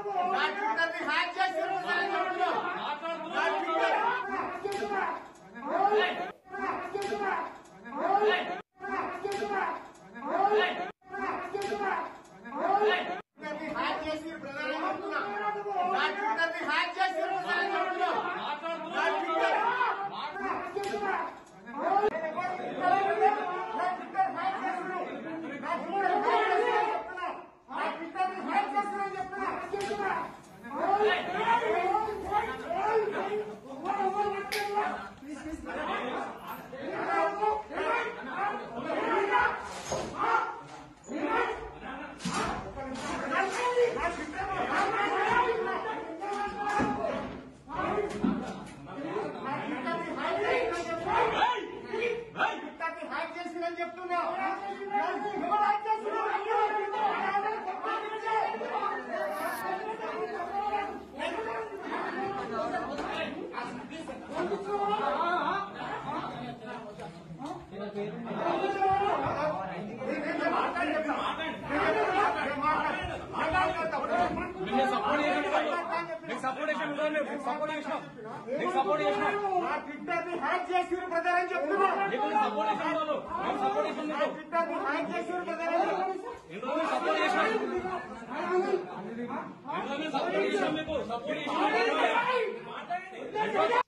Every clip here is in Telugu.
నా ట్విట్టర్ని హ్యాక్ చేశారు ప్రధాని చెప్తున్నా నా ట్విట్టర్ ట్విట్టర్ని హ్యాక్ చేసి ప్రధాని చెప్తున్నా నా ట్విట్టర్ని హ్యాక్ చేశారు ప్రధాని చెప్తున్నా నా ట్విట్టర్ ట్విట్టర్ని హ్యాక్ చేసిందని చెప్తున్నా ఎవరు హ్యాక్ నీకు సపోర్ట్ చేసిన నీకు సపోర్ట్ చేసిన నీకు సపోర్ట్ చేసిన నీకు సపోర్ట్ చేసిన నా ట్విట్టర్ని హ్యాక్ చేసిరు బ్రదర్ అని చెప్తున్నా నీకు సపోర్ట్ చేసిన వాళ్ళు నీకు సపోర్ట్ చేసిన నా నీకు ట్విట్టర్ని హ్యాక్ చేసిరు బ్రదర్ అని ఎందుకు నీకు సపోర్ట్ చేసిన ఎందుకు నీకు సపోర్ట్ చేసిన మీకు సపోర్ట్ చేసిన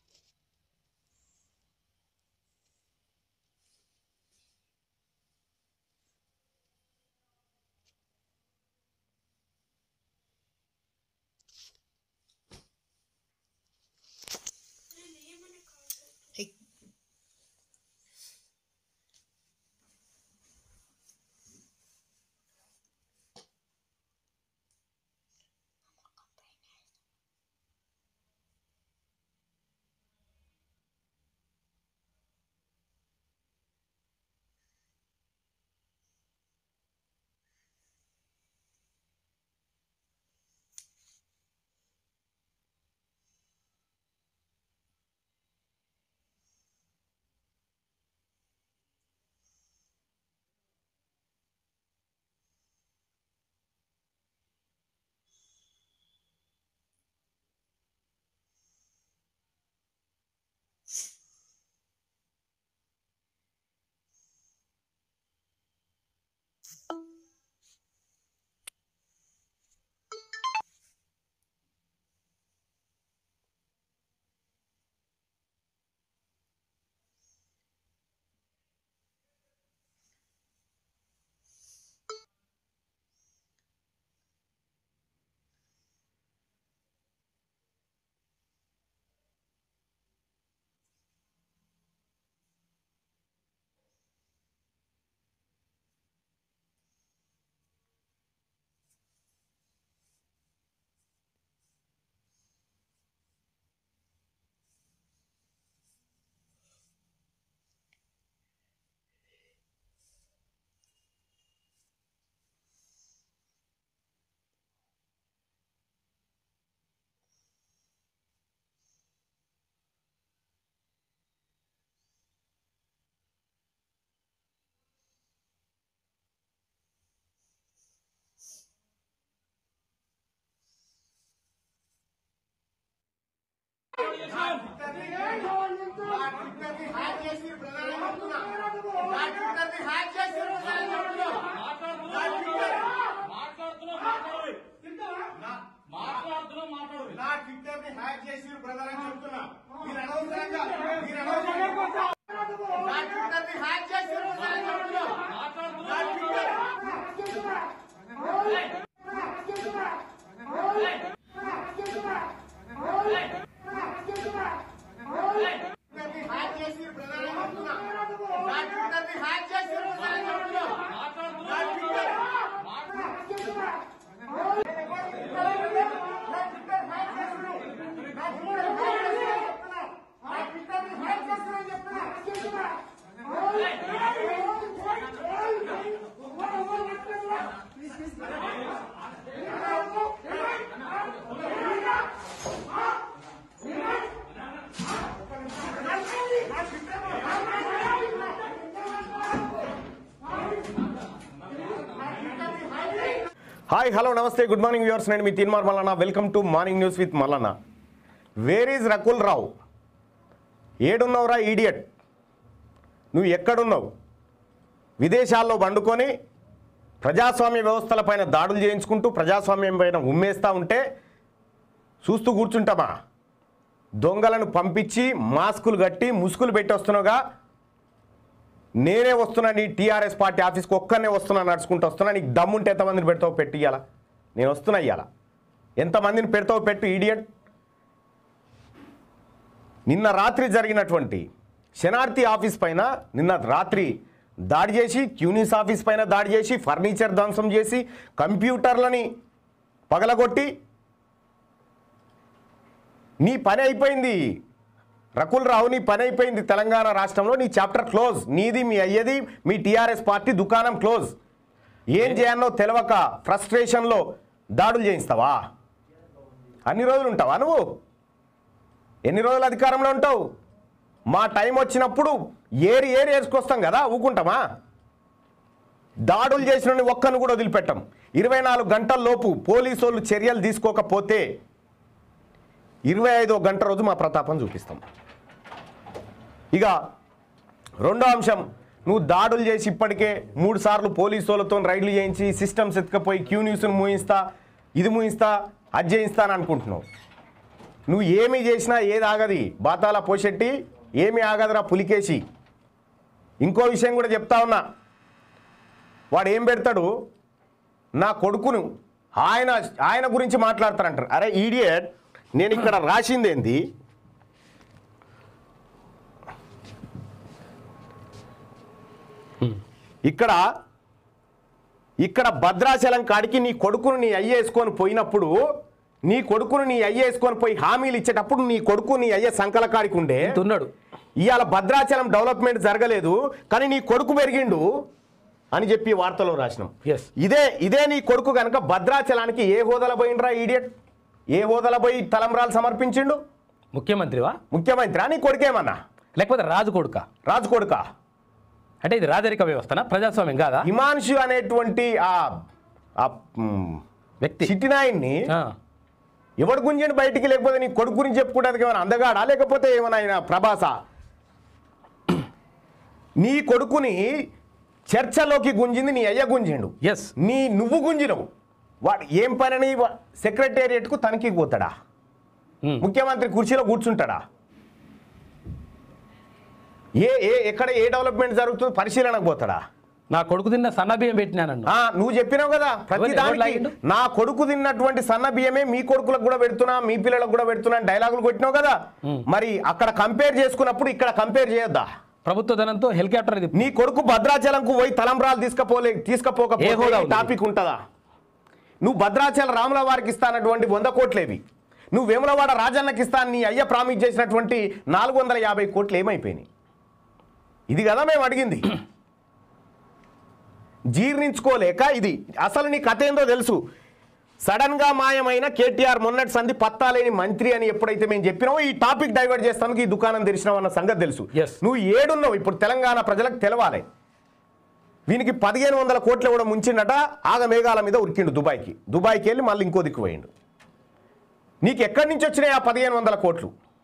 నా ట్విట్టర్ని హ్యాక్ చేసి ప్రధాని చెప్తున్నా నా ట్విట్టర్ని హ్యాక్ చేశారు ప్రధాని చెప్తున్నా నా ట్విట్టర్ మాట్లాడుతున్నావు మాట్లాడు మాట్లాడుతున్నావు మాట్లాడు నా ట్విట్టర్ని హ్యాక్ చేసి ప్రధాని చెప్తున్నా మీరు అనవసరంగా మీరు అనవసరంగా నా ట్విట్టర్ని హ్యాక్ చేశారు ప్రధాని చెప్తున్నా నా ట్విట్టర్ ట్విట్టర్ని హ్యాక్ చేసి ప్రధాని చెప్తున్నా నా ట్విట్టర్ని హ్యాక్ చేశారు ప్రధాని చెప్తున్నా నా ట్విట్టర్ చెప్తున్నా హాయ్ హలో నమస్తే గుడ్ మార్నింగ్ వ్యూవర్స్ నేను మీ Teenmar Mallanna welcome to morning news with Mallanna where is Rakul Rao ఏడున్నావురా ఈడియట్ నువ్వు ఎక్కడున్నావు విదేశాల్లో వండుకొని ప్రజాస్వామ్య వ్యవస్థలపైన దాడులు చేయించుకుంటూ ప్రజాస్వామ్యం పైన ఉమ్మేస్తూ ఉంటే చూస్తూ కూర్చుంటామా దొంగలను పంపించి మాస్కులు కట్టి ముసుగులు పెట్టి వస్తున్నావుగా నేనే వస్తున్నా నీ టీఆర్ఎస్ పార్టీ ఆఫీస్కి ఒక్కనే వస్తున్నా నడుచుకుంటూ వస్తున్నా నీకు దమ్ముంటే ఎంతమందిని పెడతావు పెట్టి ఇయ్యాల నేను వస్తున్నా ఇయ్యాల ఎంతమందిని పెడతావు పెట్టు ఈడియట్ నిన్న రాత్రి జరిగినటువంటి శనార్థి ఆఫీస్ పైన నిన్న రాత్రి దాడి చేసి క్యూనిస్ ఆఫీస్ పైన దాడి చేసి ఫర్నిచర్ ధ్వంసం చేసి కంప్యూటర్లని పగలగొట్టి నీ పని అయిపోయింది రకుల్ రావు నీ పని అయిపోయింది తెలంగాణ రాష్ట్రంలో నీ చాప్టర్ క్లోజ్ నీది మీ అయ్యది మీ టీఆర్ఎస్ పార్టీ దుకాణం క్లోజ్ ఏం చేయాలో తెలవక ఫ్రస్ట్రేషన్లో దాడులు చేయిస్తావా అన్ని రోజులు ఉంటావా నువ్వు ఎన్ని రోజులు అధికారంలో ఉంటావు మా టైం వచ్చినప్పుడు ఏరి ఏరి వేసుకొస్తాం కదా ఊకుంటామా దాడులు చేసిన ఒక్కను కూడా వదిలిపెట్టం ఇరవై నాలుగు గంటల లోపు పోలీసు వాళ్ళు చర్యలు తీసుకోకపోతే ఇరవై ఐదో గంట రోజు మా ప్రతాపం చూపిస్తాం ఇక రెండో అంశం నువ్వు దాడులు చేసి ఇప్పటికే మూడు సార్లు పోలీసు వాళ్ళతో రైడ్లు చేయించి సిస్టమ్స్ ఎత్తుకపోయి క్యూ న్యూస్ను మూయిస్తా ఇది మూయిస్తా అది చేయిస్తా అని అనుకుంటున్నావు నువ్వు ఏమి చేసినా ఏది ఆగది బాతాల పోషెట్టి ఏమి ఆగదురా పులికేసి ఇంకో విషయం కూడా చెప్తా ఉన్నా వాడు ఏం పెడతాడు నా కొడుకును ఆయన ఆయన గురించి మాట్లాడతారంటారు అరే ఈడియట్ నేను ఇక్కడ రాసిందేంది ఇక్కడ ఇక్కడ భద్రాచలం కాడికి నీ కొడుకును నీ అయ్య వేసుకొని పోయినప్పుడు నీ కొడుకును నీ అయ్య వేసుకొని పోయి హామీలు ఇచ్చేటప్పుడు నీ కొడుకు నీ అయ్య సంకల కాడికి ఉండే ఉన్నాడు ఇవాళ భద్రాచలం డెవలప్మెంట్ జరగలేదు కానీ నీ కొడుకు పెరిగిండు అని చెప్పి వార్తలో రాసినాం Yes. ఇదే ఇదే నీ కొడుకు కనుక భద్రాచలానికి ఏ హోదాల పోయిండ్రా ఈడియట్ ఏ హోదాల పోయి తలంబ్రాలు సమర్పించిండు ముఖ్యమంత్రివా ముఖ్యమంత్రి నీ కొడుకేమన్నా లేకపోతే రాజు కొడుక రాజు కొడుక అంటే ఇది రాజరిక వ్యవస్థనా ప్రజాస్వామ్యం కాదా హిమాంశు అనేటువంటి ఆ ఆ, మ్, వ్యక్తి చిట్టినాయన్ని ఆ, ఎవడు గుంజండి బయటికి లేకపోతే నీ కొడుకు గురించి చెప్పుకోవడానికి ఏమైనా అందగాడా లేకపోతే ఏమైనా ఆయన ప్రభాస నీ కొడుకుని చర్చలోకి గుంజింది నీ అయ్య గుంజిండు ఎస్ నీ నువ్వు గుంజినవు వాడు ఏం పనని సెక్రటేరియట్కు తనిఖీకి పోతాడా ఉమ్. ముఖ్యమంత్రి కుర్చీలో కూర్చుంటాడా ఏ ఏ ఎక్కడ ఏ డెవలప్మెంట్ జరుగుతుందో పరిశీలనకు పోతాడా నా కొడుకు తిన్న సన్న బియ్యం పెట్టినానన్ను ఆ, నువ్వు చెప్పినావు కదా ప్రతి ఎవరు- ఎవరు దానికి లాగిండు? నా కొడుకు తిన్నటువంటి సన్న బియ్యమే మీ కొడుకులకు కూడా పెడుతున్నా మీ పిల్లలకు కూడా పెడుతున్నా అని డైలాగులు కొట్టినావు కదా మరి అక్కడ కంపేర్ చేసుకున్నప్పుడు ఇక్కడ కంపేర్ చేయొద్దా ప్రభుత్వ ధనంతో హెలికాప్టర్ ఇది నీ కొడుకు భద్రాచలంకు పోయి తలంబ్రాలు తీసుకపోలే ఏ తీసుకపోకపోతే హోదా ఈ ఉంది? టాపిక్ ఉంటుందా నువ్వు భద్రాచల రాముల వారికి ఇస్తానటువంటి వంద కోట్లేవి నువ్వు వేములవాడ రాజన్నకి ఇస్తాను నీ అయ్య ప్రామిస్ చేసినటువంటి నాలుగు వందల యాభై కోట్లు ఏమైపోయినాయి ఇది కదా మేము అడిగింది జీర్ణించుకోలేక ఇది అసలు నీ కథ ఏందో తెలుసు సడన్ గా మాయమైన కేటీఆర్ మొన్నటి సంధి పత్తాలేని మంత్రి అని ఎప్పుడైతే మేము చెప్పినామో ఈ టాపిక్ డైవర్ట్ చేస్తానికి ఈ దుకాణం తెరిచినావు అన్న సంగతి తెలుసు Yes. నువ్వు ఏడున్నావు ఇప్పుడు తెలంగాణ ప్రజలకు తెలవాలి వీనికి పదిహేను వందల కోట్లు కూడా ముంచిండట ఆగ మేఘాల మీద ఉరికిండు దుబాయ్కి దుబాయ్కి వెళ్ళి మళ్ళీ ఇంకో దిక్కు పోయిండు నీకు ఎక్కడి నుంచి వచ్చినాయి ఆ పదిహేను వందల కోట్లు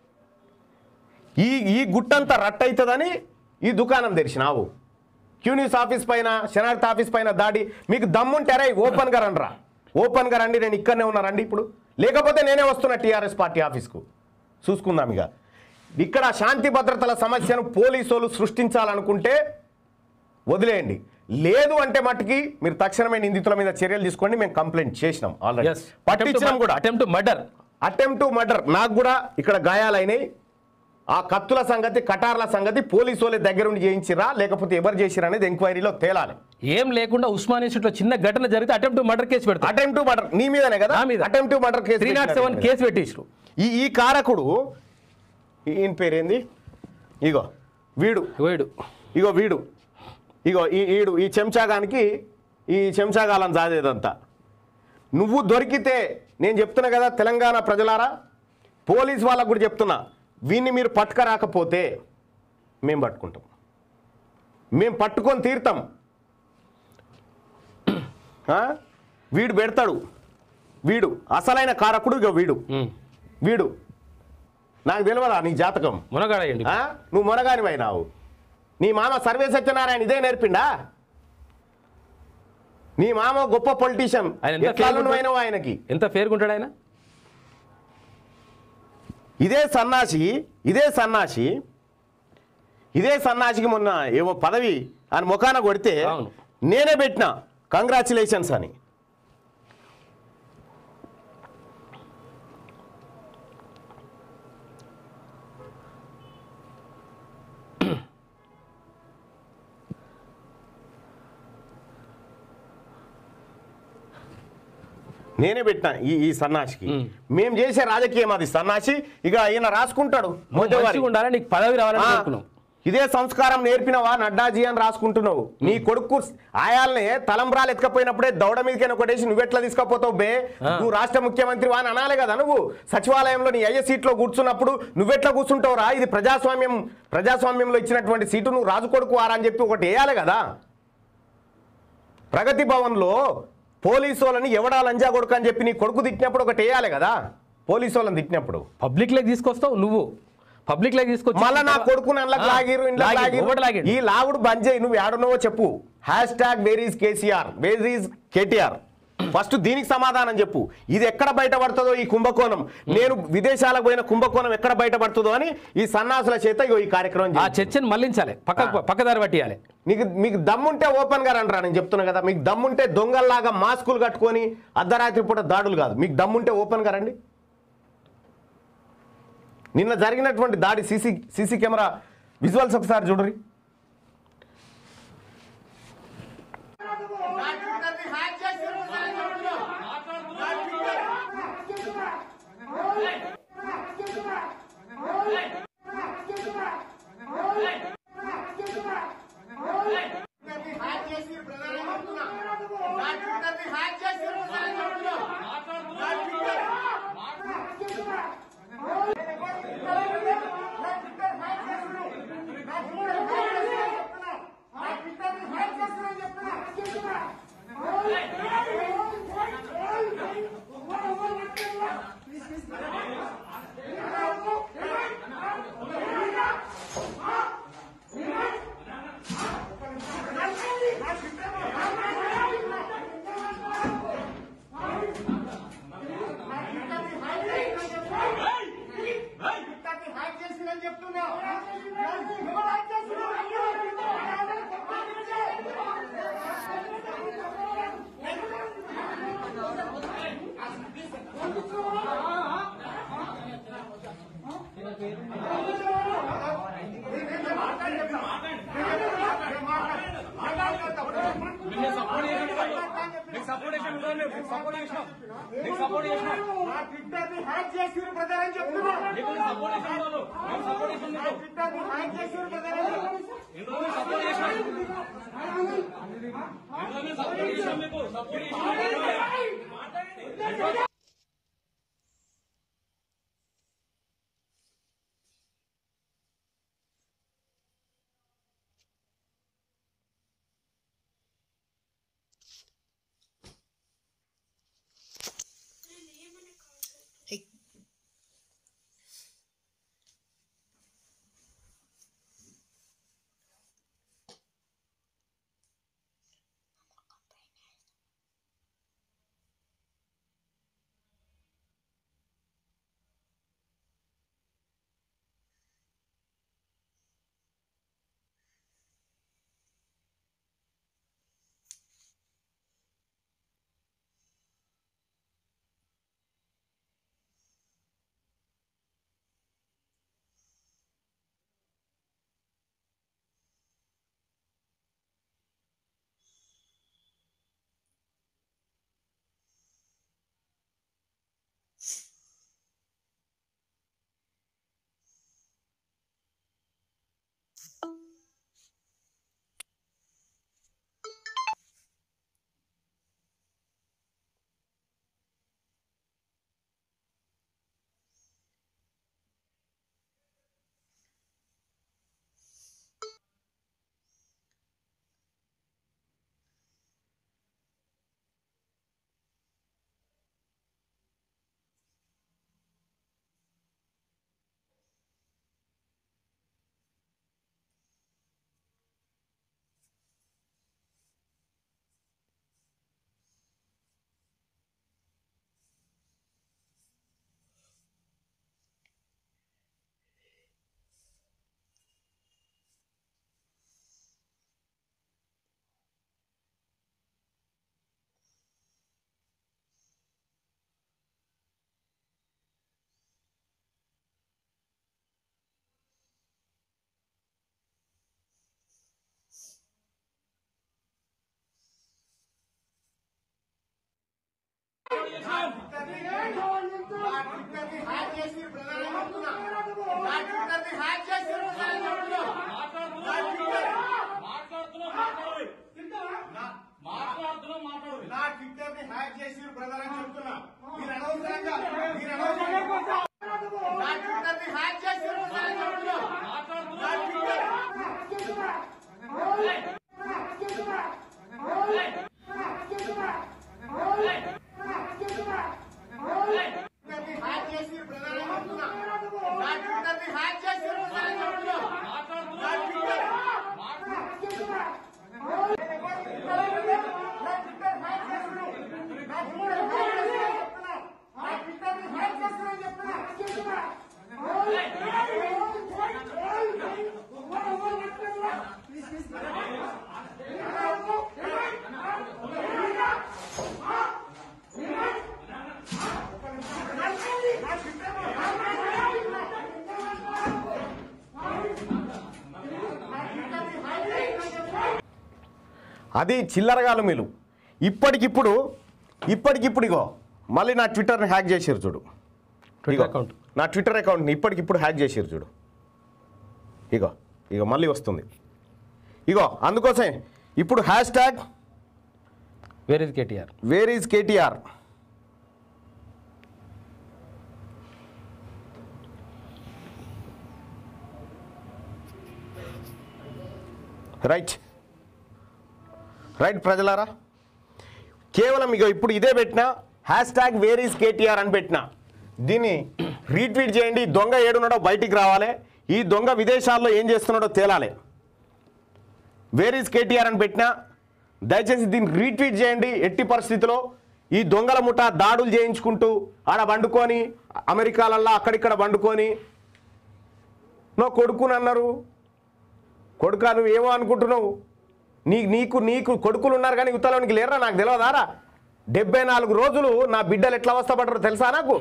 ఈ ఈ గుట్టంతా రట్టయితుందని ఈ దుకాణం తెరిచినావు క్యూనిస్ ఆఫీస్ పైన శనార్థ ఆఫీస్ పైన దాడి మీకు దమ్ముంటారా ఓపెన్గా రండిరా ఓపెన్గా రండి నేను ఇక్కడనే ఉన్నా రండి ఇప్పుడు లేకపోతే నేనే వస్తున్నా టీఆర్ఎస్ పార్టీ ఆఫీస్కు చూసుకుందాం ఇక ఇక్కడ శాంతి భద్రతల సమస్యను పోలీసులు సృష్టించాలనుకుంటే వదిలేయండి లేదు అంటే మట్టుకి మీరు తక్షణమే నిందితుల మీద చర్యలు తీసుకోండి మేము కంప్లైంట్ చేసినాం ఆల్రెడీ ఎస్ పట్టించినాం కూడా attempt murder attempt to murder నాకు కూడా ఇక్కడ గాయాలైనాయి ఆ కత్తుల సంగతి కటార్ల సంగతి పోలీసు వాళ్ళ దగ్గర ఉండి చేయించిరా లేకపోతే ఎవరు చేసిరా అనేది ఎంక్వైరీలో తేలాలి ఏం లేకుండా ఉస్మాన్ ఇన్స్టిట్యూట్ లో చిన్న ఘటన జరిగితే అటెంప్ట్ మర్డర్ కేసు పెడతా అటెంప్ట్ టు మర్డర్ నీ మీదనే కదా నా మీద. Attempt to murder case three not seven case పెట్టేసారు ఈ ఈ కారకుడు ఈయన పేరేంది ఇగో వీడు వేడు ఇగో వీడు ఇగో ఈ ఈడు ఈ చెంచాగానికి ఈ చెంచాగాలం జాదేదంతా నువ్వు దొరికితే నేను చెప్తున్నా కదా తెలంగాణ ప్రజలారా పోలీస్ వాళ్ళకు కూడా చెప్తున్నా వీన్ని మీరు పట్టుకరాకపోతే మేము పట్టుకుంటాం మేము పట్టుకొని తీరుతాం ఆ? వీడు పెడతాడు వీడు అసలైన కారకుడు ఇక వీడు ఉమ్. వీడు నాకు తెలియదా నీ జాతకం మునగాడేయండి ఆ? నువ్వు మొనగానివైనావు నీ మామ సర్వే సత్యనారాయణ ఇదే నేర్పిండా నీ మామ గొప్ప పొలిటీషియన్ ఆయన ఎంత ఎట్లా ఫేమస్ నువ్వైనావు ఆయనకి ఎంత ఫేర్గుంటాడు ఆయన ఇదే సన్నాసి ఇదే సన్నాసి ఇదే సన్నాసికి మొన్న ఏవో పదవి అని ముఖాన కొడితే అవును. నేనే పెట్టిన కంగ్రాచులేషన్స్ అని నేనే పెట్టిన ఈ ఈ సన్నాసికి మ్. మేము చేసే రాజకీయం అది సన్నాసి ఇక ఈయన రాసుకుంటాడు నువ్వు మోదీవారి. మంచిగా ఉండాలి నీకు పదవి రావాలని ఆ, కోరుకున్నావు ఇదే సంస్కారం నేర్పినవా నడ్డాజీ అని రాసుకుంటున్నావు నీ కొడుకు ఆయాల్ని తలంబ్రాలు ఎత్తుకపోయినప్పుడే దౌడ మీదకైనా కొట్టేసి నువ్వెట్లా తీసుకపోతావు బే ఆ. నువ్వు రాష్ట్ర ముఖ్యమంత్రి అని అనాలి కదా నువ్వు సచివాలయంలో నీ అయ్యే సీట్లో కూర్చున్నప్పుడు నువ్వెట్లా కూర్చుంటావు రా ఇది ప్రజాస్వామ్యం ప్రజాస్వామ్యంలో ఇచ్చినటువంటి సీటు నువ్వు రాజు కొడుకు వారా అని చెప్పి ఒకటి వేయాలి కదా ప్రగతి భవన్లో పోలీసు వాళ్ళని ఎవడా లంజా కొడుకు అని చెప్పి నీ కొడుకు తిట్టినప్పుడు ఒకటి వేయాలి కదా పోలీసు వాళ్ళని తిట్టినప్పుడు పబ్లిక్ లైక్ తీసుకొస్తావు నువ్వు పబ్లిక్ లైక్ తీసుకొచ్చి మళ్ళా నా కొడుకుని అందులోకి ఆ, లాగిరు ఇంట్లో లాగిరు. లాగిరు. ఒకటి లాగిరు. ఈ లాగుడు బంద్ చేయి నువ్వు ఏడున్నావో చెప్పు hash tag where is KCR where is KTR first దీనికి సమాధానం చెప్పు ఇది ఎక్కడ బయటపడుతుందో ఈ కుంభకోణం నేను విదేశాలకు పోయిన కుంభకోణం ఎక్కడ బయటపడుతుందో అని ఈ సన్నాసుల చేత ఇగో ఈ కార్యక్రమం ఆ చేయి. చర్చను మళ్ళించాలి పక్క పక్కదారి పట్టియాలి మీకు మీకు దమ్ముంటే ఓపెన్ గా రండి నేను చెప్తున్నా కదా మీకు దమ్ముంటే దొంగల్లాగా మాస్కులు కట్టుకొని అర్ధరాత్రి పూట దాడులు కాదు మీకు దమ్ముంటే ఓపెన్ గా రండి నిన్న జరిగినటువంటి దాడి సీసీ సీసీ కెమెరా విజువల్స్ ఒకసారి చూడరి నా ట్విట్టర్ని హ్యాక్ చేసిర్రు ప్రజలని చెప్తున్నా. నా ట్విట్టర్ ట్విట్టర్ని హ్యాక్ చేసిర్రు ప్రజలని చెప్తున్నా. నా ట్విట్టర్ని హ్యాక్ చేసిర్రు ప్రజలని చెప్తున్నా. నా ట్విట్టర్ ట్విట్టర్ని హ్యాక్ చేసిరని చెప్తున్నా. ఎవరు హ్యాక్ నీకు సపోర్ట్ చేసినాం నీకు సపోర్ట్ చేసినాం నీకు సపోర్ట్ చేసినాం నా ట్విట్టర్ని హ్యాక్ చేసిర్రు బ్రదర్ అని చెప్తున్నా. నీకు సపోర్ట్ చేసినాం వాళ్ళు నీకు సపోర్ట్ చేసినాం నా నీకు ట్విట్టర్ని హ్యాక్ చేసిర్రు బ్రదర్ అని చెప్తున్నా. ఇందులో మేము సపోర్ట్ చేసినాం ఇందులో మేము సపోర్ట్ చేసినాం మీకు సపోర్ట్ చేసినాం నా ట్విట్టర్ ని హ్యాక్ చేసి ప్రధాని చెప్తున్నా నా ట్విట్టర్ ని హ్యాక్ చేసి ప్రధాని చెప్తున్నా నా ట్విట్టర్ నా ట్విట్టర్ ని హ్యాక్ చేసి ప్రధాని చెప్తున్నా మీరు అనవసరంగా మీరు అనవసరంగా నా ట్విట్టర్ ని హ్యాక్ చేసి ప్రధాని చెప్తున్నా నా ట్విట్టర్ ట్విట్టర్ ని హ్యాక్ చేసి ప్రధాని చెప్తున్నా నా ట్విట్టర్ ని హ్యాక్ చేసి ప్రధాని చెప్తున్నా నా ట్విట్టర్ అది చిల్లరగాలు మీరు ఇప్పటికిప్పుడు ఇప్పటికిప్పుడు ఇగో మళ్ళీ నా ట్విట్టర్ని హ్యాక్ చేసారు చూడు ఇగో అకౌంట్. నా ట్విట్టర్ అకౌంట్ని ఇప్పటికిప్పుడు హ్యాక్ చేసారు చూడు ఇగో ఇగో మళ్ళీ వస్తుంది ఇగో అందుకోసం ఇప్పుడు hash tag where is KTR where is KTR right right ప్రజలారా కేవలం ఇక ఇప్పుడు ఇదే పెట్టినా hash tag where is KTR అని పెట్టినా దీన్ని రీట్వీట్ చేయండి ఈ దొంగ ఏడున్నాడో బయటికి రావాలి ఈ దొంగ విదేశాల్లో ఏం చేస్తున్నాడో తేలాలి వేర్ ఈజ్ కేటీఆర్ అని పెట్టినా దయచేసి దీన్ని రీట్వీట్ చేయండి ఎట్టి పరిస్థితిలో ఈ దొంగల ముఠ దాడులు చేయించుకుంటూ ఆడ వండుకొని అమెరికాలల్లా అక్కడిక్కడ వండుకొని నో కొడుకునన్నారు కొడుకా నువ్వు ఏమో అనుకుంటున్నావు నీ నీకు నీకు కొడుకులు ఉన్నారు కానీ ఉత్తలోనికి లేరా నాకు తెలియదారా డెబ్బై నాలుగు రోజులు నా బిడ్డలు ఎట్లా అవస్థపడ్డారో తెలుసా నాకు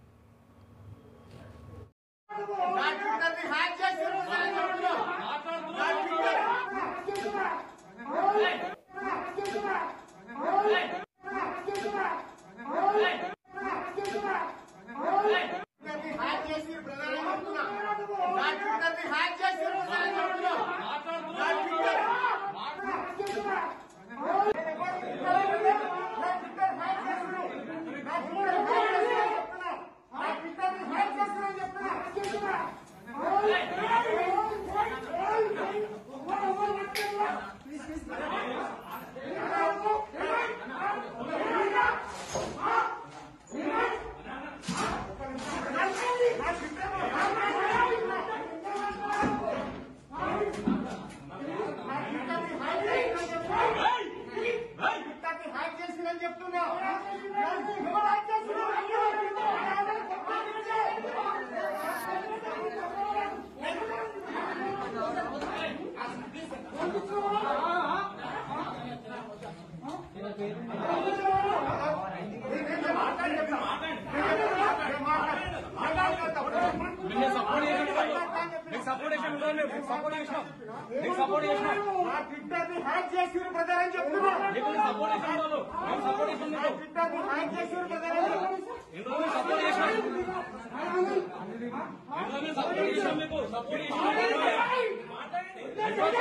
నా ట్విట్టర్ ని హ్యాక్ చేసి ప్రధాని చెప్తున్నా నా ట్విట్టర్ ట్విట్టర్ ని హ్యాక్ చేసి ప్రధాని చెప్తున్నా నా ట్విట్టర్ ని హ్యాక్ చేసి ప్రధాని చెప్తున్నా నా ట్విట్టర్ ట్విట్టర్ ని హ్యాక్ చేసిందని చెప్తున్నా ఎవరు హ్యాక్ నేను సపోర్ట్ నీకు సపోర్ట్ చేసిన ఉంటాను నీకు సపోర్ట్ చేసిన నీకు సపోర్ట్ చేసిన నా ట్విట్టర్ ని హ్యాక్ చేసి ప్రధాని చెప్తున్నా నీకు నేను సపోర్ట్ చేసిన ఉంటాను నేను సపోర్ట్ చేసిన నా నీకు ట్విట్టర్ ని హ్యాక్ చేసి ప్రధాని ఎందుకు నేను సపోర్ట్ చేసిన ఎందుకు నేను సపోర్ట్ చేసిన మీకు సపోర్ట్ చేసిన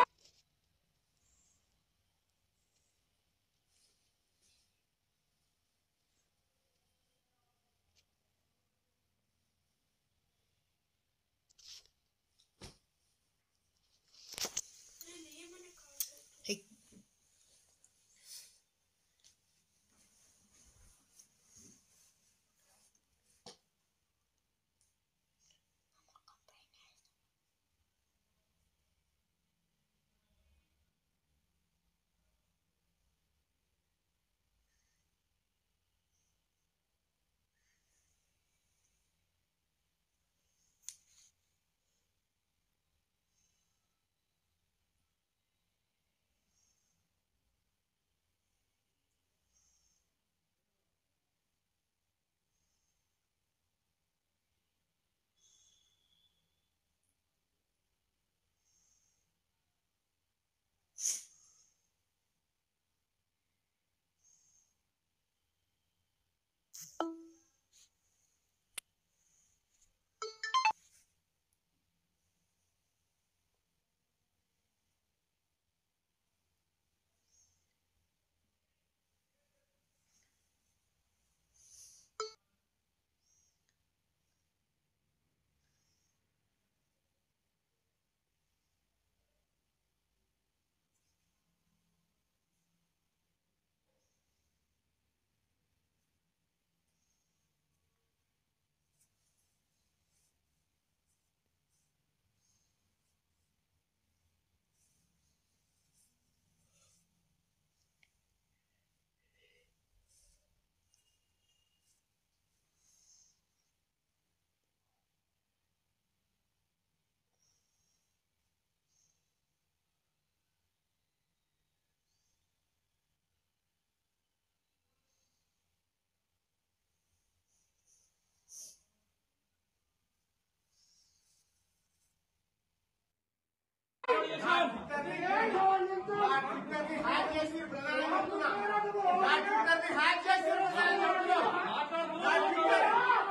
నా ట్విట్టర్ని హ్యాక్ చేసి ప్రధాని చెప్తున్నా నా ట్విట్టర్ని హ్యాక్ చేసి ప్రధాని చెప్తున్నా నా ట్విట్టర్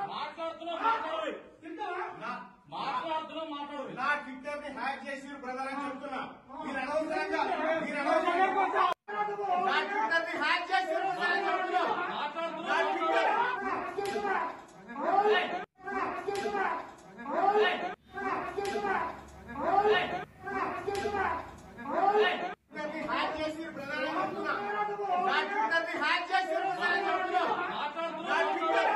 నా ట్విట్టర్ ని హ్యాక్ చేసి ప్రధాని చెప్తున్నా మీరు అనవసరంగా మీరు అనవసరంగా నా ట్విట్టర్ ని హ్యాక్ చేసి ప్రధాని చెప్తున్నా నా ట్విట్టర్ ట్విట్టర్ ని హ్యాక్ చేసి ప్రధాని చెప్తున్నా నా ట్విట్టర్ ని హ్యాక్ చేసి ప్రధాని చెప్తున్నా నా ట్విట్టర్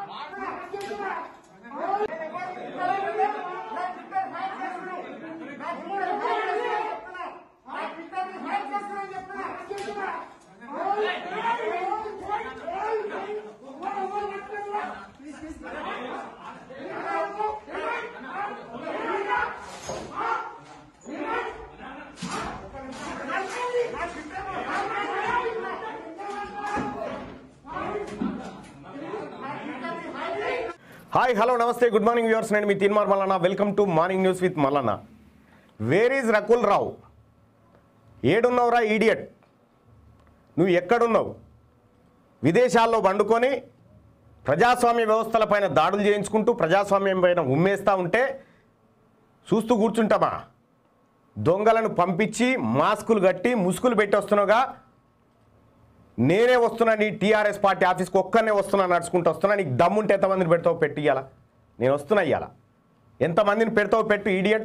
హాయ్ హలో నమస్తే గుడ్ మార్నింగ్ వ్యూవర్స్ నేను మీ Teenmar Mallanna welcome to morning news with Mallanna where is Rakul Rao ఏడున్నావురా ఈడియట్ నువ్వు ఎక్కడున్నావు విదేశాల్లో వండుకొని ప్రజాస్వామ్య వ్యవస్థలపైన దాడులు చేయించుకుంటూ ప్రజాస్వామ్యం పైన ఉమ్మేస్తూ ఉంటే చూస్తూ కూర్చుంటామా దొంగలను పంపించి మాస్కులు కట్టి ముసుగులు పెట్టి వస్తున్నావుగా నేనే వస్తున్నా నీ టీఆర్ఎస్ పార్టీ ఆఫీస్కి ఒక్కనే వస్తున్నా నడుచుకుంటూ వస్తున్నా నీకు దమ్ముంటే ఎంతమందిని పెడతావు పెట్టి ఇయ్యాల నేను వస్తున్నా ఇయ్యాల ఎంతమందిని పెడతావు పెట్టు ఈడియట్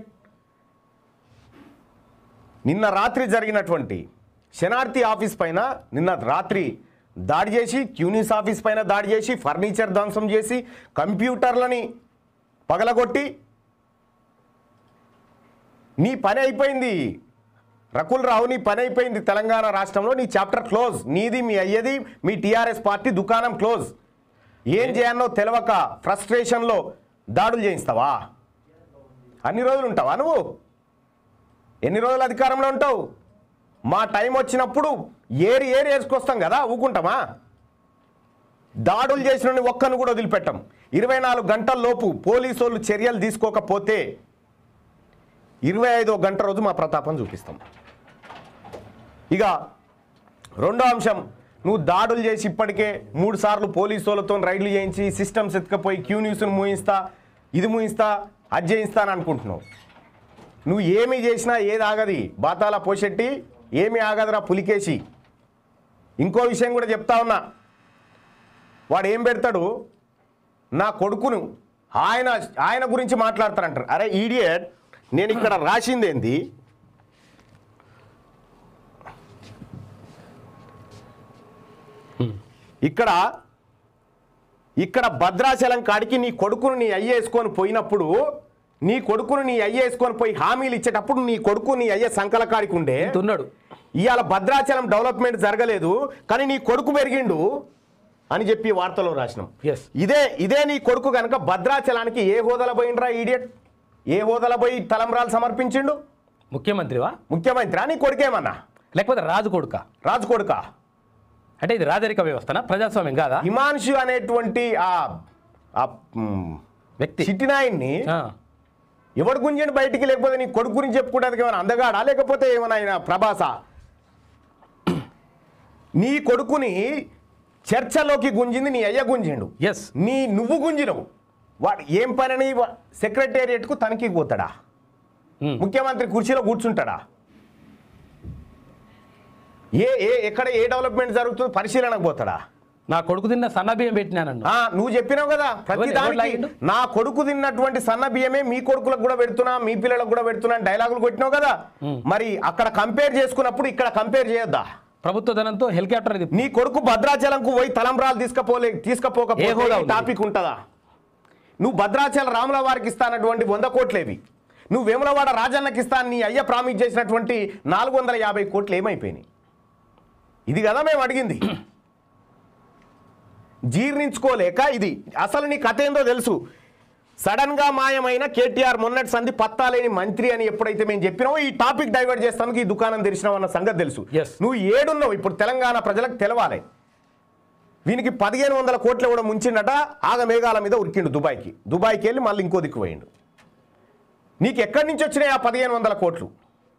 నిన్న రాత్రి జరిగినటువంటి శనార్థి ఆఫీస్ పైన నిన్న రాత్రి దాడి చేసి క్యూనిస్ ఆఫీస్ పైన దాడి చేసి ఫర్నిచర్ ధ్వంసం చేసి కంప్యూటర్లని పగలగొట్టి నీ పని అయిపోయింది రకుల్ రావు నీ పని అయిపోయింది తెలంగాణ రాష్ట్రంలో నీ చాప్టర్ క్లోజ్ నీది మీ అయ్యది మీ టీఆర్ఎస్ పార్టీ దుకాణం క్లోజ్ ఏం చేయాలో తెలవక ఫ్రస్ట్రేషన్లో దాడులు చేయిస్తావా అన్ని రోజులు ఉంటావా నువ్వు ఎన్ని రోజులు అధికారంలో ఉంటావు మా టైం వచ్చినప్పుడు ఏరి ఏరి వేసుకొస్తాం కదా ఊకుంటామా దాడులు చేసిన ఒక్కను కూడా వదిలిపెట్టాం ఇరవై నాలుగు గంటల లోపు పోలీసు వాళ్ళు చర్యలు తీసుకోకపోతే ఇరవై ఐదో గంట రోజు మా ప్రతాపం చూపిస్తాం ఇక రెండో అంశం నువ్వు దాడులు చేసి ఇప్పటికే మూడు సార్లు పోలీసు వాళ్ళతో రైడ్లు చేయించి సిస్టమ్స్ ఎత్తుకపోయి క్యూ న్యూస్ను మూయిస్తా ఇది మూయిస్తా అది చేయిస్తా అని అనుకుంటున్నావు నువ్వు ఏమి చేసినా ఏది ఆగది బాతాల పోషెట్టి ఏమి ఆగదురా పులికేసి ఇంకో విషయం కూడా చెప్తా ఉన్నా వాడు ఏం పెడతాడు నా కొడుకును ఆయన ఆయన గురించి మాట్లాడతారంటారు అరే ఈడియట్ నేను ఇక్కడ రాసింది ఏంది ఇక్కడ ఇక్కడ భద్రాచలం కాడికి నీ కొడుకును నీ అయ్య వేసుకొని పోయినప్పుడు నీ కొడుకును నీ అయ్య వేసుకొని పోయి హామీలు ఇచ్చేటప్పుడు నీ కొడుకు నీ అయ్య సంకల కాడికి ఉండే ఉన్నాడు ఇవాళ భద్రాచలం డెవలప్మెంట్ జరగలేదు కానీ నీ కొడుకు పెరిగిండు అని చెప్పి వార్తలో రాసినాం Yes. ఇదే ఇదే నీ కొడుకు కనుక భద్రాచలానికి ఏ హోదాలో పోయిండ్రా ఈడియట్ ఏ హోదాలో పోయి తలంబ్రాలు సమర్పించిండు ముఖ్యమంత్రివా ముఖ్యమంత్రి నీ కొడుకేమన్నా లేకపోతే రాజు కొడుక రాజు కొడుక అంటే ఇది రాజరిక వ్యవస్థనా ప్రజాస్వామ్యం కాదా హిమాంశు అనేటువంటి ఆ ఆ, మ్, వ్యక్తి చిట్టినాయన్ని ఆ, ఎవడు గుంజండి బయటికి లేకపోతే నీ కొడుకు గురించి చెప్పుకోవడానికి ఏమైనా అందగాడా లేకపోతే ఏమైనా ఆయన ప్రభాస నీ కొడుకుని చర్చలోకి గుంజింది నీ అయ్య గుంజిండు Yes. నీ నువ్వు గుంజినవు వాడు ఏం పనని సెక్రటేరియట్కు తనిఖీ పోతాడా ఉమ్. ముఖ్యమంత్రి కుర్చీలో కూర్చుంటాడా ఏ ఏ ఎక్కడ ఏ డెవలప్మెంట్ జరుగుతుందో పరిశీలనకు పోతాడా నా కొడుకు తిన్న సన్న బియ్యం పెట్టినానన్ను ఆ, నువ్వు చెప్పినావు కదా ప్రతి ఎవరు- ఎవరు దానికి లాగిండు? నా కొడుకు తిన్నటువంటి సన్న బియ్యమే మీ కొడుకులకు కూడా పెడుతున్నా మీ పిల్లలకు కూడా పెడుతున్నా అని డైలాగులు కొట్టినావు కదా మరి అక్కడ కంపేర్ చేసుకున్నప్పుడు ఇక్కడ కంపేర్ చేయొద్దా ప్రభుత్వ ధనంతో హెలికాప్టర్ ఇది నీ కొడుకు భద్రాచలంకు పోయి తలంబ్రాలు తీసుకపోలే ఏ తీసుకపోకపోతే హోదా ఈ ఉంది? టాపిక్ ఉంటుందా నువ్వు భద్రాచల రాముల వారికి ఇస్తానటువంటి వంద కోట్లేవి నువ్వు వేములవాడ రాజన్నకి ఇస్తాను నీ అయ్య ప్రామిస్ చేసినటువంటి నాలుగు వందల యాభై కోట్లు ఏమైపోయినాయి ఇది కదా మేము అడిగింది జీర్ణించుకోలేక ఇది అసలు నీ కథ ఏందో తెలుసు సడన్ గా మాయమైన కేటీఆర్ మొన్నటి సంధి పత్తాలేని మంత్రి అని ఎప్పుడైతే మేము చెప్పినామో ఈ టాపిక్ డైవర్ట్ చేస్తానికి ఈ దుకాణం తెరిచినావు అన్న సంగతి తెలుసు Yes. నువ్వు ఏడున్నావు ఇప్పుడు తెలంగాణ ప్రజలకు తెలవాలి వీనికి పదిహేను వందల కోట్లు కూడా ముంచిండట ఆగ మేఘాల మీద ఉరికిండు దుబాయ్కి దుబాయ్కి వెళ్ళి మళ్ళీ ఇంకో దిక్కు పోయిండు నీకు ఎక్కడి నుంచి వచ్చినాయి ఆ పదిహేను వందల కోట్లు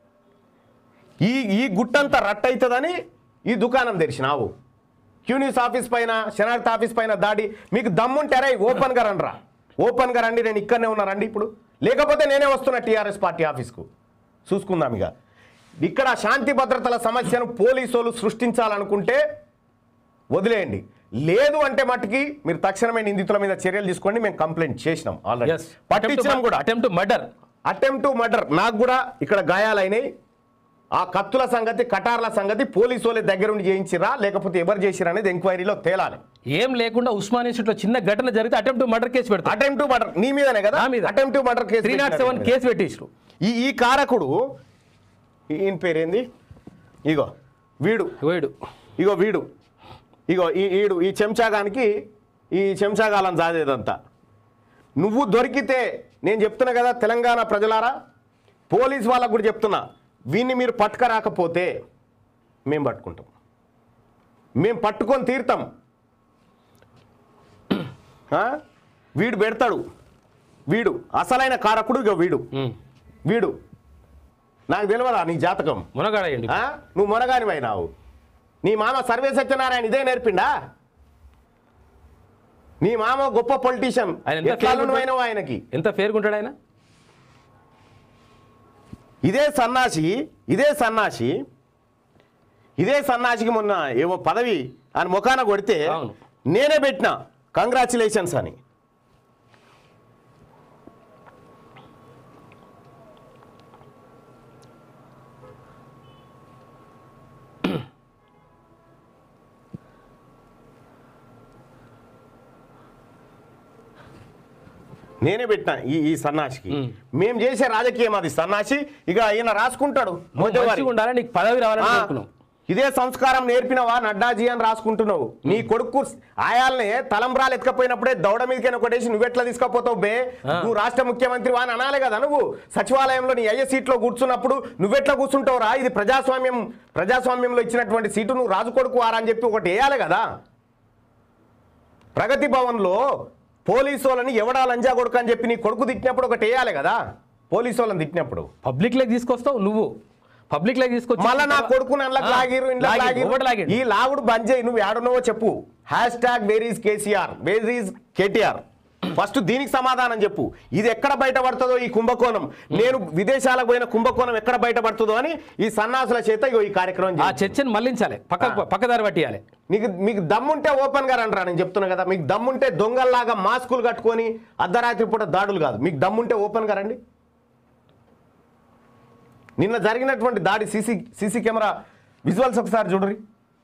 ఈ ఈ గుట్టంతా రట్ట అవుతుందని ఈ దుకాణం తెరిచినావు క్యూనిస్ ఆఫీస్ పైన శనార్థ ఆఫీస్ పైన దాడి మీకు దమ్ముంటారా ఓపెన్గా రండిరా ఓపెన్గా రండి నేను ఇక్కడనే ఉన్నా రండి ఇప్పుడు లేకపోతే నేనే వస్తున్నా టీఆర్ఎస్ పార్టీ ఆఫీస్కు చూసుకుందాం ఇక ఇక్కడ శాంతి భద్రతల సమస్యను పోలీసు వాళ్ళు సృష్టించాలనుకుంటే వదిలేయండి లేదు అంటే మట్టుకి మీరు తక్షణమే నిందితుల మీద చర్యలు తీసుకోండి మేము కంప్లైంట్ చేసినాం ఆల్రెడీ ఎస్ పట్టించినాం కూడా అటెంప్ట్ మర్డర్ అటెంప్ట్ మర్డర్ నాకు కూడా ఇక్కడ గాయాలైనాయి ఆ కత్తుల సంగతి కటార్ల సంగతి పోలీసు వాళ్ళ దగ్గరుండి చేయించిరా లేకపోతే ఎవరు చేసిరా అనేది ఎంక్వైరీలో తేలాలి ఏం లేకుండా ఉస్మాన్ ఇన్స్టిట్యూట్ లో చిన్న ఘటన జరిగితే అటెంప్ట్ మర్డర్ కేసు పెడతారు అటెంప్ట్ మర్డర్ నీ మీదనే కదా నా మీద. Attempt murder case three not seven case పెట్టించు ఈ ఈ కారకుడు ఈయన పేరేంది ఇగో వీడు వేడు ఇగో వీడు ఇగో ఈ ఈడు ఈ చెంచాగానికి ఈ చెంచాగాలం జాదేదంతా నువ్వు దొరికితే నేను చెప్తున్నా కదా తెలంగాణ ప్రజలారా పోలీస్ వాళ్ళకు కూడా చెప్తున్నా వీన్ని మీరు పట్టుకరాకపోతే మేము పట్టుకుంటాం మేము పట్టుకొని తీరుతాం ఆ? వీడు పెడతాడు వీడు అసలైన కారకుడు ఇగో వీడు వీడు నాకు తెలియదా నీ జాతకం మునగాడయండి ఆ? నువ్వు మొనగానివైనావు నీ మామ సర్వే సత్యనారాయణ ఇదే నేర్పిండా నీ మామ గొప్ప పొలిటీషియన్ ఆయన ఎంత ఎట్లా ఫేర్ నువ్వైనావు ఆయనకి ఎంత ఫేర్గా ఉంటాడు ఆయన ఇదే సన్నాసి ఇదే సన్నాసి ఇదే సన్నాసికి మొన్న ఏమో పదవి అని ముఖాన కొడితే అవును. నేనే పెట్టిన కంగ్రాచులేషన్స్ అని నేనే పెట్టిన ఈ ఈ సన్నాసికి మేము చేసే రాజకీయం అది సన్నాసి ఇక ఈయన రాసుకుంటాడు నువ్వు మోదీ మంచిగా ఉండాలి నీకు పదవి రావాలని ఆ, కోరుకున్నావు ఇదే సంస్కారం నేర్పినవా నడ్డాజీ అని రాసుకుంటున్నావు నీ కొడుకు ఆయాల్ని తలంబ్రాలు ఎత్తుకపోయినప్పుడే దౌడ మీదకైనా కొట్టేసి నువ్వెట్లా తీసుకపోతావు బే ఆ. నువ్వు రాష్ట్ర ముఖ్యమంత్రి అని అనాలి కదా నువ్వు సచివాలయంలో నీ అయ్యే సీట్లో కూర్చున్నప్పుడు నువ్వెట్లా కూర్చుంటావురా ఇది ప్రజాస్వామ్యం ప్రజాస్వామ్యంలో ఇచ్చినటువంటి సీటు నువ్వు రాజు కొడుకు వారా అని చెప్పి ఒకటి వేయాలి కదా ప్రగతి భవన్లో పోలీసు వాళ్ళని ఎవడా లంజా కొడుకు అని చెప్పి నీ కొడుకు తిట్టినప్పుడు ఒకటి వేయాలి కదా పోలీసు వాళ్ళని తిట్టినప్పుడు పబ్లిక్ లెగ్ తీసుకొస్తావు నువ్వు పబ్లిక్ లెగ్ తీసుకొచ్చి మళ్ళా నా కొడుకు నల్లకి ఆ, లాగిరు ఇంట్లో లాగిరు, లాగిరు ఒకటి లాగిరు. ఈ లాగుడు బంద్ చేయి నువ్వు ఏడున్నావో చెప్పు hash tag where is KCR where is KTR first దీనికి సమాధానం చెప్పు ఇది ఎక్కడ బయటపడుతుందో ఈ కుంభకోణం నేను విదేశాలకు పోయిన కుంభకోణం ఎక్కడ బయటపడుతుందో అని ఈ సన్నాసుల చేత ఇగో ఈ కార్యక్రమం ఆ చేయి. చర్చను మళ్ళించాలి పక్క పక్కదారి పట్టియాలి నీకు మీకు దమ్ముంటే ఓపెన్ గా రండిరా నేను చెప్తున్నా కదా మీకు దమ్ముంటే దొంగల్లాగా మాస్కులు కట్టుకొని అర్ధరాత్రి పూట దాడులు కాదు మీకు దమ్ముంటే ఓపెన్ గా రండి నిన్న జరిగినటువంటి దాడి సీసీ సీసీ కెమెరా విజువల్స్ ఒకసారి చూడరి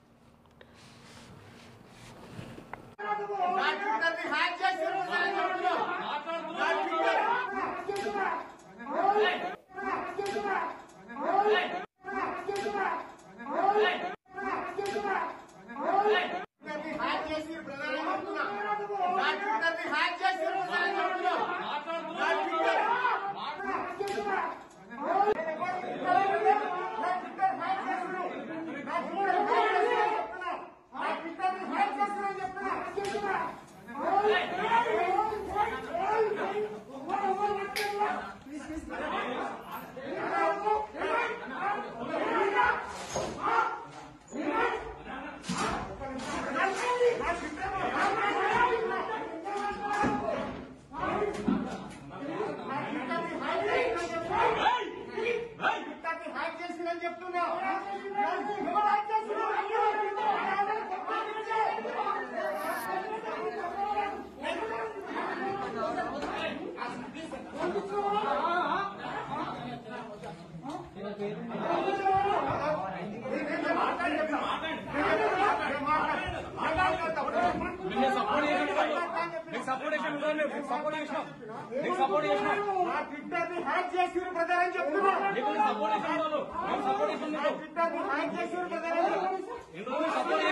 నా ట్విట్టర్ని హ్యాక్ చేశారు అని చెప్తున్నా. నా ట్విట్టర్ ట్విట్టర్ని హ్యాక్ చేసి ప్రధాని చెప్తున్నా. నా ట్విట్టర్ని హ్యాక్ చేశారు అని చెప్తున్నా. నా ట్విట్టర్ ట్విట్టర్ని హ్యాక్ చేసిందని చెప్తున్నా. ఎవరు హ్యాక్ నా ట్విట్టర్ని హ్యాక్ చేసిరు బ్రదర్ అని చెప్తున్నా. నా ట్విట్టర్ని హ్యాక్ చేసిరు బ్రదర్ అని చెప్తున్నా.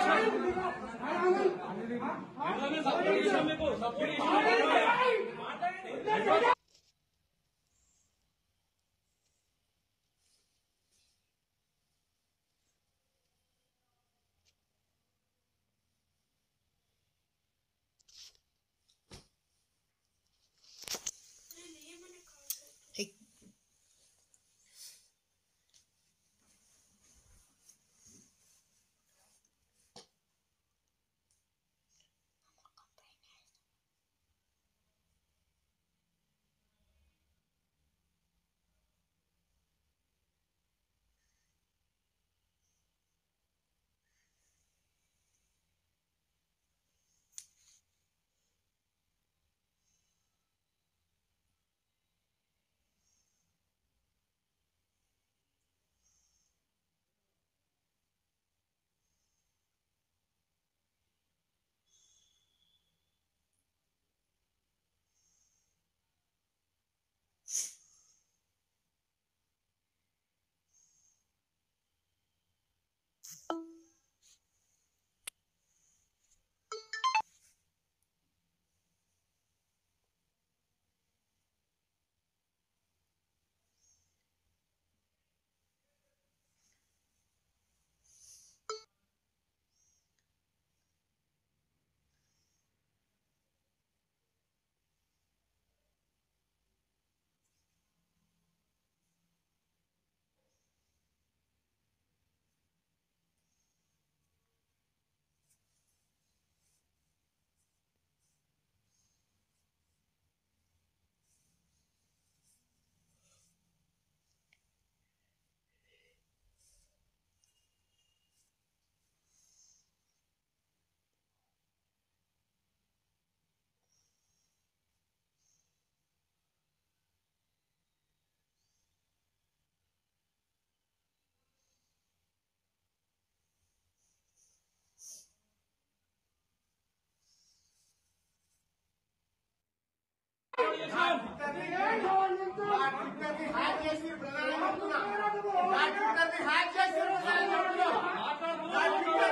నా ట్విట్టర్ని హ్యాక్ చేసి ప్రధాని చెప్తున్నా నా ట్విట్టర్ని హ్యాక్ చేసి ప్రధాని చెప్తున్నా నా ట్విట్టర్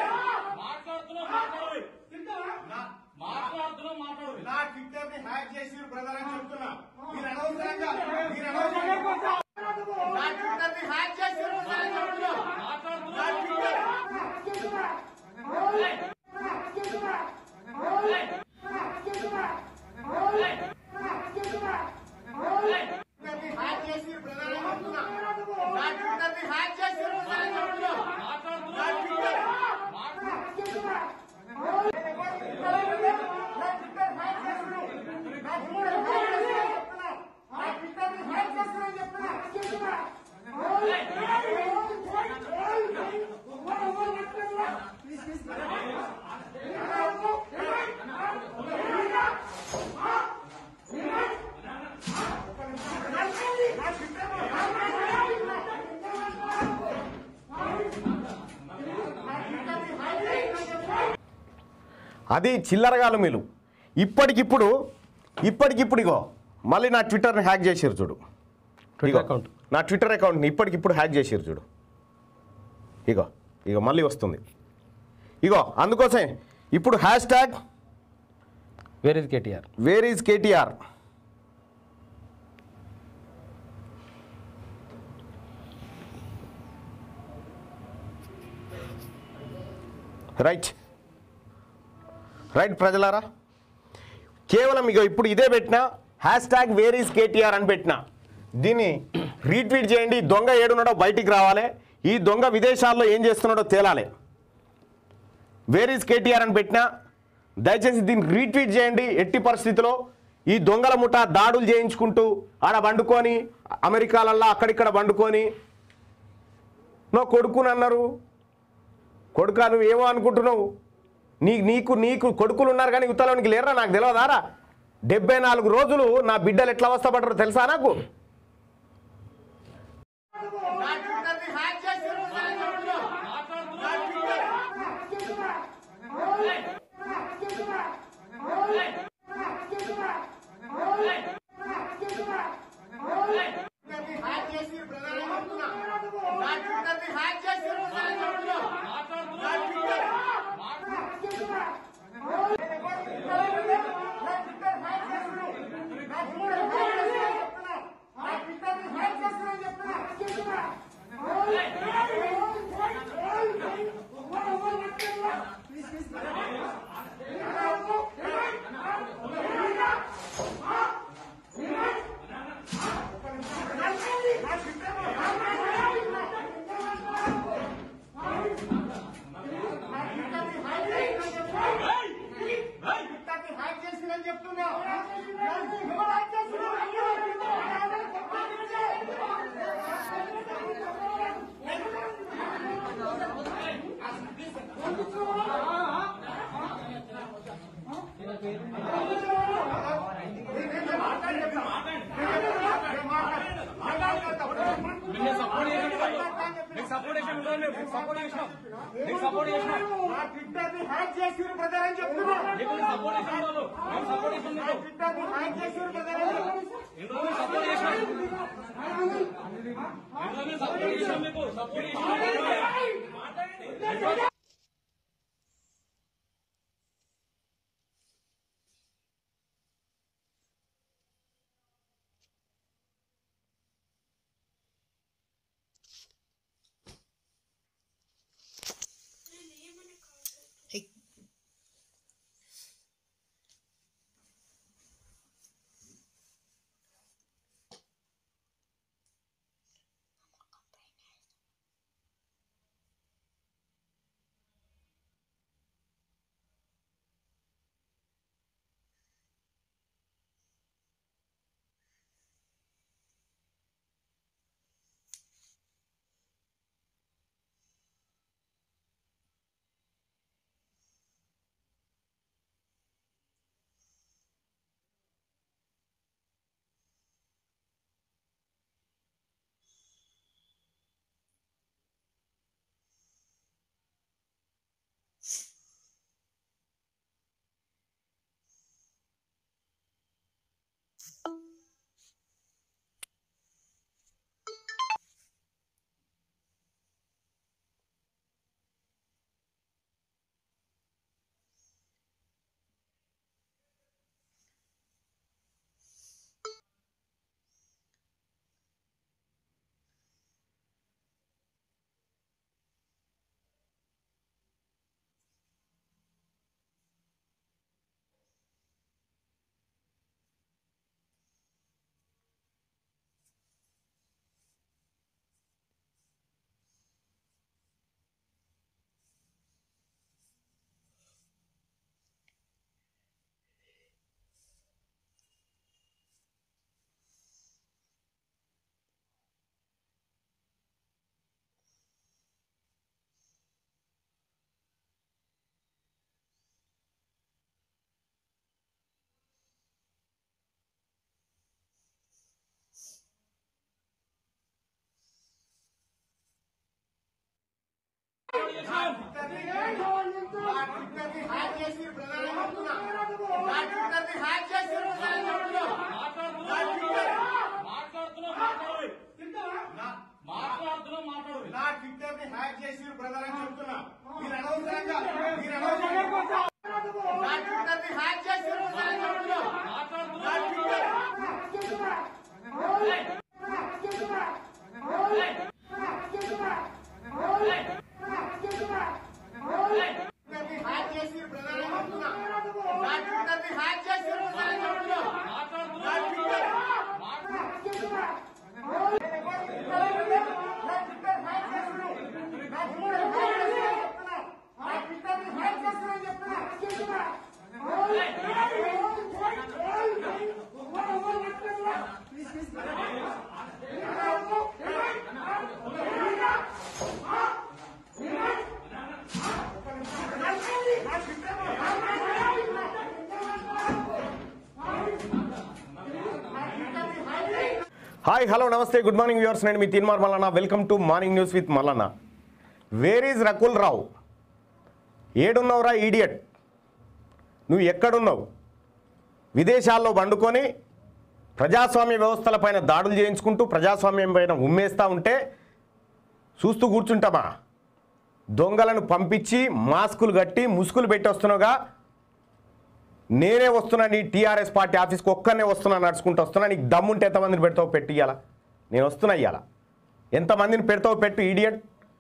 నా ట్విట్టర్ ని హ్యాక్ చేసి ప్రధాని చెప్తున్నా మీరు అనవసరంగా మీరు అనవసరంగా నా ట్విట్టర్ ని హ్యాక్ చేసి ప్రధాని చెప్తున్నా నా ట్విట్టర్ ట్విట్టర్ ని హ్యాక్ చేసి ప్రధాని చెప్తున్నా నా ట్విట్టర్ ని హ్యాక్ చేసి ప్రధాని చెప్తున్నా నా ట్విట్టర్ అది చిల్లరగాలు మీరు ఇప్పటికిప్పుడు ఇప్పటికిప్పుడు ఇగో మళ్ళీ నా ట్విట్టర్ని హ్యాక్ చేసారు చూడు ఇగో అకౌంట్ నా ట్విట్టర్ అకౌంట్ని ఇప్పటికిప్పుడు హ్యాక్ చేసారు చూడు ఇగో ఇగో మళ్ళీ వస్తుంది ఇగో అందుకోసం ఇప్పుడు hash tag where is KTR where is KTR right right ప్రజలారా కేవలం ఇక ఇప్పుడు ఇదే పెట్టిన hash tag where is KTR అని పెట్టిన దీన్ని రీట్వీట్ చేయండి ఈ దొంగ ఏడున్నాడో బయటికి రావాలి ఈ దొంగ విదేశాల్లో ఏం చేస్తున్నాడో తేలాలి వేర్ ఈజ్ కేటీఆర్ అని పెట్టినా దయచేసి దీన్ని రీట్వీట్ చేయండి ఎట్టి పరిస్థితిలో ఈ దొంగల ముఠా దాడులు చేయించుకుంటూ ఆడ వండుకొని అమెరికాలల్లో అక్కడిక్కడ వండుకొని నో కొడుకుని అన్నారు కొడుకా నువ్వు ఏమో అనుకుంటున్నావు నీ నీకు నీకు కొడుకులు ఉన్నారు కానీ యువతలోనికి లేరా నాకు తెలియదారా డెబ్బై నాలుగు రోజులు నా బిడ్డలు ఎట్లా అవస్థపడ్డారో తెలుసా నాకు నా ట్విట్టర్ ని హ్యాక్ చేసి ప్రధాని చెప్తున్నా నా ట్విట్టర్ ట్విట్టర్ ని హ్యాక్ చేసి ప్రధాని చెప్తున్నా నా ట్విట్టర్ ని హ్యాక్ చేసి ప్రధాని చెప్తున్నా నా ట్విట్టర్ ట్విట్టర్ ని హ్యాక్ చేసిందని చెప్తున్నా ఎవరు హ్యాక్ నిన్ను సపోర్ట్ నీకు సపోర్ట్ చేసిన నీకు సపోర్ట్ చేసినాం నీకు సపోర్ట్ చేసినాం నా ట్విట్టర్ ని హ్యాక్ చేసి ప్రధాని చెప్తున్నా నీకు సపోర్ట్ చేసిన వాళ్ళు నీకు సపోర్ట్ చేసిన నా నీకు ట్విట్టర్ ని హ్యాక్ చేసి ప్రధాని ఎందుకు మీకు సపోర్ట్ చేసినాం ఎందుకు మీకు సపోర్ట్ చేసినాం మీకు సపోర్ట్ చేసినాం నా ట్విట్టర్ని హ్యాక్ చేసి ప్రధాని చెప్తున్నా నా ట్విట్టర్ని హ్యాక్ చేసి ప్రధాని చెప్తున్నా నా ట్విట్టర్ నా ట్విట్టర్ ని హ్యాక్ చేసి ప్రధాని చెప్తున్నా మీరు అనవసరంగా మీరు అనవసరంగా నా ట్విట్టర్ ని హ్యాక్ చేసి ప్రధాని చెప్తున్నా నా ట్విట్టర్ ట్విట్టర్ ని హ్యాక్ చేసి ప్రధాని చెప్తున్నా నా ట్విట్టర్ ని హ్యాక్ చేసి ప్రధాని చెప్తున్నా నా ట్విట్టర్ హాయ్ హలో నమస్తే గుడ్ మార్నింగ్ వ్యూవర్స్ నేను మీ Teenmar Mallanna welcome to morning news with Mallanna where is Rakul Rao ఏడున్నావురా ఈడియట్ నువ్వు ఎక్కడున్నావు విదేశాల్లో వండుకొని ప్రజాస్వామ్య వ్యవస్థలపైన దాడులు చేయించుకుంటూ ప్రజాస్వామ్యం పైన ఉమ్మేస్తూ ఉంటే చూస్తూ కూర్చుంటామా దొంగలను పంపించి మాస్కులు కట్టి ముసుగులు పెట్టి వస్తున్నావుగా నేనే వస్తున్నా నీ టీఆర్ఎస్ పార్టీ ఆఫీస్కి ఒక్కనే వస్తున్నా నడుచుకుంటూ వస్తున్నా నీకు దమ్ముంటే ఎంతమందిని పెడతావు పెట్టి ఇయ్యాల నేను వస్తున్నా ఇయ్యాల ఎంతమందిని పెడతావు పెట్టు ఈడియట్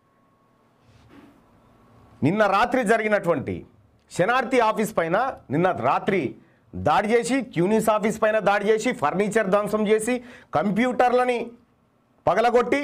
నిన్న రాత్రి జరిగినటువంటి శనార్థి ఆఫీస్ పైన నిన్న రాత్రి దాడి చేసి క్యూనిస్ ఆఫీస్ పైన దాడి చేసి ఫర్నిచర్ ధ్వంసం చేసి కంప్యూటర్లని పగలగొట్టి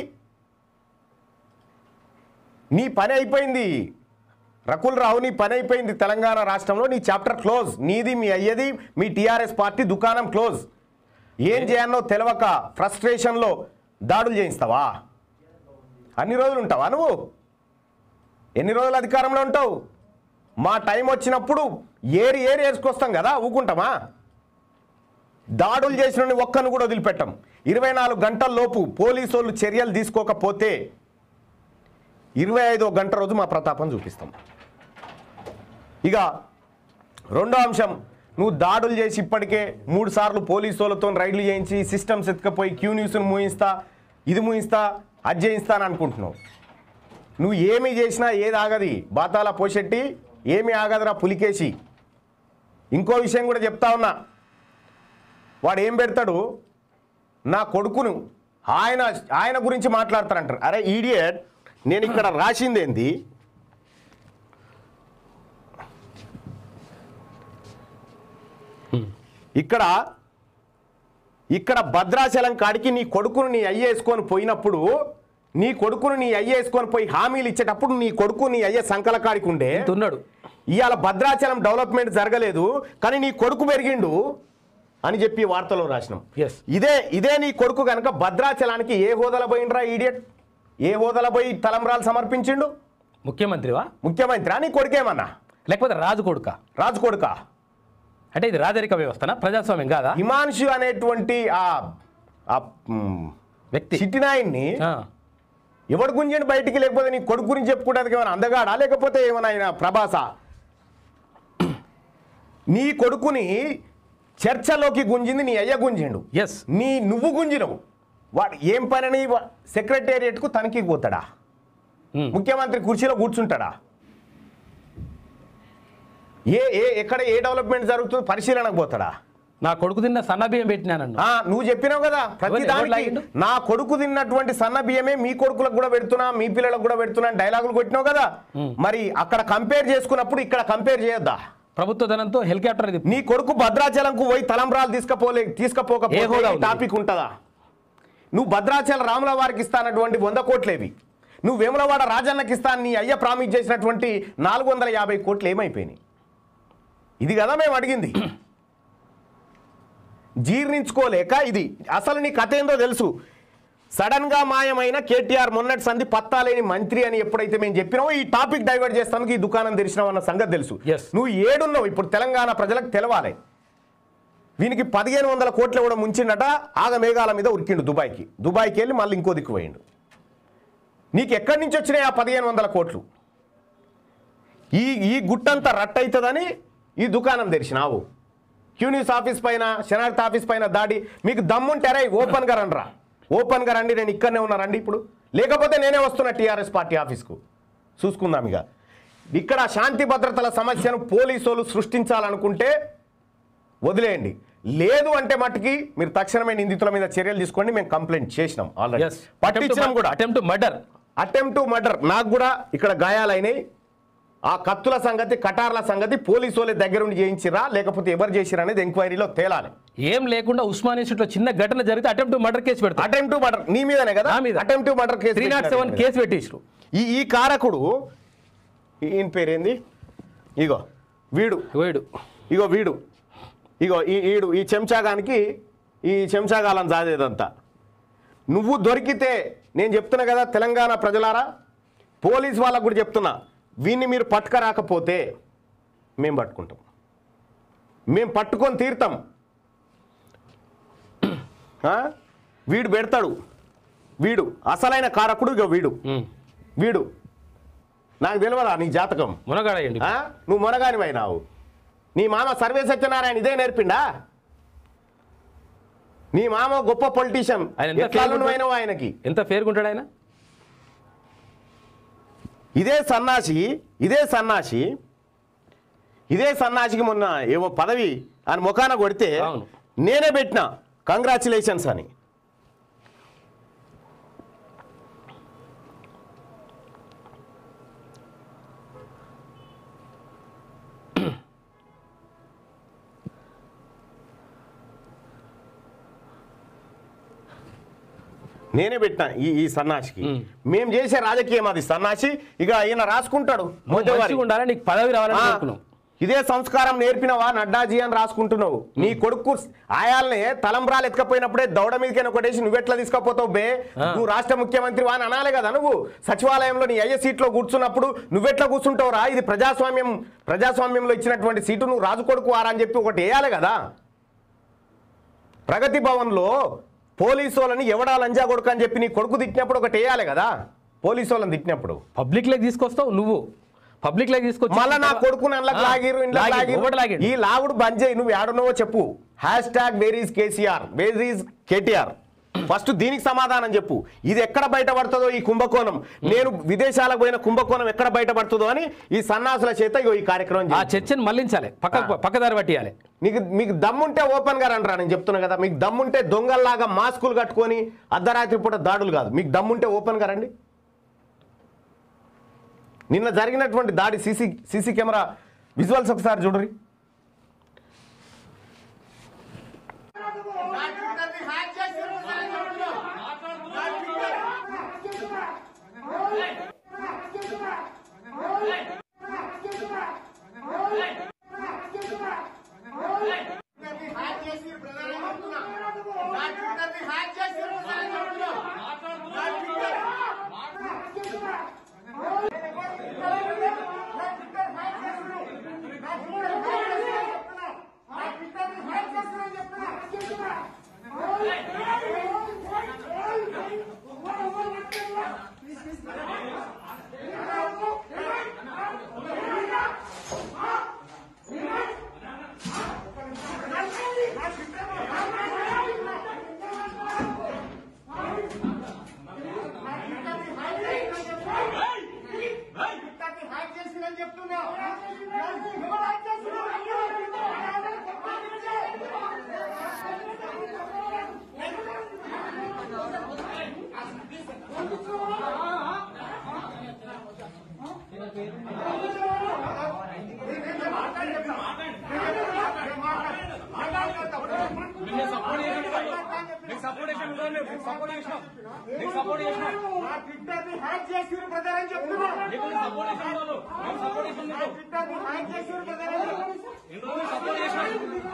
నీ పని అయిపోయింది రకుల్ రావు నీ పని అయిపోయింది తెలంగాణ రాష్ట్రంలో నీ చాప్టర్ క్లోజ్ నీది మీ అయ్యది మీ టీఆర్ఎస్ పార్టీ దుకాణం క్లోజ్ ఏం చేయాలో తెలవక ఫ్రస్ట్రేషన్లో దాడులు చేయిస్తావా అన్ని రోజులు ఉంటావా నువ్వు ఎన్ని రోజులు అధికారంలో ఉంటావు మా టైం వచ్చినప్పుడు ఏరి ఏరి వేసుకొస్తాం కదా ఊకుంటామా దాడులు చేసిన ఒక్కను కూడా వదిలిపెట్టం ఇరవై నాలుగు గంటల లోపు పోలీసు వాళ్ళు చర్యలు తీసుకోకపోతే ఇరవై ఐదో గంట రోజు మా ప్రతాపం చూపిస్తాం ఇక రెండో అంశం నువ్వు దాడులు చేసి ఇప్పటికే మూడు సార్లు పోలీసు వాళ్ళతో రైడ్లు చేయించి సిస్టమ్స్ ఎత్తుకపోయి క్యూ న్యూస్ను మూయిస్తా ఇది మూయిస్తా అది చేయిస్తా అని అనుకుంటున్నావు నువ్వు ఏమి చేసినా ఏది ఆగది బాతాల పోషెట్టి ఏమి ఆగదురా పులికేసి ఇంకో విషయం కూడా చెప్తా ఉన్నా వాడు ఏం పెడతాడు నా కొడుకును ఆయన ఆయన గురించి మాట్లాడతారంటారు అరే ఈడియట్ నేను ఇక్కడ రాసింది ఏంది ఇక్కడ ఇక్కడ భద్రాచలం కాడికి నీ కొడుకును నీ అయ్య వేసుకొని పోయినప్పుడు నీ కొడుకును నీ అయ్య వేసుకొని పోయి హామీలు ఇచ్చేటప్పుడు నీ కొడుకు నీ అయ్య సంకల కాడికి ఉండే ఉన్నాడు ఇవాళ భద్రాచలం డెవలప్మెంట్ జరగలేదు కానీ నీ కొడుకు పెరిగిండు అని చెప్పి వార్తలో రాసినాం Yes. ఇదే ఇదే నీ కొడుకు కనుక భద్రాచలానికి ఏ హోదాల పోయిండ్రా ఈడియట్ ఏ హోదాల పోయి తలంబ్రాలు సమర్పించిండు ముఖ్యమంత్రివా ముఖ్యమంత్రి నీ కొడుకేమన్నా లేకపోతే రాజు కొడుక రాజు కొడుక అంటే ఇది రాజరిక వ్యవస్థనా ప్రజాస్వామ్యం కాదా హిమాంశు అనేటువంటి ఆ ఆ, మ్, వ్యక్తి చిట్టినాయన్ని ఆ, ఎవడు గుంజండి బయటికి లేకపోతే నీ కొడుకు గురించి చెప్పుకోవడానికి ఏమైనా అందగాడా లేకపోతే ఏమైనా ఆయన ప్రభాస నీ కొడుకుని చర్చలోకి గుంజింది నీ అయ్య గుంజిండు ఎస్ నీ నువ్వు గుంజినవు వాడు ఏం పనని వా- సెక్రటేరియట్కు తనిఖీకి పోతాడా ఉమ్. ముఖ్యమంత్రి కుర్చీలో కూర్చుంటాడా ఏ ఏ ఎక్కడ ఏ డెవలప్మెంట్ జరుగుతుందో పరిశీలనకు పోతాడా నా కొడుకు తిన్న సన్న బియ్యం పెట్టినానన్ను ఆ, నువ్వు చెప్పినావు కదా ప్రతి ఎవరు- ఎవరు దానికి లాగిండు? నా కొడుకు తిన్నటువంటి సన్న బియ్యమే మీ కొడుకులకు కూడా పెడుతున్నా మీ పిల్లలకు కూడా పెడుతున్నా అని డైలాగులు కొట్టినావు కదా మరి అక్కడ కంపేర్ చేసుకున్నప్పుడు ఇక్కడ కంపేర్ చేయొద్దా ప్రభుత్వ ధనంతో హెలికాప్టర్ ఇది నీ కొడుకు భద్రాచలంకు పోయి తలంబ్రాలు తీసుకపోలే ఏ తీసుకపోకపోతే హోదా ఈ ఉంది? టాపిక్ ఉంటుందా నువ్వు భద్రాచల రాముల వారికి ఇస్తానటువంటి వంద కోట్లేవి నువ్వు వేములవాడ రాజన్నకి ఇస్తాను నీ అయ్య ప్రామిస్ చేసినటువంటి నాలుగు వందల యాభై కోట్లు ఏమైపోయినాయి ఇది కదా మేము అడిగింది జీర్ణించుకోలేక ఇది అసలు నీ కథ ఏందో తెలుసు సడన్ గా మాయమైన కేటీఆర్ మొన్నటి సంధి పత్తాలేని మంత్రి అని ఎప్పుడైతే మేము చెప్పినామో ఈ టాపిక్ డైవర్ట్ చేస్తానికి ఈ దుకాణం తెరిచినావు అన్న సంగతి తెలుసు Yes. నువ్వు ఏడున్నావు ఇప్పుడు తెలంగాణ ప్రజలకు తెలవాలి వీనికి పదిహేను వందల కోట్లు ఇవ్వడం ముంచిండట ఆగ మేఘాల మీద ఉరికిండు దుబాయ్కి దుబాయ్కి వెళ్ళి మళ్ళీ ఇంకో దిక్కు పోయిండు నీకు ఎక్కడి నుంచి వచ్చినాయి ఆ పదిహేను వందల కోట్లు ఈ ఈ గుట్టంతా రట్టయితుందని ఈ దుకాణం తెరిచినావు క్యూనిస్ ఆఫీస్ పైన శనార్థ ఆఫీస్ పైన దాడి మీకు దమ్ముంటారా ఓపెన్గా రండిరా ఓపెన్గా రండి నేను ఇక్కడనే ఉన్నా రండి ఇప్పుడు లేకపోతే నేనే వస్తున్నా టీఆర్ఎస్ పార్టీ ఆఫీస్కు చూసుకుందాం ఇక ఇక్కడ శాంతి భద్రతల సమస్యను పోలీసులు సృష్టించాలనుకుంటే వదిలేయండి లేదు అంటే మట్టుకి మీరు తక్షణమే నిందితుల మీద చర్యలు తీసుకోండి మేము కంప్లైంట్ చేసినాం ఆల్రెడీ ఎస్ పట్టించినాం కూడా attempt murder attempt to murder నాకు కూడా ఇక్కడ గాయాలైనాయి ఆ కత్తుల సంగతి కటార్ల సంగతి పోలీసు వాళ్ళ దగ్గర ఉండి చేయించిరా లేకపోతే ఎవరు చేసిరా అనేది ఎంక్వైరీలో తేలాలి ఏం లేకుండా ఉస్మాన్ ఇన్స్టిట్యూట్ లో చిన్న ఘటన జరిగితే అటెంప్ట్ మర్డర్ కేసు పెడతా అటెంప్ట్ టు మర్డర్ నీ మీదనే కదా నా మీద. Attempt to murder case three not seven పెట్టినారు. కేసు పెట్టించు ఈ ఈ కారకుడు ఈయన పేరేంది ఇగో వీడు వేడు ఇగో వీడు ఇగో ఈ ఈడు ఈ చెంచాగానికి ఈ చెంచాగాలం జాదేదంతా నువ్వు దొరికితే నేను చెప్తున్నా కదా తెలంగాణ ప్రజలారా పోలీస్ వాళ్ళకు కూడా చెప్తున్నా వీన్ని మీరు పట్టుకరాకపోతే మేము పట్టుకుంటాం మేము పట్టుకొని తీరుతాం ఆ? వీడు పెడతాడు వీడు అసలైన కారకుడు ఇగో వీడు వీడు నాకు తెలియదా నీ జాతకం మునగాడయండి ఆ? నువ్వు మొనగానివైనావు నీ మామ సర్వే సత్యనారాయణ ఇదే నేర్పిండా నీ మామ గొప్ప పొలిటీషియన్ ఆయన ఎంత ఎట్లా ఫేర్ నువ్వైనావు ఆయనకి ఎంత ఫేర్ ఉంటాడు ఆయన ఇదే సన్నాసి ఇదే సన్నాసి ఇదే సన్నాసికి మొన్న ఏవో పదవి అని ముఖాన కొడితే అవును. నేనే పెట్టిన కంగ్రాచులేషన్స్ అని నేనే పెట్టిన ఈ ఈ సన్నాసికి మేము చేసే రాజకీయం అది సన్నాసి ఇక ఈయన రాసుకుంటాడు మోదీ మంచిగా ఉండాలి నీకు పదవి రావాలని ఆ, కోరుకున్నావు ఇదే సంస్కారం నేర్పినవా నడ్డాజీ అని రాసుకుంటున్నావు నీ కొడుకు ఆయాల్ని తలంబ్రాలు ఎత్తుకపోయినప్పుడే దౌడ మీదకైనా కొట్టేసి నువ్వెట్లా తీసుకపోతావు బే నువ్వు రాష్ట్ర ముఖ్యమంత్రి అని అనాలి కదా నువ్వు సచివాలయంలో నీ అయ్యే సీట్లో కూర్చున్నప్పుడు నువ్వెట్లా కూర్చుంటావురా ఇది ప్రజాస్వామ్యం ప్రజాస్వామ్యంలో ఇచ్చినటువంటి సీటు నువ్వు రాజు కొడుకు వారా అని చెప్పి ఒకటి వేయాలి కదా ప్రగతి భవన్లో పోలీసు వాళ్ళని ఎవడా లంజా కొడుకు అని చెప్పి నీ కొడుకు తిట్టినప్పుడు ఒకటి వేయాలి కదా పోలీసు వాళ్ళని తిట్టినప్పుడు పబ్లిక్ లెగ్ తీసుకొస్తావు నువ్వు పబ్లిక్ లెగ్ తీసుకొచ్చి మళ్ళా నా కొడుకుని అందులోకి ఆ, లాగిరు ఇంట్లో లాగిరు. లాగిరు ఒకటి లాగిండు. ఈ లాగుడు బంద్ చేయి నువ్వు ఏడున్నావో చెప్పు hash tag where is KCR where is KTR first దీనికి సమాధానం చెప్పు ఇది ఎక్కడ బయటపడుతుందో ఈ కుంభకోణం నేను విదేశాలకు పోయిన కుంభకోణం ఎక్కడ బయటపడుతుందో అని ఈ సన్నాసుల చేత ఇగో ఈ కార్యక్రమం ఆ చేయి. చర్చను మళ్ళించాలి పక్క పక్కదారి పట్టియాలి నీకు మీకు దమ్ముంటే ఓపెన్ గా రండిరా నేను చెప్తున్నా కదా మీకు దమ్ముంటే దొంగల్లాగా మాస్కులు కట్టుకొని అర్ధరాత్రి పూట దాడులు కాదు మీకు దమ్ముంటే ఓపెన్ గా రండి నిన్న జరిగినటువంటి దాడి సీసీ సీసీ కెమెరా విజువల్స్ ఒకసారి చూడరి నా ట్విట్టర్ని హ్యాక్ చేశారు ఒకసారి చెప్తున్నా. నా ట్విట్టర్ ట్విట్టర్ని హ్యాక్ చేసి ప్రధాని చెప్తున్నా. నా ట్విట్టర్ని హ్యాక్ చేశారు ఒకసారి చెప్తున్నా. నా ట్విట్టర్ ట్విట్టర్ని హ్యాక్ చేసిందని చెప్తున్నా. ఎవరు హ్యాక్ నీకు సపోర్ట్ చేసిన నీకు సపోర్ట్ చేసిన నీకు సపోర్ట్ చేసిన నా ట్విట్టర్ని హ్యాక్ చేసిరు బ్రదర్ అని చెప్తున్నా నీకు సపోర్ట్ చేసిన వాళ్ళు నీకు సపోర్ట్ చేసిన నా ట్విట్టర్ని హ్యాక్ చేసిరు బ్రదర్ అని చెప్తున్నా. ఎందుకు సపోర్ట్ చేసిన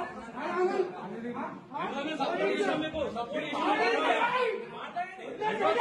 ఎందుకు సపోర్ట్ చేసిన మీకు సపోర్ట్ చేసిన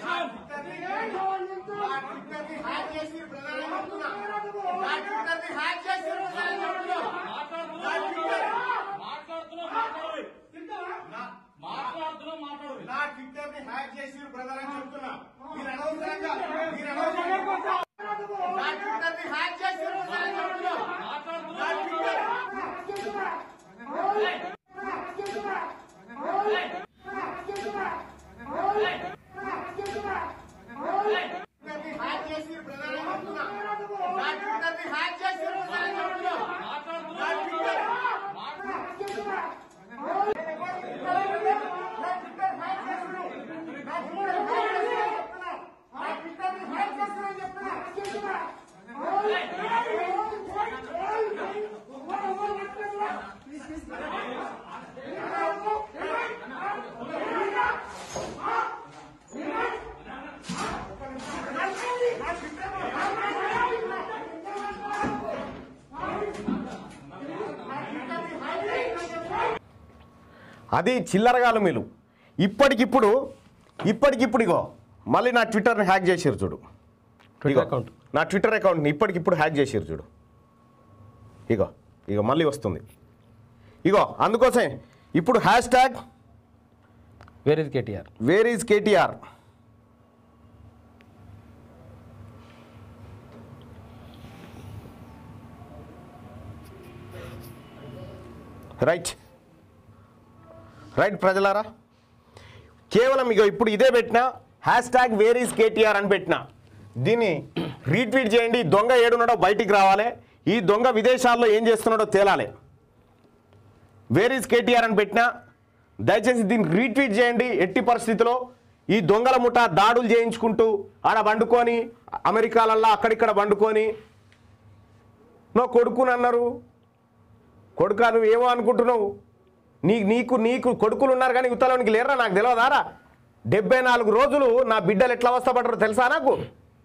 చేసినాం నా ట్విట్టర్ ని హ్యాక్ చేసి ప్రధాని చెప్తున్నా నా ట్విట్టర్ ని హ్యాక్ చేసి ప్రధాని చెప్తున్నా నా ట్విట్టర్ మాట్లాడుతున్నాం మాట్లాడాలి మాట్లాడుతున్నాం మాట్లాడాలి నా ట్విట్టర్ ని హ్యాక్ చేసి ప్రధాని చెప్తున్నా మీరు అనవసరంగా మీరు అనవసరంగా నా ట్విట్టర్ ని హ్యాక్ చేసి ప్రధాని చెప్తున్నా నా ట్విట్టర్ ట్విట్టర్ ని హ్యాక్ చేసి ప్రధాని చెప్తున్నా నా ట్విట్టర్ ని హ్యాక్ చేసి ప్రధాని చెప్తున్నా నా ట్విట్టర్ అది చిల్లరగాలు మీరు ఇప్పటికిప్పుడు ఇప్పటికిప్పుడు ఇగో మళ్ళీ నా ట్విట్టర్ని హ్యాక్ చేసారు చూడు ఇగో అకౌంట్. నా ట్విట్టర్ అకౌంట్ని ఇప్పటికిప్పుడు హ్యాక్ చేసారు చూడు ఇగో ఇగో మళ్ళీ వస్తుంది ఇగో అందుకోసం ఇప్పుడు hash tag where is KTR where is KTR right right ప్రజలారా కేవలం ఇక ఇప్పుడు ఇదే పెట్టిన hash tag where is KTR అని పెట్టిన దీన్ని రీట్వీట్ చేయండి ఈ దొంగ ఏడున్నాడో బయటికి రావాలి ఈ దొంగ విదేశాల్లో ఏం చేస్తున్నాడో తేలాలి వేర్ ఈజ్ కేటీఆర్ అని పెట్టినా దయచేసి దీన్ని రీట్వీట్ చేయండి ఎట్టి పరిస్థితిలో ఈ దొంగల ముఠ దాడులు చేయించుకుంటూ ఆడ వండుకొని అమెరికాలల్లా అక్కడిక్కడ వండుకొని నో కొడుకుని అన్నారు కొడుకా నువ్వు ఏమో అనుకుంటున్నావు నీ నీకు నీకు కొడుకులు ఉన్నారు కానీ యువతలోనికి లేరా నాకు తెలియదారా డెబ్బై నాలుగు రోజులు నా బిడ్డలు ఎట్లా అవస్థపడ్డారో తెలుసా నాకు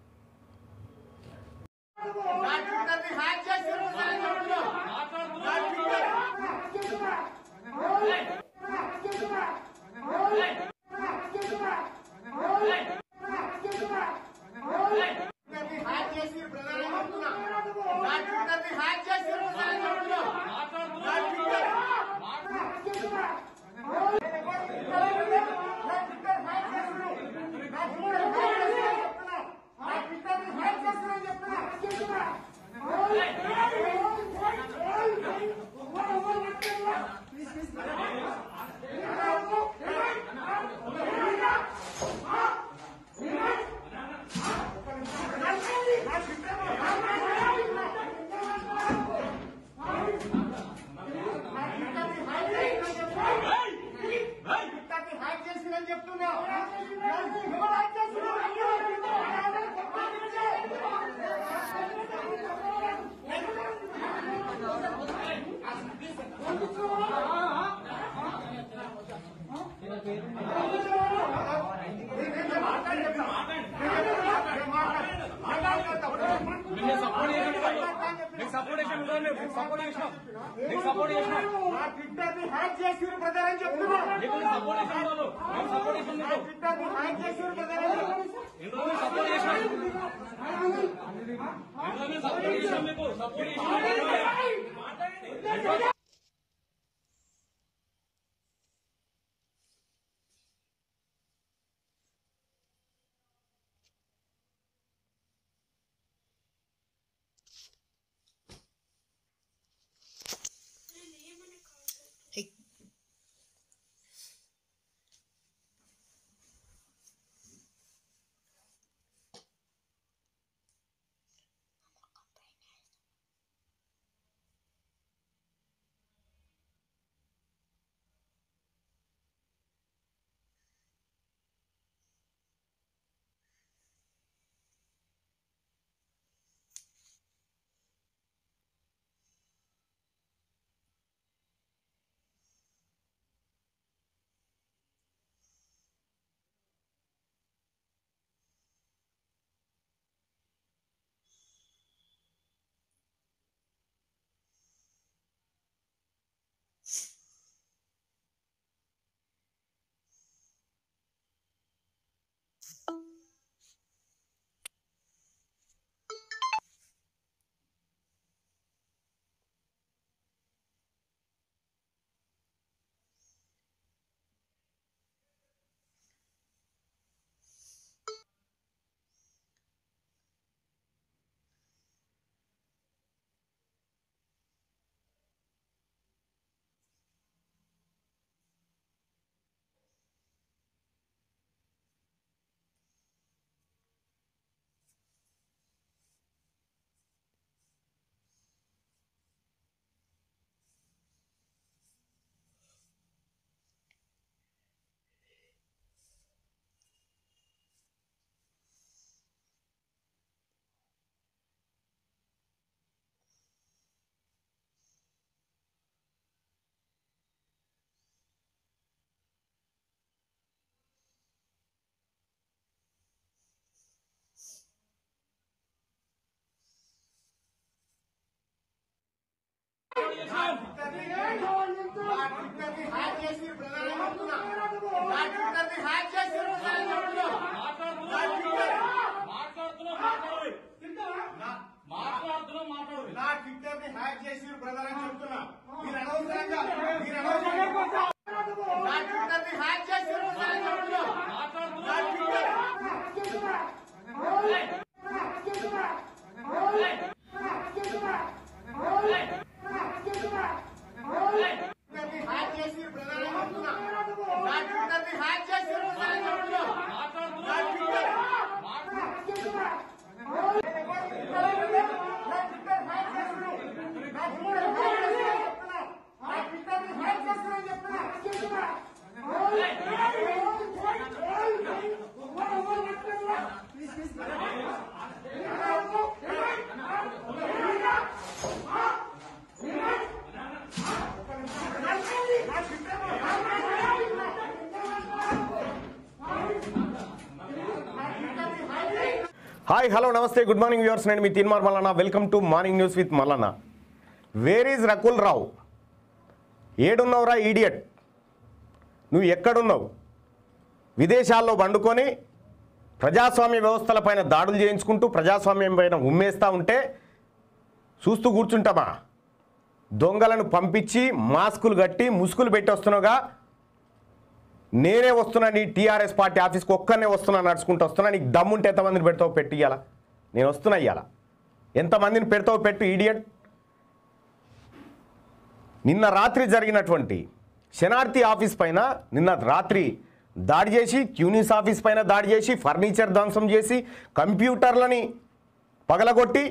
నా ట్విట్టర్ ని హ్యాక్ చేసి ప్రధాని చెప్తున్నా నా ట్విట్టర్ ట్విట్టర్ ని హ్యాక్ చేసి ప్రధాని చెప్తున్నా నా ట్విట్టర్ ని హ్యాక్ చేసి ప్రధాని చెప్తున్నా నా ట్విట్టర్ ట్విట్టర్ ని హ్యాక్ చేసిందని చెప్తున్నా ఎవరు హ్యాక్ మీకు సపోర్ట్ చేసినాం మీకు సపోర్ట్ చేసినాం మీకు సపోర్ట్ చేసినాం మీకు సపోర్ట్ చేసినాం నా ట్విట్టర్ ని హ్యాక్ చేసి ప్రధాని చెప్తున్నా మీకు సపోర్ట్ చేసిన వాళ్ళు మీకు సపోర్ట్ చేసిన నా మీకు ట్విట్టర్ ని హ్యాక్ చేసి ప్రధాని ఇందులో మీరు సపోర్ట్ చేసినాం ఇందులో మీరు సపోర్ట్ చేసినాం మీకు సపోర్ట్ చేసినాం నా ట్విట్టర్ని హ్యాక్ చేసి ప్రధాని చెప్తున్నా నా ట్విట్టర్ని హ్యాక్ చేసి ప్రధాని చెప్తున్నా నా ట్విట్టర్ నా ట్విట్టర్ ని హ్యాక్ చేసి ప్రధాని చెప్తున్నా మీరు అనవసరంగా మీరు అనవసరంగా నా ట్విట్టర్ ని హ్యాక్ చేసి ప్రధాని చెప్తున్నా నా ట్విట్టర్ ట్విట్టర్ ని హ్యాక్ చేసి ప్రధాని చెప్తున్నా నా ట్విట్టర్ ని హ్యాక్ చేసి ప్రధాని చెప్తున్నా నా ట్విట్టర్ హాయ్ హలో నమస్తే గుడ్ మార్నింగ్ వ్యూవర్స్ నేను మీ Teenmar Mallanna welcome to morning news with Mallanna where is Rakul Rao ఏడున్నావురా ఈడియట్ నువ్వు ఎక్కడున్నావు విదేశాల్లో వండుకొని ప్రజాస్వామ్య వ్యవస్థలపైన దాడులు చేయించుకుంటూ ప్రజాస్వామ్యం పైన ఉమ్మేస్తూ ఉంటే చూస్తూ కూర్చుంటామా దొంగలను పంపించి మాస్కులు కట్టి ముసుగులు పెట్టి వస్తున్నావుగా నేనే వస్తున్నా నీ టీఆర్ఎస్ పార్టీ ఆఫీస్కి ఒక్కనే వస్తున్నా నడుచుకుంటూ వస్తున్నా నీకు దమ్ముంటే ఎంతమందిని పెడతావు పెట్టు ఇయ్యాల నేను వస్తున్నా ఇయ్యాల ఎంతమందిని పెడతావు పెట్టు ఈడియట్ నిన్న రాత్రి జరిగినటువంటి శనార్థి ఆఫీస్ పైన నిన్న రాత్రి దాడి చేసి క్యూనిస్ ఆఫీస్ పైన దాడి చేసి ఫర్నిచర్ ధ్వంసం చేసి కంప్యూటర్లని పగలగొట్టి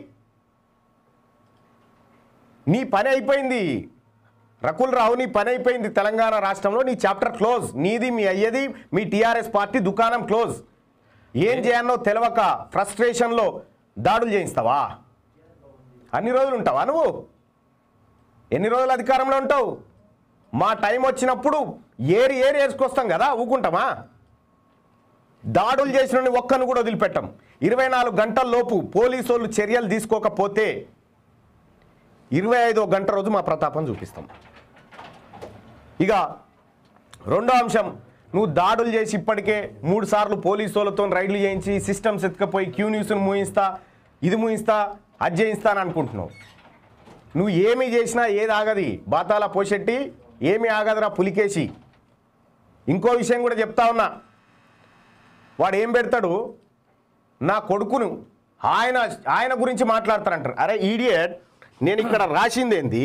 నీ పని అయిపోయింది రకుల్ రావు నీ పని అయిపోయింది తెలంగాణ రాష్ట్రంలో నీ చాప్టర్ క్లోజ్ నీది మీ అయ్యది మీ టీఆర్ఎస్ పార్టీ దుకాణం క్లోజ్ ఏం చేయాలో తెలవక ఫ్రస్ట్రేషన్లో దాడులు చేయిస్తావా అన్ని రోజులు ఉంటావా నువ్వు ఎన్ని రోజులు అధికారంలో ఉంటావు మా టైం వచ్చినప్పుడు ఏరి ఏరి వేసుకొస్తాం కదా ఊకుంటామా దాడులు చేసిన ఒక్కను కూడా వదిలిపెట్టాం ఇరవై నాలుగు గంటల లోపు పోలీసు వాళ్ళు చర్యలు తీసుకోకపోతే ఇరవై ఐదో గంట రోజు మా ప్రతాపం చూపిస్తాం ఇక రెండో అంశం నువ్వు దాడులు చేసి ఇప్పటికే మూడు సార్లు పోలీసు వాళ్ళతో రైడ్లు చేయించి సిస్టమ్స్ ఎత్తుకపోయి క్యూ న్యూస్ను మూయిస్తా ఇది మూయిస్తా అది చేయిస్తా అని అనుకుంటున్నావు నువ్వు ఏమి చేసినా ఏది ఆగది బాతాల పోషెట్టి ఏమి ఆగదురా పులికేసి ఇంకో విషయం కూడా చెప్తా ఉన్నా వాడు ఏం పెడతాడు నా కొడుకును ఆయన ఆయన గురించి మాట్లాడతారంటారు అరే ఈడియట్ నేను ఇక్కడ రాసింది ఏంది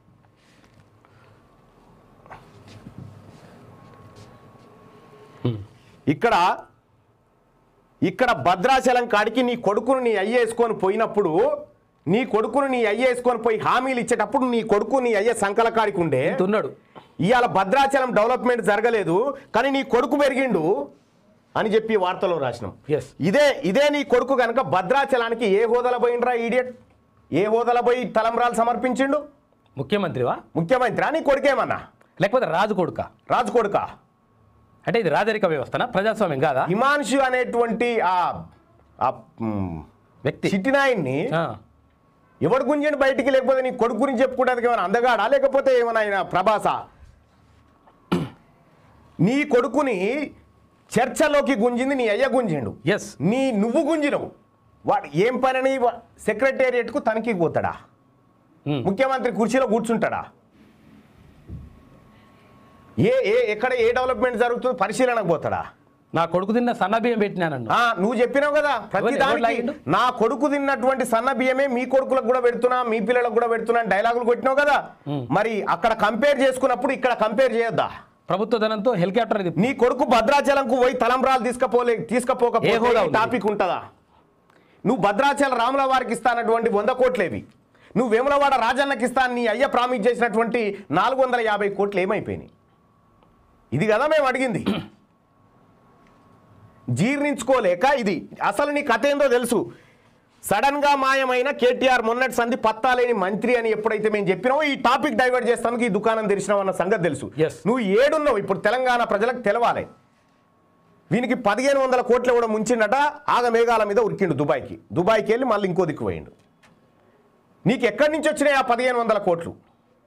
ఇక్కడ ఇక్కడ భద్రాచలం కాడికి నీ కొడుకును నీ అయ్య వేసుకొని పోయినప్పుడు నీ కొడుకును నీ అయ్య వేసుకొని పోయి హామీలు ఇచ్చేటప్పుడు నీ కొడుకు నీ అయ్య సంకల కాడికి ఉండే ఉన్నాడు ఇవాళ భద్రాచలం డెవలప్మెంట్ జరగలేదు కానీ నీ కొడుకు పెరిగిండు అని చెప్పి వార్తలో రాసినాం Yes. ఇదే ఇదే నీ కొడుకు కనుక భద్రాచలానికి ఏ హోదాల పోయిండ్రా ఈడియట్ ఏ హోదాల పోయి తలంబ్రాలు సమర్పించిండు ముఖ్యమంత్రివా ముఖ్యమంత్రి నీ కొడుకేమన్నా లేకపోతే రాజు కొడుక రాజు కొడుక అంటే ఇది రాజరిక వ్యవస్థనా ప్రజాస్వామ్యం కాదా హిమాంశు అనేటువంటి ఆ ఆ, మ్, వ్యక్తి చిట్టినాయన్ని ఆ, ఎవడు గుంజండి బయటికి లేకపోతే నీ కొడుకు గురించి చెప్పుకోవడానికి ఏమైనా అందగాడా లేకపోతే ఏమైనా ఆయన ప్రభాస నీ కొడుకుని చర్చలోకి గుంజింది నీ అయ్య గుంజిండు ఎస్ నీ నువ్వు గుంజినవు వాడు ఏం పనని వా- సెక్రటేరియట్కు తనకి పోతాడా ఉమ్. ముఖ్యమంత్రి కుర్చీలో కూర్చుంటాడా ఏ ఏ ఎక్కడ ఏ డెవలప్మెంట్ జరుగుతుందో పరిశీలనకు పోతాడా నా కొడుకు తిన్న సన్న బియ్యం పెట్టినానన్ను ఆ, నువ్వు చెప్పినావు కదా ప్రతి ఎవరు- ఎవరు దానికి లాగిండు? నా కొడుకు తిన్నటువంటి సన్న బియ్యమే మీ కొడుకులకు కూడా పెడుతున్నా మీ పిల్లలకు కూడా పెడుతున్నా అని డైలాగులు కొట్టినావు కదా మరి అక్కడ కంపేర్ చేసుకున్నప్పుడు ఇక్కడ కంపేర్ చేయొద్దా ప్రభుత్వ ధనంతో హెలికాప్టర్ ఇది నీ కొడుకు భద్రాచలంకు పోయి తలంబ్రాలు తీసుకపోలే ఏ హోదా తీసుకపోకపోతే ఉంది? టాపిక్ ఉంటుందా నువ్వు భద్రాచల రాముల వారికి ఇస్తానటువంటి వంద కోట్లేవి నువ్వు వేములవాడ రాజన్నకి ఇస్తాను నీ అయ్య ప్రామిస్ చేసినటువంటి నాలుగు వందల యాభై కోట్లు ఏమైపోయినాయి ఇది కదా మేము అడిగింది జీర్ణించుకోలేక ఇది అసలు నీ కథ ఏందో తెలుసు సడన్ గా మాయమైన కేటీఆర్ మొన్నటి సంధి పత్తాలేని మంత్రి అని ఎప్పుడైతే మేము చెప్పినామో ఈ టాపిక్ డైవర్ట్ చేస్తానికి ఈ దుకాణం తెరిచినావు అన్న సంగతి తెలుసు Yes. నువ్వు ఏడున్నావు ఇప్పుడు తెలంగాణ ప్రజలకు తెలవాలి వీనికి పదిహేను వందల కోట్లు కూడా ముంచిండట ఆగ మేఘాల మీద ఉరికిండు దుబాయ్కి దుబాయ్కి వెళ్ళి మళ్ళీ ఇంకో దిక్కు పోయిండు నీకు ఎక్కడి నుంచి వచ్చినాయి ఆ పదిహేను వందల కోట్లు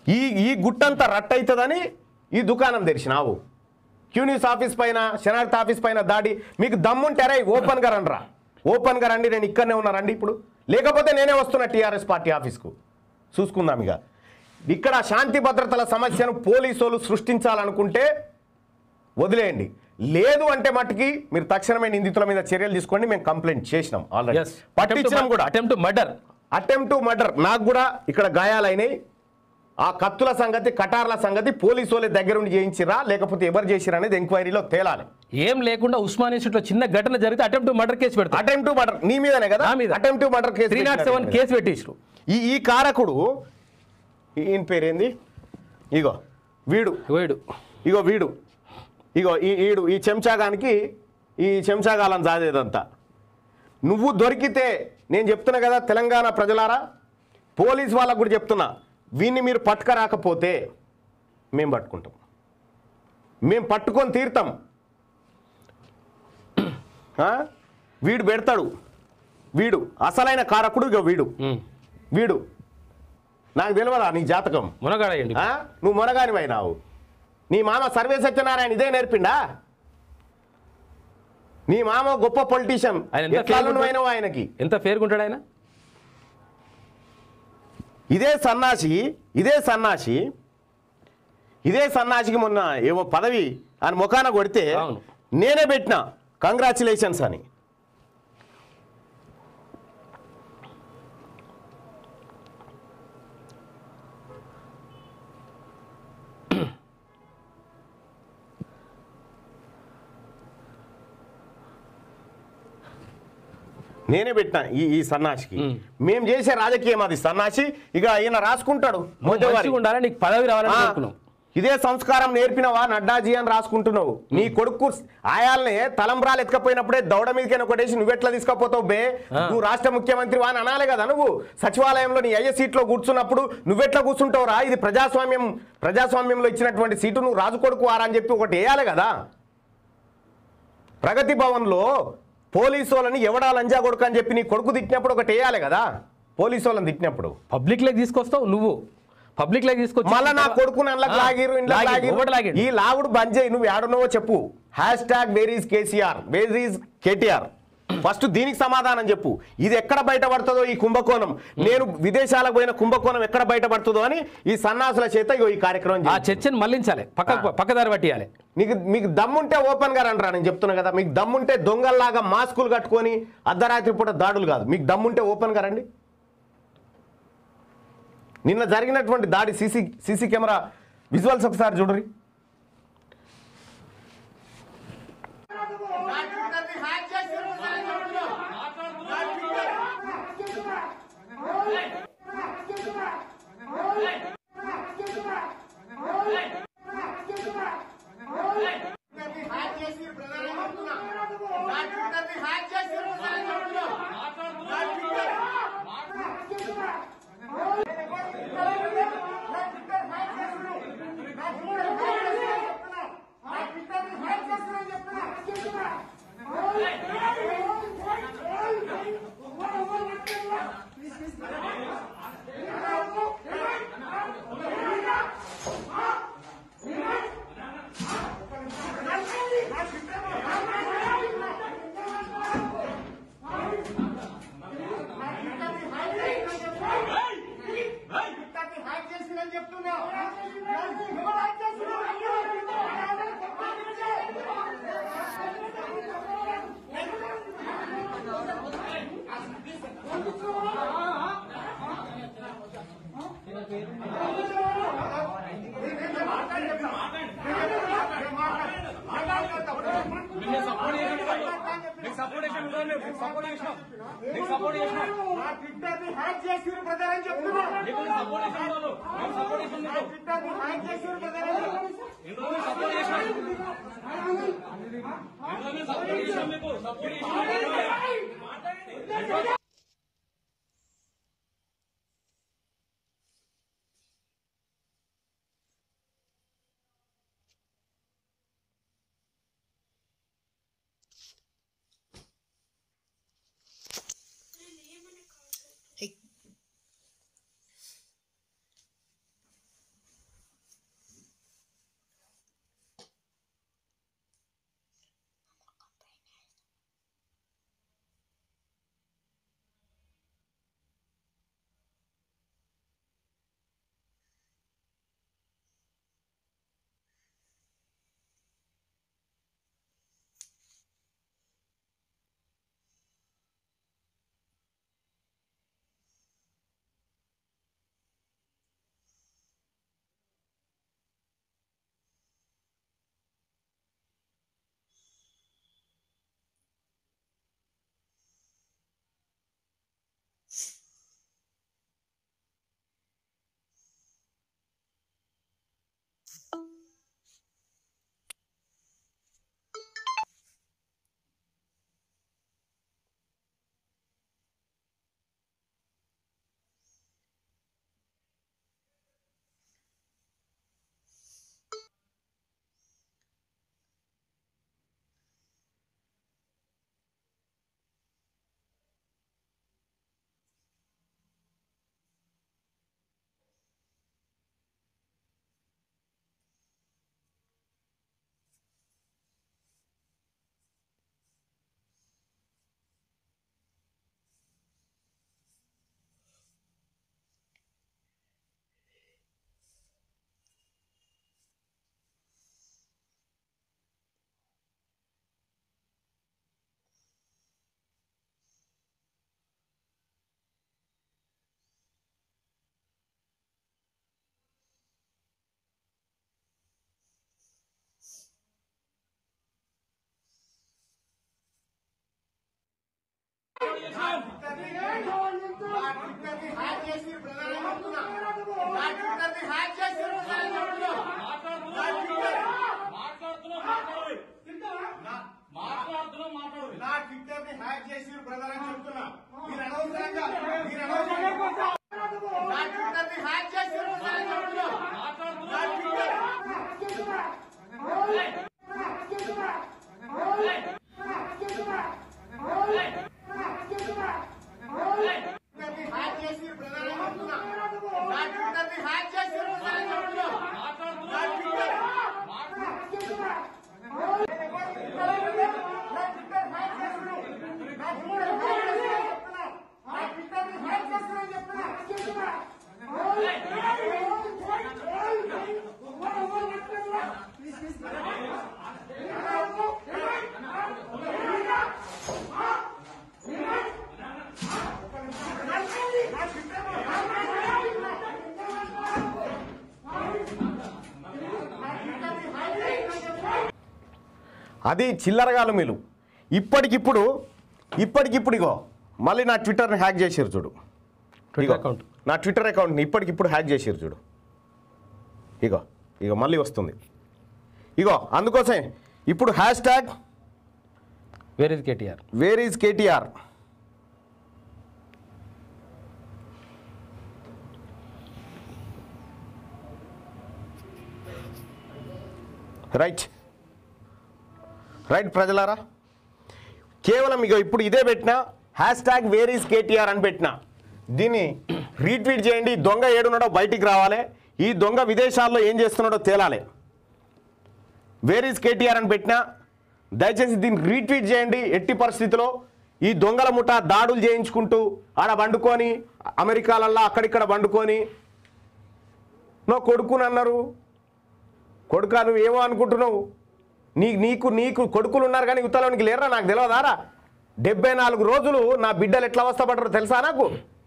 ఈ ఈ గుట్టంతా రట్ అవుతుందని ఈ దుకాణం తెరిచినావు క్యూన్యూస్ ఆఫీస్ పైన శనార్థ ఆఫీస్ పైన దాడి మీకు దమ్ముంటారా ఓపెన్గా రండిరా ఓపెన్గా రండి నేను ఇక్కడనే ఉన్నా రండి ఇప్పుడు లేకపోతే నేనే వస్తున్నా టీఆర్ఎస్ పార్టీ ఆఫీస్కు చూసుకుందాం ఇక ఇక్కడ శాంతి భద్రతల సమస్యను పోలీసు వాళ్ళు సృష్టించాలనుకుంటే వదిలేయండి లేదు అంటే మట్టుకి మీరు తక్షణమే నిందితుల మీద చర్యలు తీసుకోండి మేము కంప్లైంట్ చేసినాం ఆల్రెడీ ఎస్ పట్టించినాం కూడా అటెంప్ట్ మర్డర్ అటెంప్ట్ మర్డర్ నాకు కూడా ఇక్కడ గాయాలైనాయి ఆ కత్తుల సంగతి కటార్ల సంగతి పోలీసు వాళ్ళ దగ్గర ఉండి చేయించిరా లేకపోతే ఎవరు చేసిరా అనేది ఎంక్వైరీలో తేలాలి ఏం లేకుండా ఉస్మాన్ ఇన్స్టిట్యూట్లో చిన్న ఘటన జరిగితే అటెంప్ట్ మర్డర్ కేసు పెడతా అటెంప్ట్ మర్డర్ నీ మీదనే కదా నా మీద. Attempt murder case three not seven పెట్టినారు. కేసు పెట్టేసారు ఈ ఈ కారకుడు ఈయన పేరేంది ఇగో వీడు వేడు ఇగో వీడు ఇగో ఈ ఈడు ఈ చెంచాగానికి ఈ చెంచాగాలం జాదేదంతా నువ్వు దొరికితే నేను చెప్తున్నా కదా తెలంగాణ ప్రజలారా పోలీస్ వాళ్ళకు కూడా చెప్తున్నా వీన్ని మీరు పట్టుకరాకపోతే మేము పట్టుకుంటాం మేము పట్టుకొని తీరుతాం ఆ? వీడు పెడతాడు వీడు అసలైన కారకుడు ఇగో వీడు వీడు నాకు తెలియదా నీ జాతకం మునగాడయండి ఆ? నువ్వు మొనగానివైనావు నీ మామ సర్వే సత్యనారాయణ ఇదే నేర్పిండా నీ మామ గొప్ప పొలిటీషియన్ ఆయన ఎంత ఎట్లా ఫేర్ నువ్వైనావు ఆయనకి ఎంత ఫేర్గుంటాడు ఆయన ఇదే సన్నాసి ఇదే సన్నాసి ఇదే సన్నాసికి మొన్న ఏమో పదవి అని ముఖాన కొడితే అవును. నేనే పెట్టిన కంగ్రాచులేషన్స్ అని నేనే పెట్టిన ఈ ఈ సన్నాసికి మేము చేసే రాజకీయం అది సన్నాసి ఇక ఈయన రాసుకుంటాడు మోదీ మంచిగా ఉండాలి నీకు పదవి రావాలని ఆ, కోరుకున్నాం ఇదే సంస్కారం నేర్పినవా నడ్డాజీ అని రాసుకుంటున్నావు నీ కొడుకు ఆయాల్ని తలంబ్రాలు ఎత్తుకపోయినప్పుడే దౌడ మీదకైనా కొట్టేసి నువ్వెట్లా తీసుకపోతావు బే నువ్వు రాష్ట్ర ముఖ్యమంత్రి అని అనాలి కదా నువ్వు సచివాలయంలో నీ అయ్యే సీట్లో కూర్చున్నప్పుడు నువ్వెట్లా కూర్చుంటావురా ఇది ప్రజాస్వామ్యం ప్రజాస్వామ్యంలో ఇచ్చినటువంటి సీటు నువ్వు రాజు కొడుకు వారా అని చెప్పి ఒకటి వేయాలి కదా ప్రగతి భవన్లో పోలీసు వాళ్ళని ఎవడా లంజా కొడుకు అని చెప్పి నీ కొడుకు తిట్టినప్పుడు ఒకటి వేయాలి కదా పోలీసు వాళ్ళని తిట్టినప్పుడు పబ్లిక్ లెగ్ తీసుకొస్తావు నువ్వు పబ్లిక్ లెగ్ తీసుకొచ్చి మళ్ళా నా కొడుకుని అందులోకి ఆ, లాగిరు ఇంట్లో లాగిరు, లాగిరు ఒకటి లాగిండు. ఈ లాగుడు బంద్ చేయి నువ్వు ఏడున్నావో చెప్పు hash tag where is KCR where is KTR first దీనికి సమాధానం చెప్పు ఇది ఎక్కడ బయటపడుతుందో ఈ కుంభకోణం నేను విదేశాలకు పోయిన కుంభకోణం ఎక్కడ బయటపడుతుందో అని ఈ సన్నాసుల చేత ఇగో ఈ కార్యక్రమం ఆ చేయి. చర్చను మళ్ళించాలి పక్క పక్కదారి పట్టియాలి నీకు మీకు దమ్ముంటే ఓపెన్ గా రండిరా నేను చెప్తున్నా కదా మీకు దమ్ముంటే దొంగల్లాగా మాస్కులు కట్టుకొని అర్ధరాత్రి పూట దాడులు కాదు మీకు దమ్ముంటే ఓపెన్ గా రండి నిన్న జరిగినటువంటి దాడి సీసీ సీసీ కెమెరా విజువల్స్ ఒకసారి చూడరి నా ట్విట్టర్ని హ్యాక్ చేసిర్రు అని చెప్తున్నా. నా ట్విట్టర్ ట్విట్టర్ని హ్యాక్ చేసిర్రు బ్రదర్ అని చెప్తున్నా. నా ట్విట్టర్ని హ్యాక్ చేసిర్రు అని చెప్తున్నా. నా ట్విట్టర్ ట్విట్టర్ని హ్యాక్ చేసిర్రు అని చెప్తున్నా. ఎవరు హ్యాక్ చేసిర్రు? మీకు సపోర్ట్ చేసిన మీకు సపోర్ట్ చేసినాం మీకు సపోర్ట్ చేసినాం నా ట్విట్టర్ని హ్యాక్ చేసిర్రు బ్రదర్ అని చెప్తున్నా. మీకు సపోర్ట్ చేసిన వాళ్ళు మేము సపోర్ట్ చేసిన నా ట్విట్టర్ని హ్యాక్ చేసిర్రు బ్రదర్ అని చెప్తున్నా. ఇందులో మేము సపోర్ట్ చేసినాం ఇందులో మేము సపోర్ట్ చేసినాం మీకు సపోర్ట్ చేసినాం నా ట్విట్టర్ ని హ్యాక్ చేసి ప్రధాని చెప్తున్నా నా ట్విట్టర్ ని హ్యాక్ చేసి ప్రధాని చెప్తున్నా నా ట్విట్టర్ నా ట్విట్టర్ ని హ్యాక్ చేసి ప్రధాని చెప్తున్నా మీరు అనవసరంగా మీరు అనవసరంగా నా ట్విట్టర్ ని హ్యాక్ చేసి ప్రధాని చెప్తున్నా నా ట్విట్టర్ ట్విట్టర్ ని హ్యాక్ చేసి ప్రధాని చెప్తున్నా నా ట్విట్టర్ ని హ్యాక్ చేసి ప్రధాని చెప్తున్నా నా ట్విట్టర్ అది చిల్లరగాలు మీరు ఇప్పటికిప్పుడు ఇప్పటికిప్పుడు ఇగో మళ్ళీ నా ట్విట్టర్ని హ్యాక్ చేసారు చూడు Twitter ఇగో, account. నా ట్విట్టర్ అకౌంట్ని ఇప్పటికిప్పుడు హ్యాక్ చేసారు చూడు ఇగో ఇగో మళ్ళీ వస్తుంది ఇగో అందుకోసం ఇప్పుడు hash tag where is KTR where is KTR right right ప్రజలారా కేవలం ఇక ఇప్పుడు ఇదే పెట్టినా hash tag where is KTR అని పెట్టినా దీన్ని రీట్వీట్ చేయండి ఈ దొంగ ఏడున్నాడో బయటికి రావాలి ఈ దొంగ విదేశాల్లో ఏం చేస్తున్నాడో తేలాలి వేర్ ఈజ్ కేటీఆర్ అని పెట్టినా దయచేసి దీన్ని రీట్వీట్ చేయండి ఎట్టి పరిస్థితిలో ఈ దొంగల ముఠా దాడులు చేయించుకుంటూ ఆడ వండుకొని అమెరికాలల్లా అక్కడిక్కడ వండుకొని నో కొడుకుని అన్నారు కొడుకా నువ్వు ఏమో అనుకుంటున్నావు నీ నీకు నీకు కొడుకులు ఉన్నారు కానీ యువతలోనికి లేరా నాకు తెలియదారా డెబ్బై నాలుగు రోజులు నా బిడ్డలు ఎట్లా అవస్థపడ్డారో తెలుసా నాకు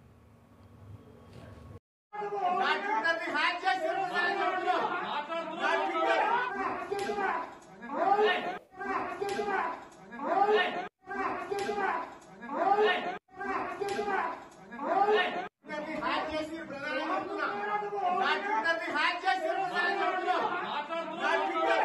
నా ట్విట్టర్ ని హ్యాక్ చేసి ప్రధాని చెప్తున్నా నా ట్విట్టర్ ట్విట్టర్ ని హ్యాక్ చేసి ప్రధాని చెప్తున్నా నా ట్విట్టర్ ని హ్యాక్ చేసి ప్రధాని చెప్తున్నా నా ట్విట్టర్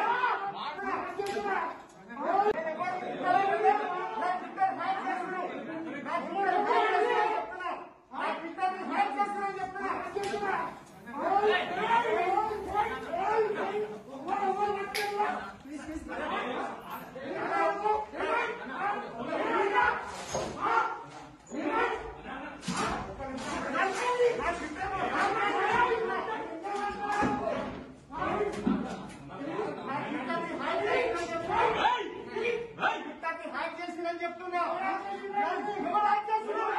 ట్విట్టర్ ని హ్యాక్ చేసిందని చెప్తున్నా ఎవరు హ్యాక్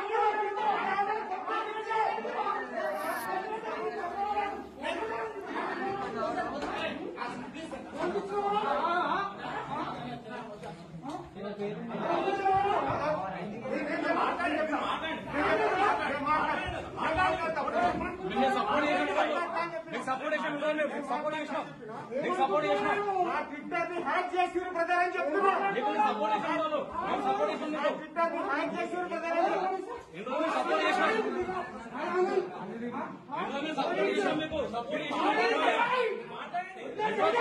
నేను సపోర్ట్ చేసిన నీకు సపోర్ట్ చేసిన నీకు సపోర్ట్ చేసిన నీకు సపోర్ట్ చేసిన నా ట్విట్టర్ ని హ్యాక్ చేసి ప్రధాని చెప్తున్నా నీకు సపోర్ట్ చేసిన వాళ్ళు నేను సపోర్ట్ చేసిన నా ట్విట్టర్ ని హ్యాక్ చేసి ప్రధాని ఇందులో నేను సపోర్ట్ చేసిన ఇందులో నేను సపోర్ట్ చేసిన మీకు సపోర్ట్ చేసిన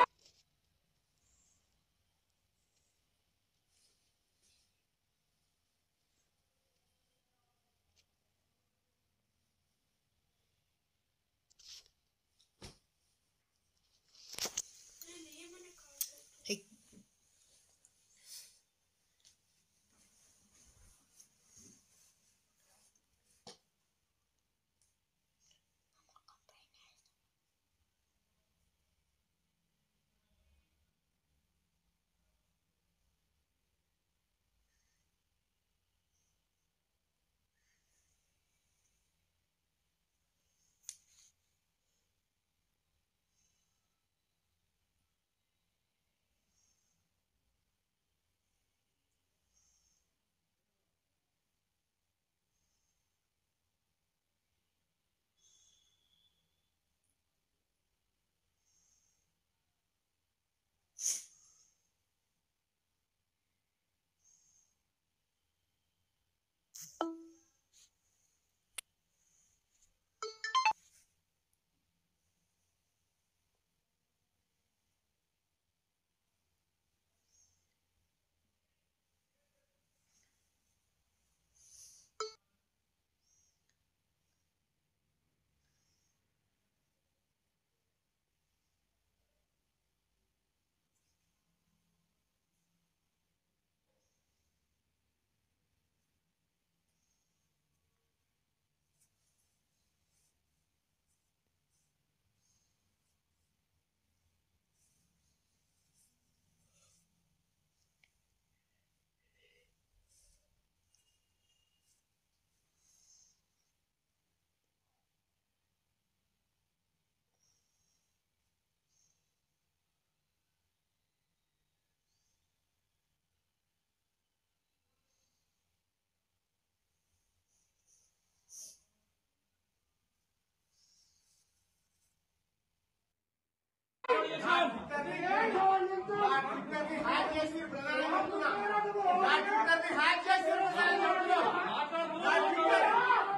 నా ట్విట్టర్ని హ్యాక్ చేసి ప్రధాని చెప్తున్నా నా ట్విట్టర్ని హ్యాక్ చేసి ప్రధాని చెప్తున్నా నా ట్విట్టర్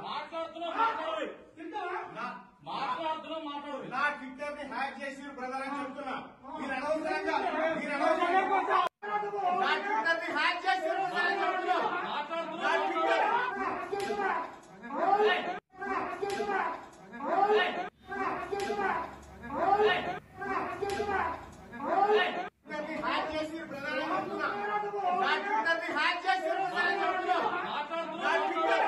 నా ట్విట్టర్ ని హ్యాక్ చేసి బ్రదర్ అని చెప్తున్నా మీరు అనవసరంగా మీరు అనవసరంగా నా ట్విట్టర్ ని హ్యాక్ చేసి బ్రదర్ అని చెప్తున్నా నా ట్విట్టర్ ట్విట్టర్ ని హ్యాక్ చేసి బ్రదర్ అని చెప్తున్నా నా ట్విట్టర్ ని హ్యాక్ చేసి బ్రదర్ అని చెప్తున్నా నా ట్విట్టర్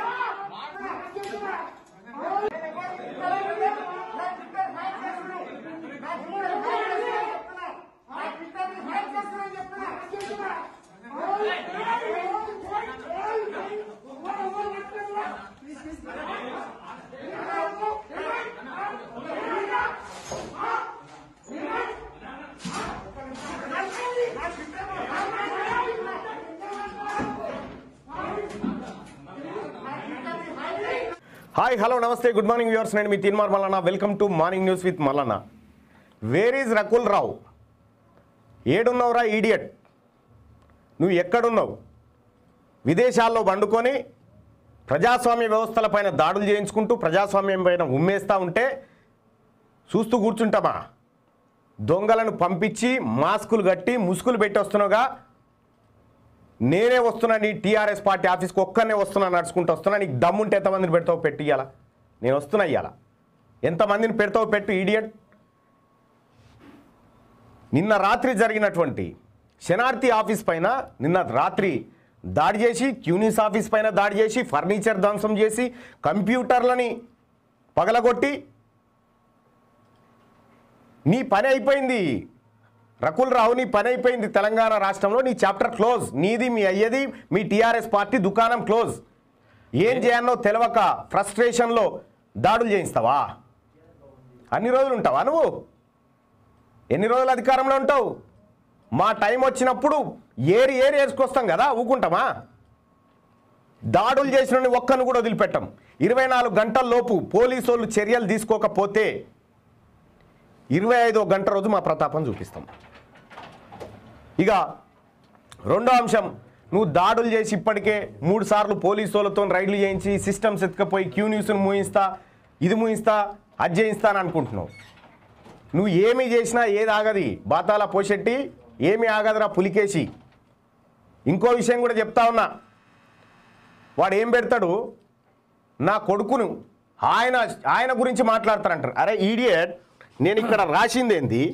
హాయ్ హలో నమస్తే గుడ్ మార్నింగ్ వ్యూవర్స్ నేను మీ Teenmar Mallanna welcome to morning news with Mallanna where is Rakul Rao ఏడున్నావురా ఈడియట్ నువ్వు ఎక్కడున్నావు విదేశాల్లో వండుకొని ప్రజాస్వామ్య వ్యవస్థలపైన దాడులు చేయించుకుంటూ ప్రజాస్వామ్యం పైన ఉమ్మేస్తూ ఉంటే చూస్తూ కూర్చుంటామా దొంగలను పంపించి మాస్కులు కట్టి ముసుగులు పెట్టి వస్తున్నావుగా నేనే వస్తున్నా నీ టీఆర్ఎస్ పార్టీ ఆఫీస్కి ఒక్కనే వస్తున్నా నడుచుకుంటూ వస్తున్నా నీకు దమ్ముంటే ఎంతమందిని పెడతావు పెట్టి ఇయ్యాల నేను వస్తున్నా ఇయ్యాల ఎంతమందిని పెడతావు పెట్టు ఈడియట్ నిన్న రాత్రి జరిగినటువంటి శనార్థి ఆఫీస్ పైన నిన్న రాత్రి దాడి చేసి క్యూనిస్ ఆఫీస్ పైన దాడి చేసి ఫర్నిచర్ ధ్వంసం చేసి కంప్యూటర్లని పగలగొట్టి నీ పని అయిపోయింది రకుల్ రావు నీ పని అయిపోయింది తెలంగాణ రాష్ట్రంలో నీ చాప్టర్ క్లోజ్ నీది మీ అయ్యది మీ టీఆర్ఎస్ పార్టీ దుకాణం క్లోజ్ ఏం చేయాలో తెలవక ఫ్రస్ట్రేషన్లో దాడులు చేయిస్తావా అన్ని రోజులు ఉంటావా నువ్వు ఎన్ని రోజులు అధికారంలో ఉంటావు మా టైం వచ్చినప్పుడు ఏరి ఏరి వేసుకొస్తాం కదా ఊకుంటామా దాడులు చేసిన ఒక్కను కూడా వదిలిపెట్టాం ఇరవై నాలుగు గంటల లోపు పోలీసు వాళ్ళు చర్యలు తీసుకోకపోతే ఇరవై ఐదో గంట రోజు మా ప్రతాపం చూపిస్తాం ఇక రెండో అంశం నువ్వు దాడులు చేసి ఇప్పటికే మూడు సార్లు పోలీసు వాళ్ళతో రైడ్లు చేయించి సిస్టమ్స్ ఎత్తుకపోయి క్యూ న్యూస్ని మూయిస్తా ఇది మూయిస్తా అది చేయిస్తా అని అనుకుంటున్నావు నువ్వు ఏమి చేసినా ఏది ఆగది బాతాల పోషెట్టి ఏమి ఆగదురా పులికేసి ఇంకో విషయం కూడా చెప్తా ఉన్నా వాడు ఏం పెడతాడు నా కొడుకును ఆయన ఆయన గురించి మాట్లాడతారంటారు అరే ఈడియట్ నేను ఇక్కడ రాసింది ఏంది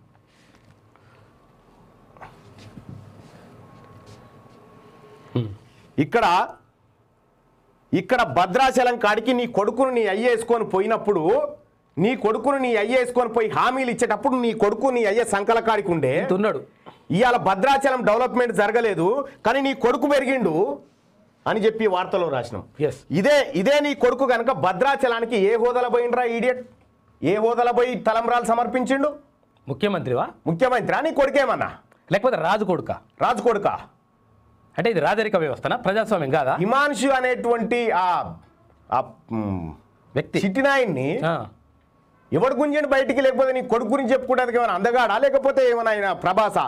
ఇక్కడ ఇక్కడ భద్రాచలం కాడికి నీ కొడుకును నీ అయ్య వేసుకొని పోయినప్పుడు నీ కొడుకును నీ అయ్య వేసుకొని పోయి హామీలు ఇచ్చేటప్పుడు నీ కొడుకు నీ అయ్య సంకల కాడికి ఉండే ఉన్నాడు ఇవాళ భద్రాచలం డెవలప్మెంట్ జరగలేదు కానీ నీ కొడుకు పెరిగిండు అని చెప్పి వార్తలో రాసినాం Yes. ఇదే ఇదే నీ కొడుకు కనుక భద్రాచలానికి ఏ హోదాల పోయిండ్రా ఈడియట్ ఏ హోదాల పోయి తలంబ్రాలు సమర్పించిండు ముఖ్యమంత్రివా ముఖ్యమంత్రి నీ కొడుకేమన్నా లేకపోతే రాజు కొడుక రాజు కొడుక అంటే ఇది రాజరిక వ్యవస్థనా ప్రజాస్వామ్యం కాదా హిమాంశు అనేటువంటి ఆ ఆ, మ్, వ్యక్తి చిట్టినాయన్ని ఆ, ఎవడు గుంజండి బయటికి లేకపోతే నీ కొడుకు గురించి చెప్పుకోవడానికి ఏమైనా అందగాడా లేకపోతే ఏమైనా ఆయన ప్రభాస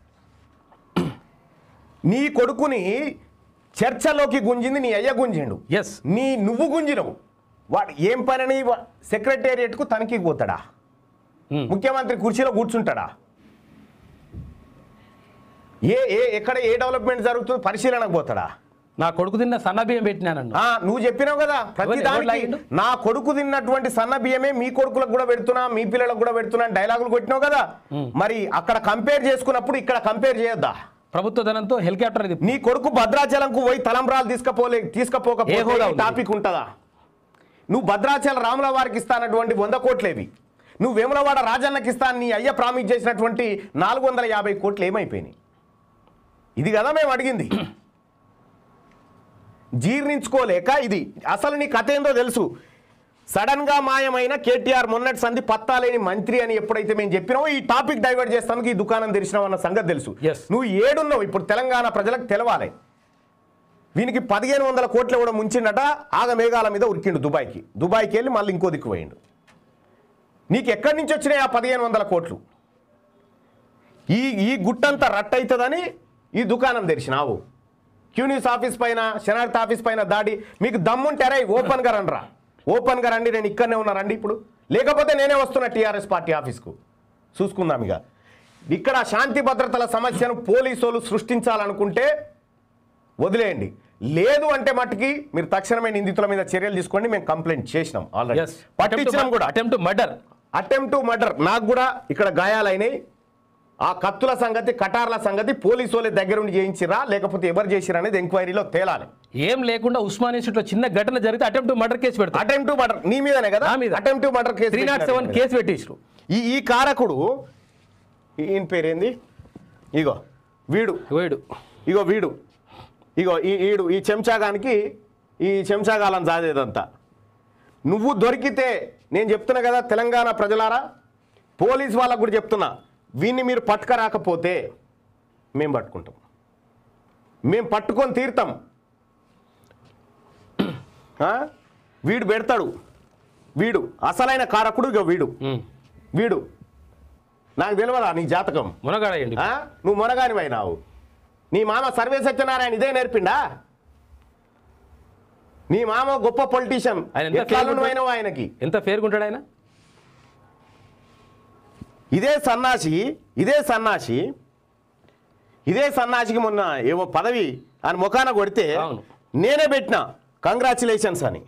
నీ కొడుకుని చర్చలోకి గుంజింది నీ అయ్య గుంజిండు Yes. నీ నువ్వు గుంజినవు వాడు ఏం పనని సెక్రటేరియట్కు తనిఖీకి పోతాడా ఉమ్. ముఖ్యమంత్రి కుర్చీలో కూర్చుంటాడా ఏ ఏ ఎక్కడ ఏ డెవలప్మెంట్ జరుగుతుంది పరిశీలనకు పోతాడా నా కొడుకు తిన్న సన్న బియ్యం పెట్టినా నన్ను ఆ, నువ్వు చెప్పినావు కదా ప్రతి ఎవరు- ఎవరు దానికి లాగిండు? నా కొడుకు తిన్నటువంటి సన్న బియ్యమే మీ కొడుకులకు కూడా పెడుతున్నా మీ పిల్లలకు కూడా పెడుతున్నా అని డైలాగులు కొట్టినావు కదా మరి అక్కడ కంపేర్ చేసుకున్నప్పుడు ఇక్కడ కంపేర్ చేయొద్దా ప్రభుత్వ ధనంతో హెలికాప్టర్ ఇది నీ కొడుకు భద్రాచలంకు పోయి తలంబ్రాలు తీసుకపోలే ఏ తీసుకపోకపోతే హోదా ఈ ఉంది? టాపిక్ ఉంటుందా నువ్వు భద్రాచల రాముల వారికి ఇస్తానటువంటి వంద కోట్లేవి నువ్వు వేములవాడ రాజన్నకి ఇస్తాను నీ అయ్య ప్రామిస్ చేసినటువంటి నాలుగు వందల యాభై కోట్లు ఏమైపోయినాయి ఇది కదా మేము అడిగింది జీర్ణించుకోలేక ఇది అసలు నీ కథ ఏందో తెలుసు సడన్ గా మాయమైన కేటీఆర్ మొన్నటి సంధి పత్తాలేని మంత్రి అని ఎప్పుడైతే మేము చెప్పినామో ఈ టాపిక్ డైవర్ట్ చేస్తానికి ఈ దుకాణం తెరిచినావు అన్న సంగతి తెలుసు Yes. నువ్వు ఏడున్నావు ఇప్పుడు తెలంగాణ ప్రజలకు తెలవాలి వీనికి పదిహేను వందల కోట్లు కూడా ముంచిండట ఆగ మేఘాల మీద ఉరికిండు దుబాయ్కి దుబాయ్కి వెళ్ళి మళ్ళీ ఇంకో దిక్కు పోయిండు నీకు ఎక్కడి నుంచి వచ్చినాయి ఆ పదిహేను వందల కోట్లు ఈ ఈ గుట్టంతా రట్టయితుందని ఈ దుకాణం తెరిచినావు క్యూనిస్ ఆఫీస్ పైన శనార్థ ఆఫీస్ పైన దాడి మీకు దమ్ముంటారా ఓపెన్గా రండిరా ఓపెన్గా రండి నేను ఇక్కడనే ఉన్నా రండి ఇప్పుడు లేకపోతే నేనే వస్తున్నా టీఆర్ఎస్ పార్టీ ఆఫీస్కు చూసుకుందాం ఇక ఇక్కడ శాంతి భద్రతల సమస్యను పోలీసులు సృష్టించాలనుకుంటే వదిలేయండి లేదు అంటే మట్టుకి మీరు తక్షణమే నిందితుల మీద చర్యలు తీసుకోండి మేము కంప్లైంట్ చేసినాం ఆల్రెడీ ఎస్ పట్టించినాం కూడా అటెంప్ట్ మర్డర్ అటెంప్ట్ మర్డర్ నాకు కూడా ఇక్కడ గాయాలైనాయి ఆ కత్తుల సంగతి కటార్ల సంగతి పోలీసు వాళ్ళ దగ్గరుండి చేయించిరా లేకపోతే ఎవరు చేసిరా అనేది ఎంక్వైరీలో తేలాలి ఏం లేకుండా ఉస్మాన్ ఇన్స్టిట్యూట్ లో చిన్న ఘటన జరిగితే అటెంప్ట్ మర్డర్ కేసు పెడతారు అటెంప్ట్ మర్డర్ నీ మీదనే కదా నా మీద. Attempt murder case three not seven case పెట్టించు ఈ ఈ కారకుడు ఈయన పేరేంది ఇగో వీడు వేడు ఇగో వీడు ఇగో ఈ ఈడు ఈ చెంచాగానికి ఈ చెంచాగాలం జాదేదంతా నువ్వు దొరికితే నేను చెప్తున్నా కదా తెలంగాణ ప్రజలారా పోలీస్ వాళ్ళకు కూడా చెప్తున్నా వీన్ని మీరు పట్టుకరాకపోతే మేము పట్టుకుంటాం మేము పట్టుకొని తీరుతాం ఆ? వీడు పెడతాడు వీడు అసలైన కారకుడు ఇగో వీడు వీడు నాకు తెలియదా నీ జాతకం మునగాడయండి ఆ? నువ్వు మొనగాని అయినావు నీ మామ సర్వే సత్యనారాయణ ఇదే నేర్పిండా నీ మామ గొప్ప పొలిటీషియన్ ఆయన ఎంత ఎట్లా ఫేర్ నువ్వైనావు ఆయనకి ఎంత ఫేర్గుంటాడు ఆయన ఇదే సన్నాసి ఇదే సన్నాసి ఇదే సన్నాసికి మొన్న ఏమో పదవి అని ముఖాన కొడితే అవును. నేనే పెట్టిన కంగ్రాచులేషన్స్ అని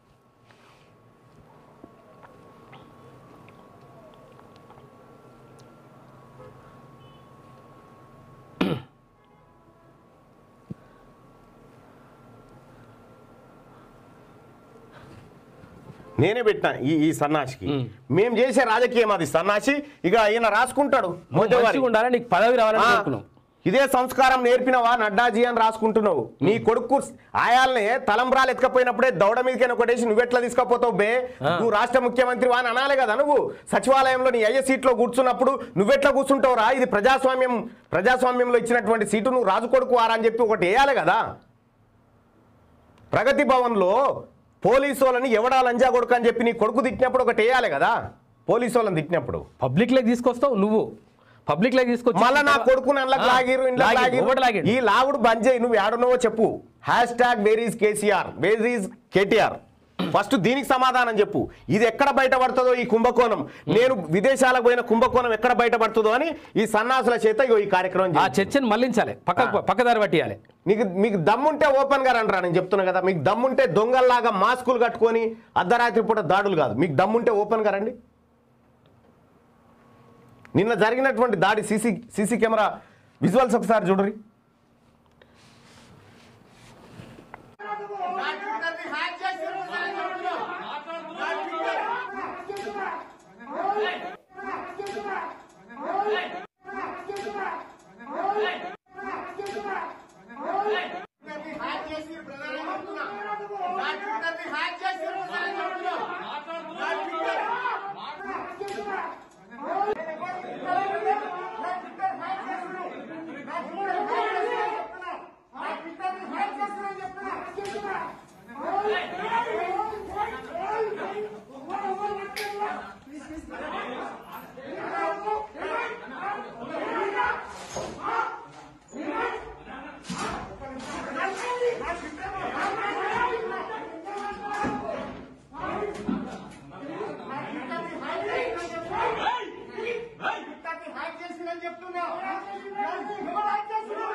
నేనే పెట్టిన ఈ ఈ సన్నాసికి మేము చేసే రాజకీయం అది సన్నాసి ఇక ఈయన రాసుకుంటాడు మోదీవారి. మంచిగా ఉండాలి నీకు పదవి రావాలని ఆ, కోరుకున్నాం ఇదే సంస్కారం నేర్పినవా నడ్డాజీ అని రాసుకుంటున్నావు నీ కొడుకు ఆయాల్ని తలంబ్రాలు ఎత్తుకపోయినప్పుడే దౌడ మీదకైనా కొట్టేసి నువ్వెట్లా తీసుకపోతావు బే నువ్వు రాష్ట్ర ముఖ్యమంత్రి అని అనాలి కదా నువ్వు సచివాలయంలో నీ అయ్యే సీట్లో కూర్చున్నప్పుడు నువ్వెట్లా కూర్చుంటావురా ఇది ప్రజాస్వామ్యం ప్రజాస్వామ్యంలో ఇచ్చినటువంటి సీటు నువ్వు రాజు కొడుకు వారా అని చెప్పి ఒకటి వేయాలి కదా ప్రగతి భవన్లో పోలీసు వాళ్ళని ఎవడా లంజా కొడుకు అని చెప్పి నీ కొడుకు తిట్టినప్పుడు ఒకటి వేయాలి కదా పోలీసు వాళ్ళని తిట్టినప్పుడు పబ్లిక్ లెక్ తీసుకొస్తావు నువ్వు పబ్లిక్ లెక్ తీసుకొచ్చి మళ్ళా నా కొడుకుని అందులోకి లాగిరు ఇంట్లో లాగిరు, ఒకటి లాగిరు లాగిరు. ఈ లాగుడు బంద్ చేయి నువ్వు ఏడున్నావో చెప్పు hash tag where is KCR where is KTR first దీనికి సమాధానం చెప్పు ఇది ఎక్కడ బయటపడుతుందో ఈ కుంభకోణం నేను విదేశాలకు పోయిన కుంభకోణం ఎక్కడ బయటపడుతుందో అని ఈ సన్నాసుల చేత ఇగో ఈ కార్యక్రమం ఆ చేయి. చర్చను మళ్లించాలి పక్క పక్కదారి పట్టియాలి నీకు మీకు దమ్ముంటే ఓపెన్ గా రండిరా నేను చెప్తున్నా కదా మీకు దమ్ముంటే దొంగల్లాగా మాస్కులు కట్టుకొని అర్ధరాత్రి పూట దాడులు కాదు మీకు దమ్ముంటే ఓపెన్ గా రండి నిన్న జరిగినటువంటి దాడి సీసీ సీసీ కెమెరా విజువల్స్ ఒకసారి చూడరి నా ట్విట్టర్ని హ్యాక్ చేశారు అని చెప్తున్నా. నా ట్విట్టర్ ట్విట్టర్ని హ్యాక్ చేసి ప్రధాని చెప్తున్నా. నా ట్విట్టర్ని హ్యాక్ చేశారు అని చెప్తున్నా. నా ట్విట్టర్ ట్విట్టర్ని హ్యాక్ చేసిందని చెప్తున్నా. ఎవరు హ్యాక్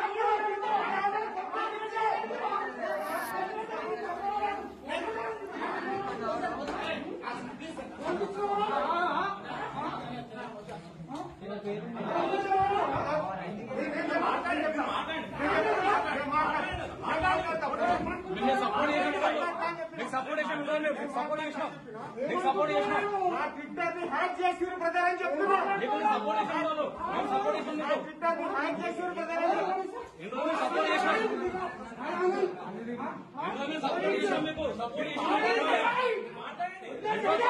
నీకు సపోర్ట్ చేసిన నీకు సపోర్ట్ చేసినాం నీకు సపోర్ట్ చేసినాం నా ట్విట్టర్ని హ్యాక్ చేసిరు బ్రదర్ అని చెప్తున్నా. నీకు సపోర్ట్ చేసిన వాళ్ళు నీకు సపోర్ట్ చేసిన నా ట్విట్టర్ని హ్యాక్ చేసిరు బ్రదర్ అని చెప్తున్నా. ఎందుకు సపోర్ట్ చేసినాం ఎందుకు సపోర్ట్ చేసినాం మీకు సపోర్ట్ చేసినాం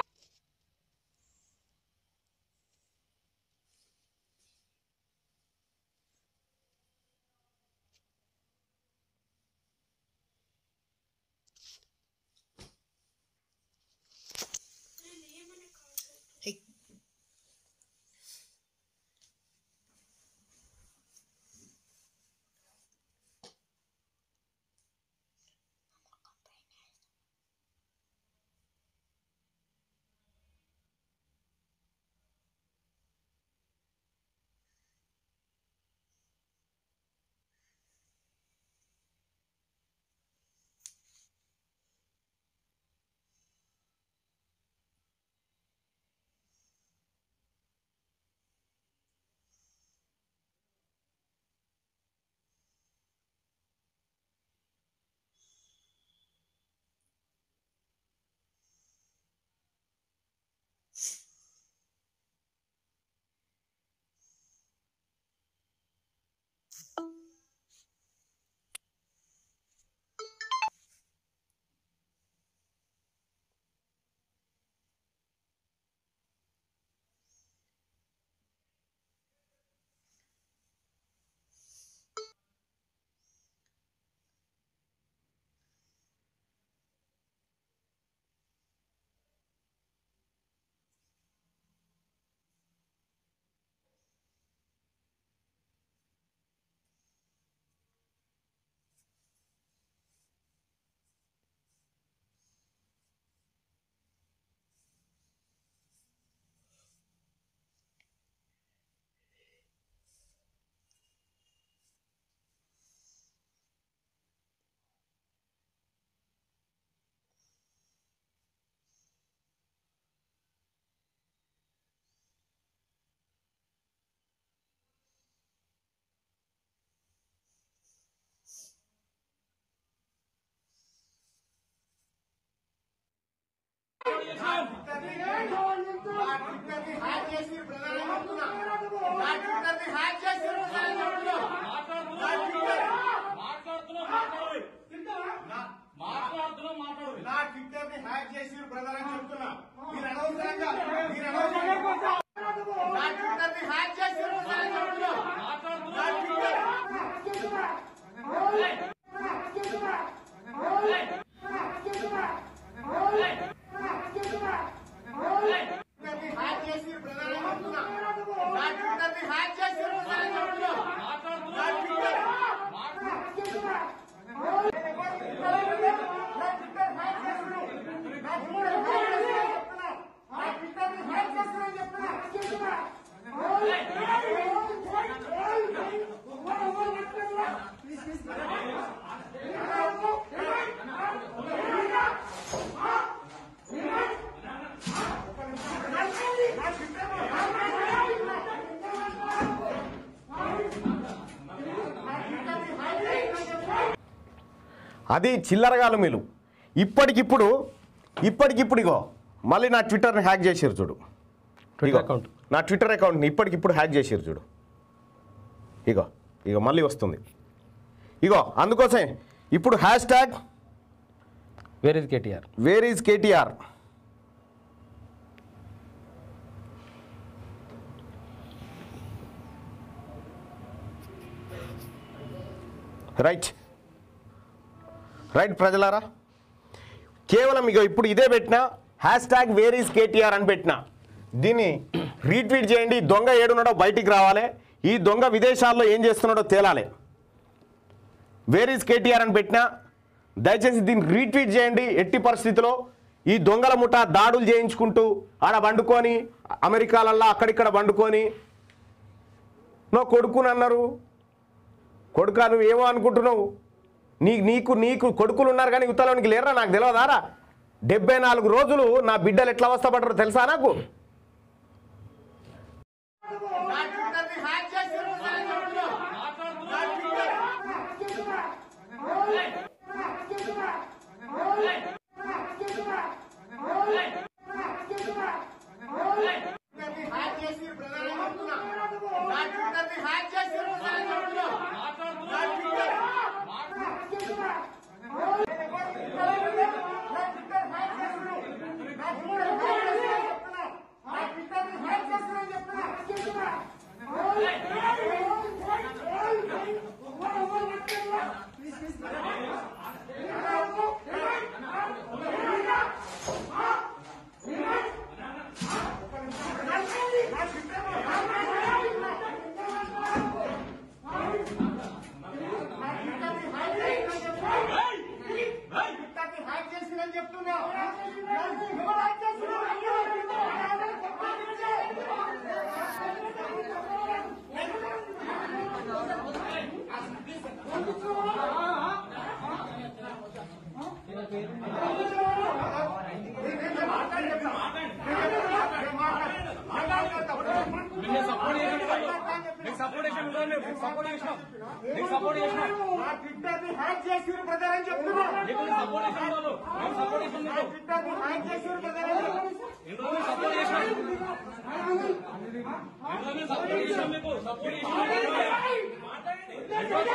నా ట్విట్టర్ ని హ్యాక్ చేసి ప్రధాని చెప్తున్నా నా ట్విట్టర్ ని హ్యాక్ చేసి ప్రధాని చెప్తున్నా నా ట్విట్టర్ నా ట్విట్టర్ ని హ్యాక్ చేసి ప్రధాని చెప్తున్నా మీరు అనవసరంగా మీరు అనవసరంగా నా ట్విట్టర్ ని హ్యాక్ చేసి ప్రధాని చెప్తున్నా నా ట్విట్టర్ ట్విట్టర్ ని హ్యాక్ చేసి ప్రధాని చెప్తున్నా నా ట్విట్టర్ ని హ్యాక్ చేసి ప్రధాని చెప్తున్నా నా ట్విట్టర్ అది చిల్లరగాలు మీరు ఇప్పటికిప్పుడు ఇప్పటికిప్పుడు ఇగో మళ్ళీ నా ట్విట్టర్ని హ్యాక్ చేసారు చూడు ట్విట్టర్ ఇగో, అకౌంట్ నా ట్విట్టర్ అకౌంట్ని ఇప్పటికిప్పుడు హ్యాక్ చేసారు చూడు ఇగో ఇగో మళ్ళీ వస్తుంది ఇగో అందుకోసం ఇప్పుడు hash tag where is KTR where is KTR right right ప్రజలారా కేవలం ఇక ఇప్పుడు ఇదే పెట్టిన hash tag where is KTR అని పెట్టిన దీన్ని రీట్వీట్ చేయండి ఈ దొంగ ఏడున్నాడో బయటికి రావాలి ఈ దొంగ విదేశాల్లో ఏం చేస్తున్నాడో తేలాలి వేర్ ఈజ్ కేటీఆర్ అని పెట్టినా దయచేసి దీన్ని రీట్వీట్ చేయండి ఎట్టి పరిస్థితిలో ఈ దొంగల ముఠ దాడులు చేయించుకుంటూ ఆడ వండుకొని అమెరికాలల్లో అక్కడిక్కడ వండుకొని నో కొడుకుని అన్నారు కొడుకా నువ్వు ఏమో అనుకుంటున్నావు నీ నీకు నీకు కొడుకులు ఉన్నారు కానీ యువతలోనికి లేరా నాకు తెలియదారా డెబ్బై నాలుగు రోజులు నా బిడ్డలు ఎట్లా అవస్థపడ్డారో తెలుసా నాకు నా ట్విట్టర్ ని హ్యాక్ చేసి ప్రధాని చెప్తున్నా నా ట్విట్టర్ ట్విట్టర్ ని హ్యాక్ చేసి ప్రధాని చెప్తున్నా నా ట్విట్టర్ ని హ్యాక్ చేసి ప్రధాని చెప్తున్నా నా ట్విట్టర్ ట్విట్టర్ ని హ్యాక్ చేసిందని చెప్తున్నా ఎవరు హ్యాక్ నేను సపోర్ట్ నీకు సపోర్ట్ చేసిన నీకు సపోర్ట్ చేసినాం నీకు సపోర్ట్ చేసినాం నా ట్విట్టర్ ని హ్యాక్ చేసి ప్రధాని చెప్తున్నా నీకు సపోర్ట్ చేసిన వాళ్ళు నీకు సపోర్ట్ చేసిన నా నీకు ట్విట్టర్ ని హ్యాక్ చేసి ప్రధాని ఎన్ని రోజులు సపోర్ట్ చేసినాం ఎన్ని రోజులు సపోర్ట్ చేసినాం మీకు సపోర్ట్ చేసినాం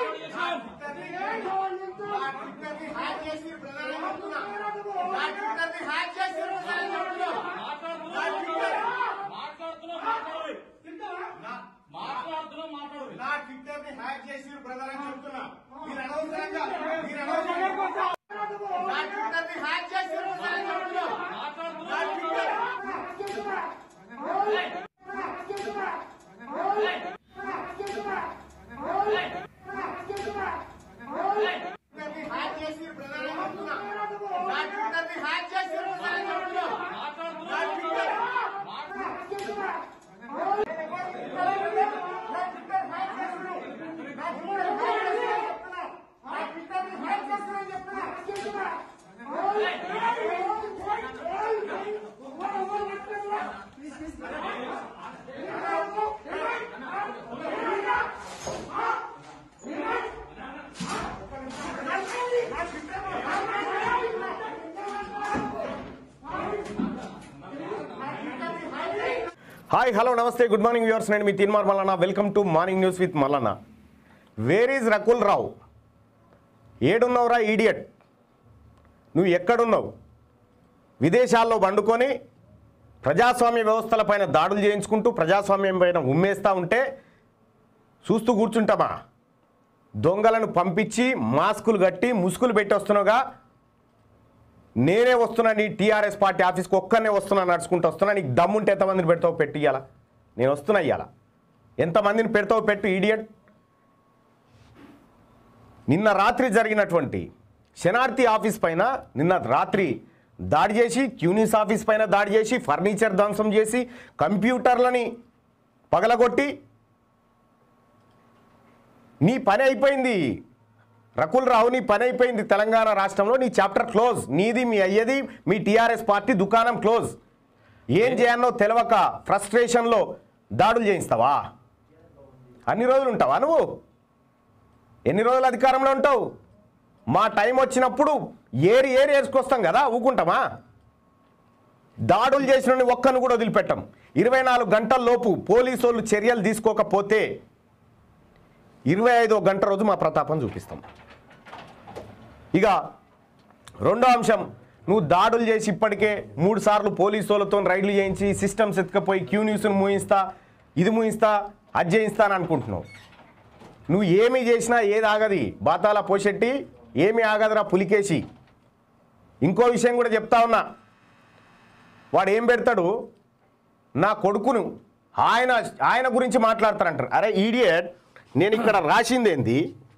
నా ట్విట్టర్ ని హ్యాక్ చేసి ప్రధాని చెప్తున్నా నా ట్విట్టర్ ని హ్యాక్ చేసి ప్రధాని చెప్తున్నా నా ట్విట్టర్ నా ట్విట్టర్ ని హ్యాక్ చేసి ప్రధాని చెప్తున్నా మీరు అనవసరంగా మీరు అనవసరంగా నా ట్విట్టర్ ని హ్యాక్ చేసి ప్రధాని చెప్తున్నా నా ట్విట్టర్ ట్విట్టర్ ని హ్యాక్ చేసి ప్రధాని చెప్తున్నా నా ట్విట్టర్ ని హ్యాక్ చేసి ప్రధాని చెప్తున్నా నా ట్విట్టర్ హాయ్ హలో నమస్తే గుడ్ మార్నింగ్ వ్యూవర్స్ నేను మీ Teenmar Mallanna welcome to morning news with Mallanna where is Rakul Rao ఏడున్నావురా ఈడియట్ నువ్వు ఎక్కడున్నావు విదేశాల్లో వండుకొని ప్రజాస్వామ్య వ్యవస్థలపైన దాడులు చేయించుకుంటూ ప్రజాస్వామ్యం పైన ఉమ్మేస్తూ ఉంటే చూస్తూ కూర్చుంటామా దొంగలను పంపించి మాస్కులు కట్టి ముసుగులు పెట్టి వస్తున్నావుగా నేనే వస్తున్నా నీ టీఆర్ఎస్ పార్టీ ఆఫీస్కి ఒక్కనే వస్తున్నా నడుచుకుంటూ వస్తున్నా నీకు దమ్ముంటే ఎంతమందిని పెడతావు పెట్టి ఇయ్యాల నేను వస్తున్నా ఇయ్యాల ఎంతమందిని పెడతావు పెట్టు ఈడియట్ నిన్న రాత్రి జరిగినటువంటి శనార్థి ఆఫీస్ పైన నిన్న రాత్రి దాడి చేసి క్యూనిస్ ఆఫీస్ పైన దాడి చేసి ఫర్నిచర్ ధ్వంసం చేసి కంప్యూటర్లని పగలగొట్టి నీ పని అయిపోయింది రకుల్ రావు నీ పని అయిపోయింది తెలంగాణ రాష్ట్రంలో నీ చాప్టర్ క్లోజ్ నీది మీ అయ్యది మీ టీఆర్ఎస్ పార్టీ దుకాణం క్లోజ్ ఏం చేయాలో తెలవక ఫ్రస్ట్రేషన్లో దాడులు చేయిస్తావా అన్ని రోజులు ఉంటావా నువ్వు ఎన్ని రోజులు అధికారంలో ఉంటావు మా టైం వచ్చినప్పుడు ఏరి ఏరి వేసుకొస్తాం కదా ఊకుంటామా దాడులు చేసిన ఒక్కను కూడా వదిలిపెట్టాం ఇరవై నాలుగు గంటల లోపు పోలీసు వాళ్ళు చర్యలు తీసుకోకపోతే ఇరవై ఐదో గంట రోజు మా ప్రతాపం చూపిస్తాం ఇక రెండో అంశం నువ్వు దాడులు చేసి ఇప్పటికే మూడు సార్లు పోలీసు వాళ్ళతో రైడ్లు చేయించి సిస్టమ్స్ ఎత్తుకపోయి క్యూ న్యూస్ను మూయిస్తా ఇది మూయిస్తా అది చేయిస్తా అని అనుకుంటున్నావు నువ్వు ఏమి చేసినా ఏది ఆగది బాతాల పోషెట్టి ఏమి ఆగదురా పులికేసి ఇంకో విషయం కూడా చెప్తా ఉన్నా వాడు ఏం పెడతాడు నా కొడుకును ఆయన ఆయన గురించి మాట్లాడతారంటారు అరే ఈడియట్ నేను ఇక్కడ రాసింది ఏంది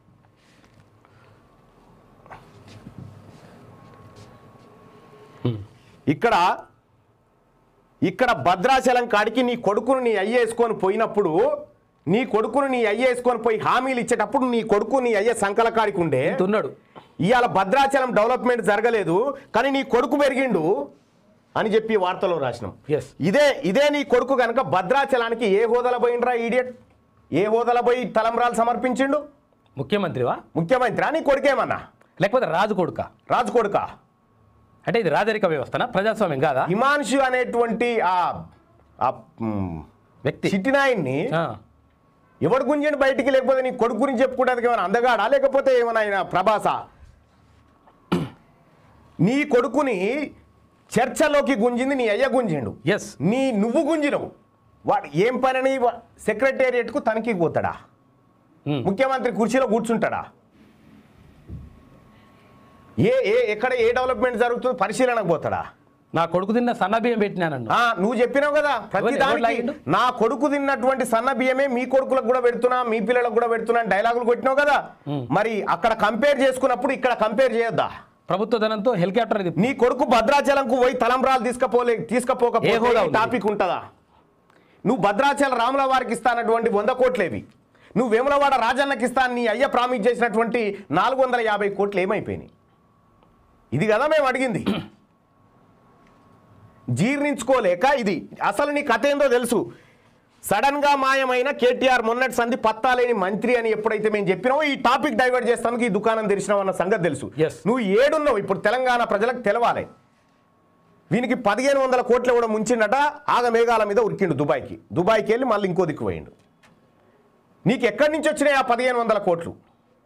ఇక్కడ ఇక్కడ భద్రాచలం కాడికి నీ కొడుకును నీ అయ్య వేసుకొని పోయినప్పుడు నీ కొడుకును నీ అయ్య వేసుకొని పోయి హామీలు ఇచ్చేటప్పుడు నీ కొడుకు నీ అయ్య సంకల కాడికి ఉండే ఉన్నాడు ఇవాళ భద్రాచలం డెవలప్మెంట్ జరగలేదు కానీ నీ కొడుకు పెరిగిండు అని చెప్పి వార్తలో రాసినాం Yes. ఇదే ఇదే నీ కొడుకు కనుక భద్రాచలానికి ఏ హోదాల పోయిండ్రా ఈడియట్ ఏ హోదాల పోయి తలంబ్రాలు సమర్పించిండు ముఖ్యమంత్రివా ముఖ్యమంత్రి నీ కొడుకేమన్నా లేకపోతే రాజు కొడుక రాజు కొడుకా అంటే ఇది రాజరిక వ్యవస్థనా ప్రజాస్వామ్యం కాదా హిమాంశు అనేటువంటి ఆ ఆ, మ్, వ్యక్తి చిట్టినాయన్ని ఆ, ఎవడు గుంజండి బయటికి లేకపోతే నీ కొడుకు గురించి చెప్పుకోవడానికి ఏమైనా అందగాడా లేకపోతే ఏమైనా ఆయన ప్రభాస నీ కొడుకుని చర్చలోకి గుంజింది నీ అయ్య గుంజిండు ఎస్ నీ నువ్వు గుంజినవు వాడు ఏం పనని వా- సెక్రటేరియట్కు తనకి పోతాడా ఉమ్. ముఖ్యమంత్రి కుర్చీలో కూర్చుంటాడా ఏ ఏ ఎక్కడ ఏ డెవలప్మెంట్ జరుగుతుందో పరిశీలనకు పోతాడా నా కొడుకు తిన్న సన్న బియ్యం పెట్టినానన్ను ఆ, నువ్వు చెప్పినావు కదా ప్రతి ఎవరు- ఎవరు దానికి లాగిండు? నా కొడుకు తిన్నటువంటి సన్న బియ్యమే మీ కొడుకులకు కూడా పెడుతున్నా మీ పిల్లలకు కూడా పెడుతున్నా అని డైలాగులు కొట్టినావు కదా మరి అక్కడ కంపేర్ చేసుకున్నప్పుడు ఇక్కడ కంపేర్ చేయొద్దా ప్రభుత్వ ధనంతో హెలికాప్టర్ ఇది నీ కొడుకు భద్రాచలంకు పోయి తలంబ్రాలు తీసుకపోలే ఏ హోదా తీసుకపోకపోతే ఉంది? టాపిక్ ఉంటుందా నువ్వు భద్రాచల రాముల వారికి ఇస్తానటువంటి వంద కోట్లేవి నువ్వు వేములవాడ రాజన్నకి ఇస్తాను నీ అయ్య ప్రామిస్ చేసినటువంటి నాలుగు వందల యాభై కోట్లు ఏమైపోయినాయి ఇది కదా మేము అడిగింది జీర్ణించుకోలేక ఇది అసలు నీ కథ ఏందో తెలుసు సడన్ గా మాయమైన కేటీఆర్ మొన్నటి సంధి పత్తాలేని మంత్రి అని ఎప్పుడైతే మేము చెప్పినామో ఈ టాపిక్ డైవర్ట్ చేస్తానికి ఈ దుకాణం తెరిచినావు అన్న సంగతి తెలుసు Yes. నువ్వు ఏడున్నావు ఇప్పుడు తెలంగాణ ప్రజలకు తెలవాలి వీనికి పదిహేను వందల కోట్లు కూడా ముంచిండట ఆగ మేఘాల మీద ఉరికిండు దుబాయ్కి దుబాయ్కి వెళ్ళి మళ్ళీ ఇంకో దిక్కు పోయిండు నీకు ఎక్కడి నుంచి వచ్చినాయి ఆ పదిహేను వందల కోట్లు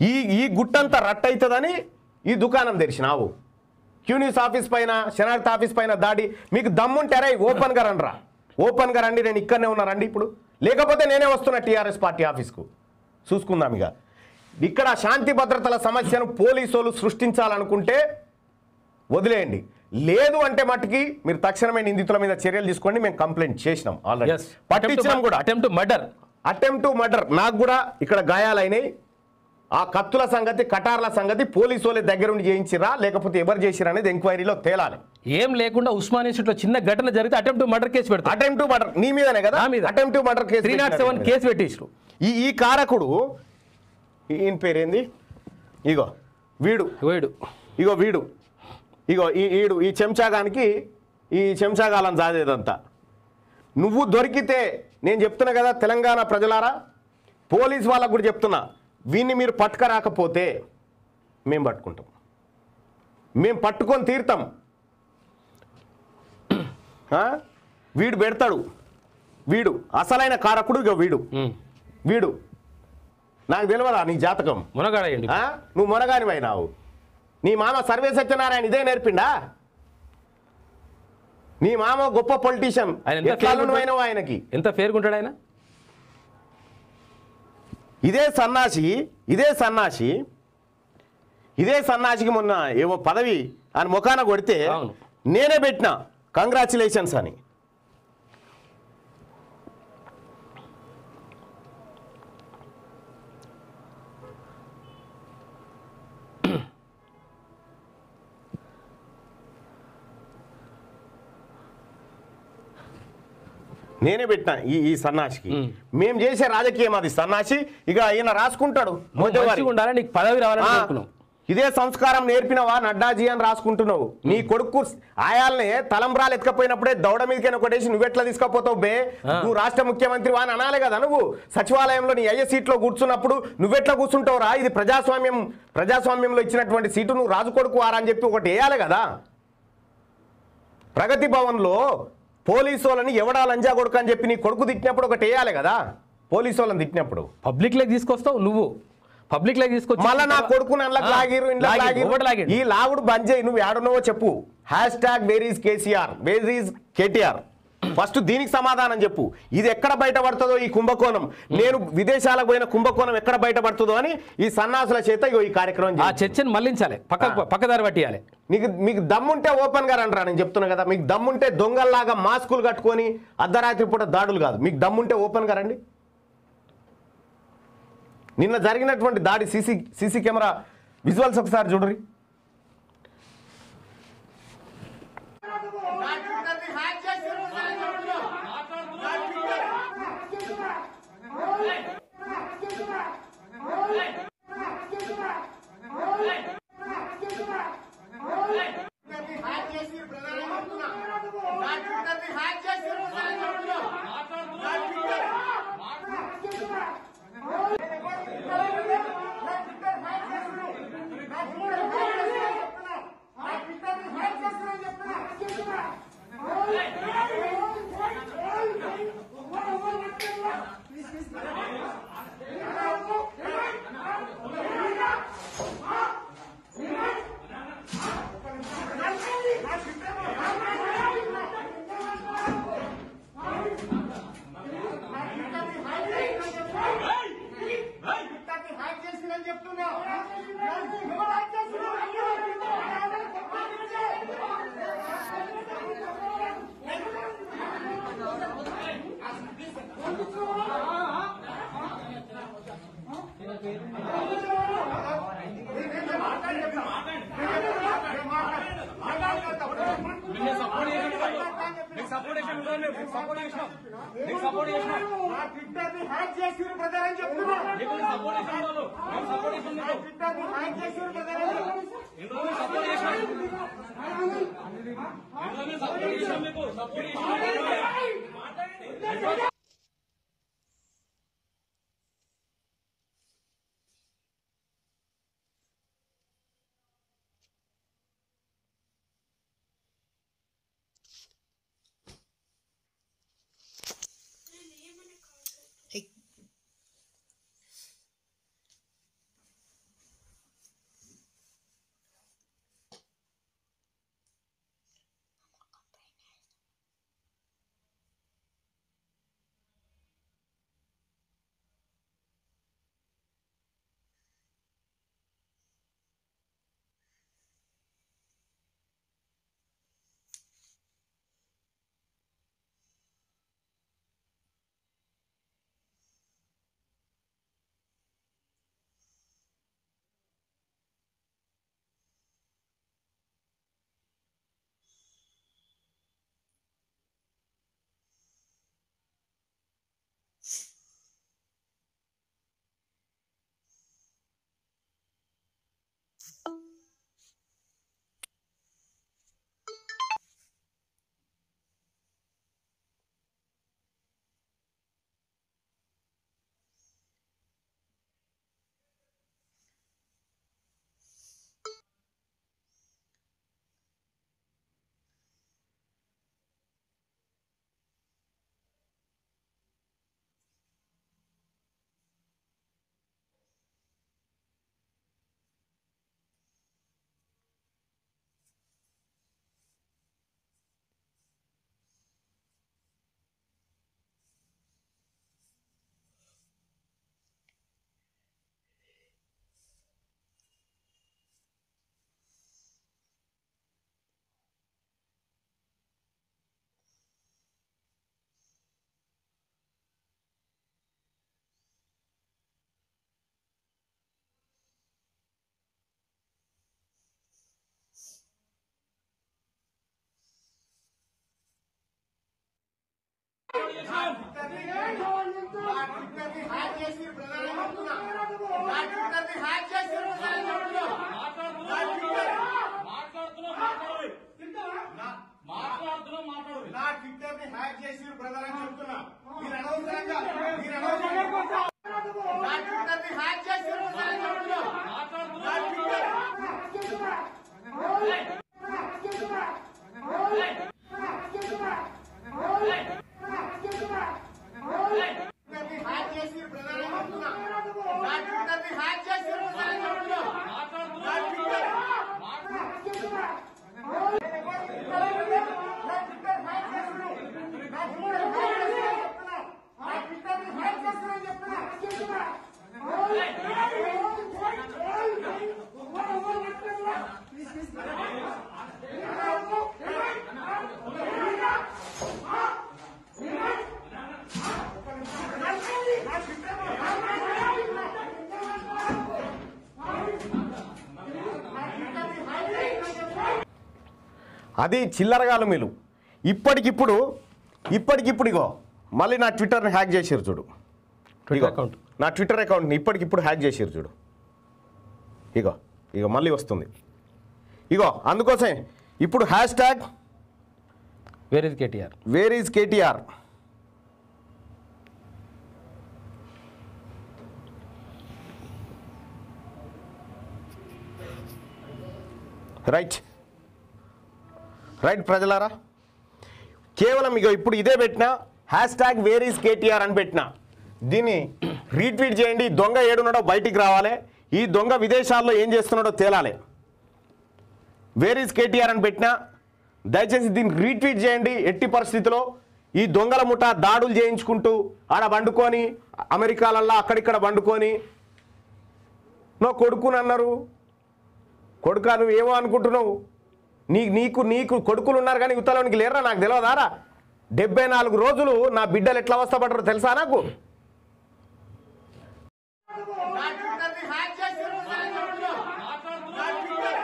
ఈ ఈ గుట్టంతా రట్టయితుందని ఈ దుకాణం తెరిచినావు క్యూన్యూస్ ఆఫీస్ పైన శనార్థ ఆఫీస్ పైన దాడి మీకు దమ్ముంటారా ఓపెన్గా రండిరా ఓపెన్గా రండి నేను ఇక్కడనే ఉన్నా రండి ఇప్పుడు లేకపోతే నేనే వస్తున్నా టీఆర్ఎస్ పార్టీ ఆఫీస్కు చూసుకుందాం ఇక ఇక్కడ శాంతి భద్రతల సమస్యను పోలీసు వాళ్ళు సృష్టించాలనుకుంటే వదిలేయండి లేదు అంటే మట్టుకి మీరు తక్షణమే నిందితుల మీద చర్యలు తీసుకోండి మేము కంప్లైంట్ చేసినాం ఆల్రెడీ ఎస్ పట్టించినాం కూడా అటెంప్ట్ మర్డర్ అటెంప్ట్ మర్డర్ నాకు కూడా ఇక్కడ గాయాలైనాయి ఆ కత్తుల సంగతి కటార్ల సంగతి పోలీసు వాళ్ళ దగ్గర ఉండి చేయించిరా లేకపోతే ఎవరు చేసిరా అనేది ఎంక్వైరీలో తేలాలి ఏం లేకుండా ఉస్మాన్ ఇన్స్టిట్యూట్ లో చిన్న ఘటన జరిగితే అటెంప్ట్ మర్డర్ కేసు పెడతారు అటెంప్ట్ మర్డర్ నీ మీదనే కదా నా మీద. Attempt murder case three not seven పెట్టినారు. కేసు పెట్టేసారు ఈ ఈ కారకుడు ఈయన పేరేంది ఇగో వీడు వేడు ఇగో వీడు ఇగో ఈ ఈడు ఈ చెంచాగానికి ఈ చెంచాగాలం జాదేదంతా నువ్వు దొరికితే నేను చెప్తున్నా కదా తెలంగాణ ప్రజలారా పోలీస్ వాళ్ళకు కూడా చెప్తున్నా వీన్ని మీరు పట్టుకరాకపోతే మేము పట్టుకుంటాం మేము పట్టుకొని తీరుతాం ఆ? వీడు పెడతాడు వీడు అసలైన కారకుడు ఇగో వీడు వీడు నాకు తెలియదా నీ జాతకం మునగాడయండి ఆ? నువ్వు మొనగానివైనావు నీ మామ సర్వే సత్యనారాయణ ఇదే నేర్పిండా నీ మామ గొప్ప పొలిటీషియన్ ఆయన ఎంత ఎట్లా ఫేర్ నువ్వైనావు ఆయనకి ఎంత ఫేర్ ఉంటాడు ఆయన ఇదే సన్నాసి ఇదే సన్నాసి ఇదే సన్నాసికి మొన్న ఏమో పదవి అని ముఖాన కొడితే అవును. నేనే పెట్టిన కంగ్రాచులేషన్స్ అని నేనే పెట్టిన ఈ ఈ సన్నాసికి మేము చేసే రాజకీయం అది సన్నాసి ఇక ఈయన రాసుకుంటాడు మోదీ మంచిగా ఉండాలి నీకు పదవి రావాలని ఆ, కోరుకున్నాం ఇదే సంస్కారం నేర్పినవా నడ్డాజీ అని రాసుకుంటున్నావు నీ కొడుకు ఆయాల్ని తలంబ్రాలు ఎత్తుకపోయినప్పుడే దౌడ మీదకైనా కొట్టేసి నువ్వెట్లా తీసుకపోతావు బే నువ్వు రాష్ట్ర ముఖ్యమంత్రి అని అనాలి కదా నువ్వు సచివాలయంలో నీ అయ్యే సీట్లో కూర్చున్నప్పుడు నువ్వెట్లా కూర్చుంటావురా ఇది ప్రజాస్వామ్యం ప్రజాస్వామ్యంలో ఇచ్చినటువంటి సీటు నువ్వు రాజు కొడుకు వారా అని చెప్పి ఒకటి వేయాలి కదా ప్రగతి భవన్లో పోలీసు వాళ్ళని ఎవడా లంజా కొడుకు అని చెప్పి నీ కొడుకు తిట్టినప్పుడు ఒకటి వేయాలి కదా పోలీసు వాళ్ళని తిట్టినప్పుడు పబ్లిక్ లెగ్ తీసుకొస్తావు నువ్వు పబ్లిక్ లెగ్ తీసుకొచ్చి మళ్ళా నా కొడుకు నల్లకి ఆ, లాగిరు ఇంట్లో లాగిరు, లాగిరు ఒకటి లాగిరు. ఈ లాగుడు బంద్ చేయి నువ్వు ఏడున్నావో చెప్పు hash tag where is KCR where is KTR first దీనికి సమాధానం చెప్పు ఇది ఎక్కడ బయటపడుతుందో ఈ కుంభకోణం నేను విదేశాలకు పోయిన కుంభకోణం ఎక్కడ బయటపడుతుందో అని ఈ సన్నాసుల చేత ఇగో ఈ కార్యక్రమం ఆ చేయి. చర్చను మళ్లించాలి పక్క పక్కదారి పట్టియాలి నీకు మీకు దమ్ముంటే ఓపెన్ గా రండిరా నేను చెప్తున్నా కదా మీకు దమ్ముంటే దొంగల్లాగా మాస్కులు కట్టుకొని అర్ధరాత్రి పూట దాడులు కాదు మీకు దమ్ముంటే ఓపెన్ గా రండి నిన్న జరిగినటువంటి దాడి సీసీ సీసీ కెమెరా విజువల్స్ ఒకసారి చూడరి నా ట్విట్టర్ని హ్యాక్ చేశారు అని చెప్తున్నా. నా ట్విట్టర్ ట్విట్టర్ని హ్యాక్ చేసి ప్రధాని చెప్తున్నా. నా ట్విట్టర్ని హ్యాక్ చేశారు అని చెప్తున్నా. నా ట్విట్టర్ ట్విట్టర్ని హ్యాక్ చేసిందని చెప్తున్నా. ఎవరు హ్యాక్ మీకు సపోర్ట్ చేసిన మీకు సపోర్ట్ చేసినాం మీకు సపోర్ట్ చేసినాం నా ట్విట్టర్ని హ్యాక్ చేసిరు బ్రదర్ అని చెప్తున్నా మీకు సపోర్ట్ చేసిన వాళ్ళు మేము సపోర్ట్ చేసిన నా ట్విట్టర్ని హ్యాక్ చేసిరు బ్రదర్ అని ఇందులో మేము సపోర్ట్ చేసినాం ఇందులో మేము సపోర్ట్ చేసినాం మీకు సపోర్ట్ చేసినాం నా ట్విట్టర్ ని హ్యాక్ చేసి ప్రధాని చెప్తున్నా నా ట్విట్టర్ ని హ్యాక్ చేసి ప్రధాని చెప్తున్నా నా ట్విట్టర్ నా ట్విట్టర్ ని హ్యాక్ చేసి ప్రధాని చెప్తున్నా మీరు అనవసరంగా మీరు అనవసరంగా నా ట్విట్టర్ ని హ్యాక్ చేసి ప్రధాని చెప్తున్నా నా ట్విట్టర్ ట్విట్టర్ ని హ్యాక్ చేసి ప్రధాని చెప్తున్నా నా ట్విట్టర్ ని హ్యాక్ చేసి ప్రధాని చెప్తున్నా నా ట్విట్టర్ అది చిల్లరగాలు మీరు ఇప్పటికిప్పుడు ఇప్పటికిప్పుడు ఇగో మళ్ళీ నా ట్విట్టర్ని హ్యాక్ చేసారు చూడు ట్విట్టర్ ఇగో అకౌంట్ నా ట్విట్టర్ అకౌంట్ని ఇప్పటికిప్పుడు హ్యాక్ చేసారు చూడు ఇగో ఇగో మళ్ళీ వస్తుంది ఇగో అందుకోసం ఇప్పుడు hash tag where is KTR where is KTR right right ప్రజలారా కేవలం ఇక ఇప్పుడు ఇదే పెట్టినా hash tag where is KTR అని పెట్టినా దీన్ని రీట్వీట్ చేయండి ఈ దొంగ ఏడున్నాడో బయటికి రావాలి ఈ దొంగ విదేశాల్లో ఏం చేస్తున్నాడో తేలాలి వేర్ ఈజ్ కేటీఆర్ అని పెట్టినా దయచేసి దీన్ని రీట్వీట్ చేయండి ఎట్టి పరిస్థితిలో ఈ దొంగల ముఠా దాడులు చేయించుకుంటూ ఆడ వండుకొని అమెరికాలల్లో అక్కడిక్కడ వండుకొని నో కొడుకుని అన్నారు కొడుకా నువ్వు ఏమో అనుకుంటున్నావు నీ నీకు నీకు కొడుకులు ఉన్నారు కానీ యువతలోనికి లేరా నాకు తెలియదారా డెబ్బై నాలుగు రోజులు నా బిడ్డలు ఎట్లా అవస్థపడ్డారో తెలుసా నాకు నా ట్విట్టర్ ని హ్యాక్ చేసి ప్రధాని చెప్తున్నా నా ట్విట్టర్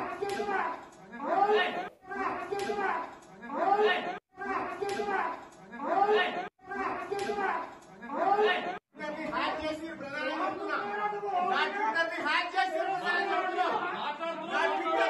ట్విట్టర్ ని హ్యాక్ చేసి ప్రధాని చెప్తున్నా నా ట్విట్టర్ ని హ్యాక్ చేసి ప్రధాని చెప్తున్నా నా ట్విట్టర్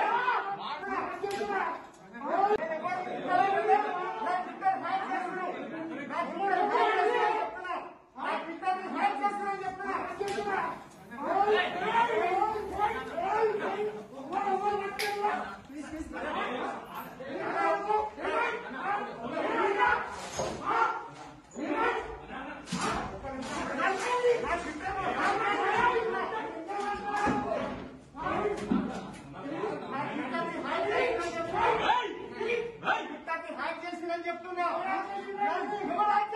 ట్విట్టర్ ని హ్యాక్ చేసిందని చెప్తున్నా ఎవరు హ్యాక్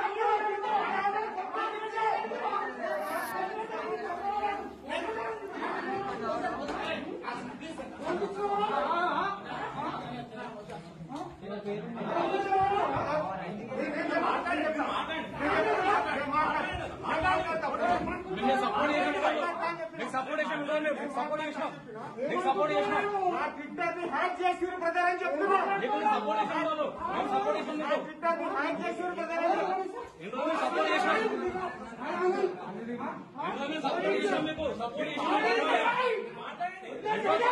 నేను సపోర్ట్ నీకు సపోర్ట్ చేసిన నీకు సపోర్ట్ చేసినాం నీకు సపోర్ట్ చేసినాం నా ట్విట్టర్ ని హ్యాక్ చేసి బ్రదర్ అని చెప్తున్నా నీకు సపోర్ట్ చేసిన వాళ్ళు నీకు సపోర్ట్ చేసిన నా నీకు ట్విట్టర్ ని హ్యాక్ చేసి బ్రదర్ అని చెప్తున్నా ఎన్ని రోజులు సపోర్ట్ చేసినాం ఎన్ని రోజులు సపోర్ట్ చేసినాం మీకు సపోర్ట్ చేసినాం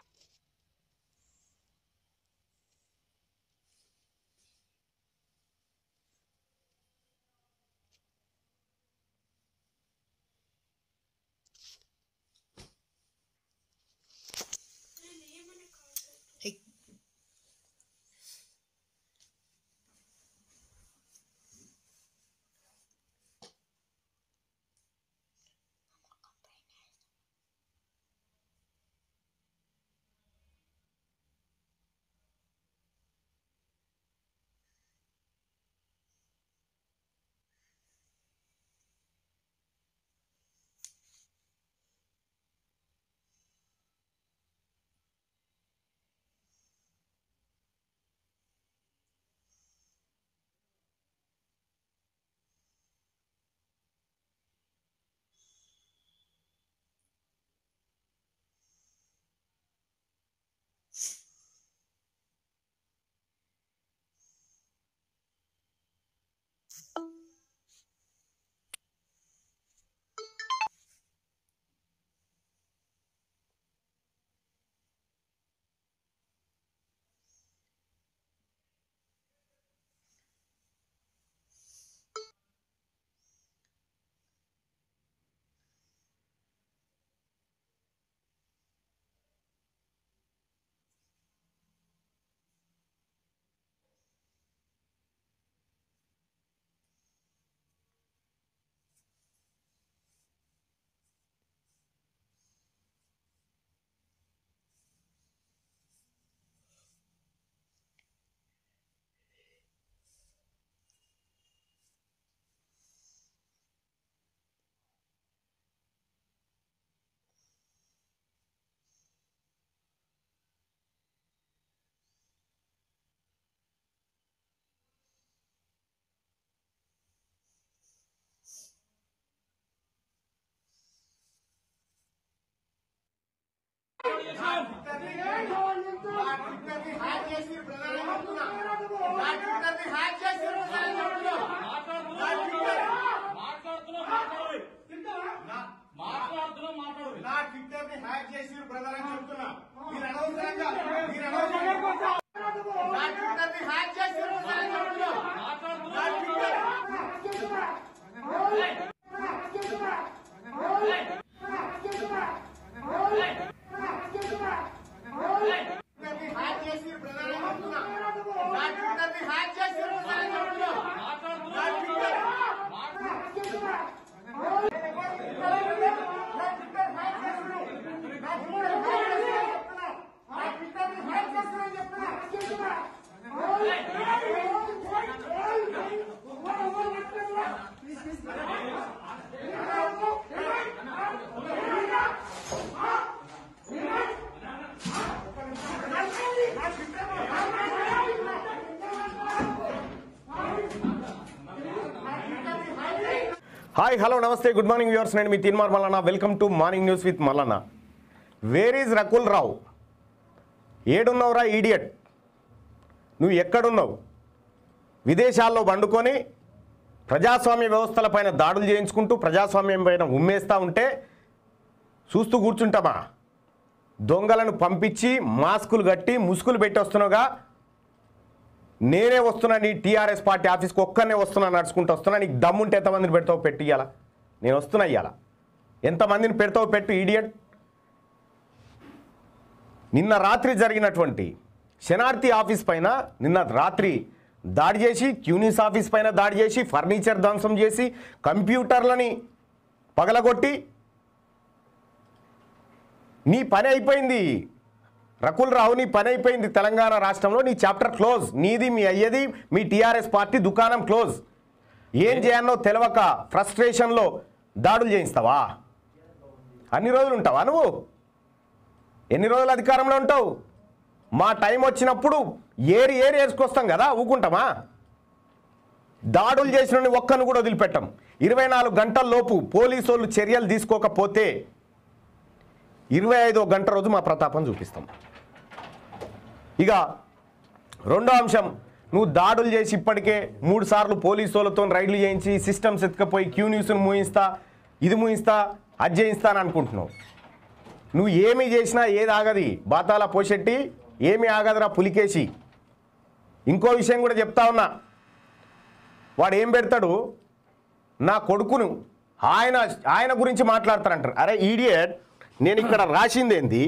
నా ట్విట్టర్ని హ్యాక్ చేసి ప్రధాని చెప్తున్నా నా ట్విట్టర్ని హ్యాక్ చేసి ప్రధాని చెప్తున్నా నా ట్విట్టర్ నా ట్విట్టర్ ని హ్యాక్ చేసి ప్రధాని చెప్తున్నా మీరు అనవసరంగా మీరు అనవసరంగా నా ట్విట్టర్ ని హ్యాక్ చేసి ప్రధాని చెప్తున్నా నా ట్విట్టర్ ట్విట్టర్ ని హ్యాక్ చేసి ప్రధాని చెప్తున్నా నా ట్విట్టర్ ని హ్యాక్ చేసి ప్రధాని చెప్తున్నా నా ట్విట్టర్ హాయ్ హలో నమస్తే గుడ్ మార్నింగ్ వ్యూవర్స్ నేను మీ Teenmar Mallanna welcome to morning news with Mallanna where is Rakul Rao ఏడున్నావురా ఈడియట్ నువ్వు ఎక్కడున్నావు విదేశాల్లో వండుకొని ప్రజాస్వామ్య వ్యవస్థలపైన దాడులు చేయించుకుంటూ ప్రజాస్వామ్యం పైన ఉమ్మేస్తూ ఉంటే చూస్తూ కూర్చుంటామా దొంగలను పంపించి మాస్కులు కట్టి ముసుగులు పెట్టి వస్తున్నావుగా నేనే వస్తున్నా నీ టీఆర్ఎస్ పార్టీ ఆఫీస్కి ఒక్కనే వస్తున్నా నడుచుకుంటూ వస్తున్నా నీకు దమ్ముంటే ఎంతమందిని పెడతావు పెట్టు ఇయ్యాల నేను వస్తున్నా ఇయ్యాల ఎంతమందిని పెడతావు పెట్టు ఈడియట్ నిన్న రాత్రి జరిగినటువంటి శనార్థి ఆఫీస్ పైన నిన్న రాత్రి దాడి చేసి క్యూనిస్ ఆఫీస్ పైన దాడి చేసి ఫర్నిచర్ ధ్వంసం చేసి కంప్యూటర్లని పగలగొట్టి నీ పని అయిపోయింది రకుల్ రావు నీ పని అయిపోయింది తెలంగాణ రాష్ట్రంలో నీ చాప్టర్ క్లోజ్ నీది మీ అయ్యది మీ టీఆర్ఎస్ పార్టీ దుకాణం క్లోజ్ ఏం చేయాలో తెలవక ఫ్రస్ట్రేషన్లో దాడులు చేయిస్తావా అన్ని రోజులు ఉంటావా నువ్వు ఎన్ని రోజులు అధికారంలో ఉంటావు మా టైం వచ్చినప్పుడు ఏరి ఏరి వేసుకొస్తాం కదా ఊకుంటామా దాడులు చేసిన ఒక్కను కూడా వదిలిపెట్టాం ఇరవై నాలుగు గంటల లోపు పోలీసు వాళ్ళు చర్యలు తీసుకోకపోతే ఇరవై ఐదో గంట రోజు మా ప్రతాపం చూపిస్తాం ఇక రెండో అంశం నువ్వు దాడులు చేసి ఇప్పటికే మూడు సార్లు పోలీసు వాళ్ళతో రైడ్లు చేయించి సిస్టమ్స్ ఎత్తుకపోయి క్యూ న్యూస్ను మూయిస్తా ఇది మూయిస్తా అది చేయిస్తా అని అనుకుంటున్నావు నువ్వు ఏమి చేసినా ఏది ఆగది బాతాల పోషెట్టి ఏమి ఆగదురా పులికేసి ఇంకో విషయం కూడా చెప్తా ఉన్నా వాడు ఏం పెడతాడు నా కొడుకును ఆయన ఆయన గురించి మాట్లాడతారంటారు అరే ఈడియట్ నేను ఇక్కడ రాసింది ఏంది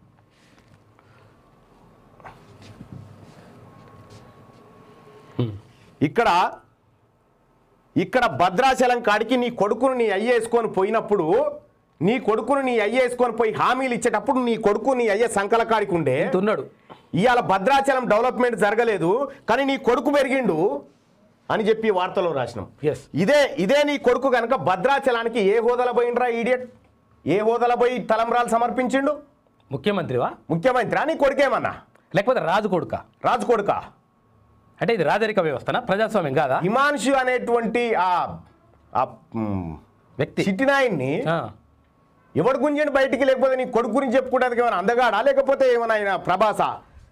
ఇక్కడ ఇక్కడ భద్రాచలం కాడికి నీ కొడుకును నీ అయ్య వేసుకొని పోయినప్పుడు నీ కొడుకును నీ అయ్య వేసుకొని పోయి హామీలు ఇచ్చేటప్పుడు నీ కొడుకు నీ అయ్య సంకల కాడికి ఉండే ఉన్నాడు ఇవాళ భద్రాచలం డెవలప్మెంట్ జరగలేదు కానీ నీ కొడుకు పెరిగిండు అని చెప్పి వార్తలో రాసినాం Yes. ఇదే ఇదే నీ కొడుకు కనుక భద్రాచలానికి ఏ హోదాల పోయిండ్రా ఈడియట్ ఏ హోదాల పోయి తలంబ్రాలు సమర్పించిండు ముఖ్యమంత్రివా ముఖ్యమంత్రి నీ కొడుకేమన్నా లేకపోతే రాజు కొడుక రాజు కొడుక అంటే ఇది రాజరిక వ్యవస్థనా ప్రజాస్వామ్యం కాదా హిమాంశు అనేటువంటి ఆ ఆ, మ్, వ్యక్తి చిట్టినాయన్ని ఆ, ఎవడు గుంజండి బయటికి లేకపోతే నీ కొడుకు గురించి చెప్పుకోవడానికి ఏమైనా అందగాడా లేకపోతే ఏమైనా ఆయన ప్రభాస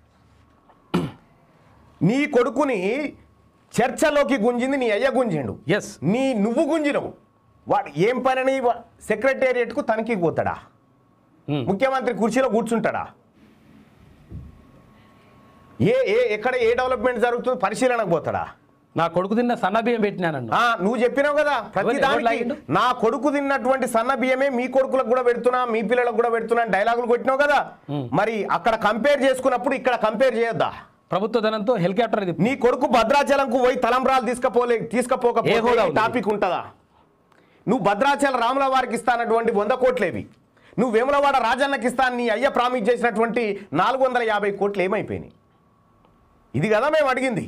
నీ కొడుకుని చర్చలోకి గుంజింది నీ అయ్య గుంజిండు ఎస్ నీ నువ్వు గుంజినవు వాడు ఏం పనని వా- సెక్రటేరియట్కు తనకి పోతాడా ఉమ్. ముఖ్యమంత్రి కుర్చీలో కూర్చుంటాడా ఏ ఏ ఎక్కడ ఏ డెవలప్మెంట్ జరుగుతుందో పరిశీలనకు పోతాడా నా కొడుకు తిన్న సన్న బియ్యం పెట్టినానన్ను ఆ, నువ్వు చెప్పినావు కదా ప్రతి ఎవరు- ఎవరు దానికి లాగిండు? నా కొడుకు తిన్నటువంటి సన్న బియ్యమే మీ కొడుకులకు కూడా పెడుతున్నా మీ పిల్లలకు కూడా పెడుతున్నా అని డైలాగులు కొట్టినావు కదా మరి అక్కడ కంపేర్ చేసుకున్నప్పుడు ఇక్కడ కంపేర్ చేయొద్దా ప్రభుత్వ ధనంతో హెలికాప్టర్ ఇది నీ కొడుకు భద్రాచలంకు పోయి తలంబ్రాలు తీసుకపోలే ఏ హోదా తీసుకపోకపోతే ఉంది? టాపిక్ ఉంటుందా నువ్వు భద్రాచల రాముల వారికి ఇస్తానటువంటి వంద కోట్లేవి నువ్వు వేములవాడ రాజన్నకి ఇస్తాను నీ అయ్య ప్రామిస్ చేసినటువంటి నాలుగు వందల యాభై కోట్లు ఏమైపోయినాయి ఇది కదా మేము అడిగింది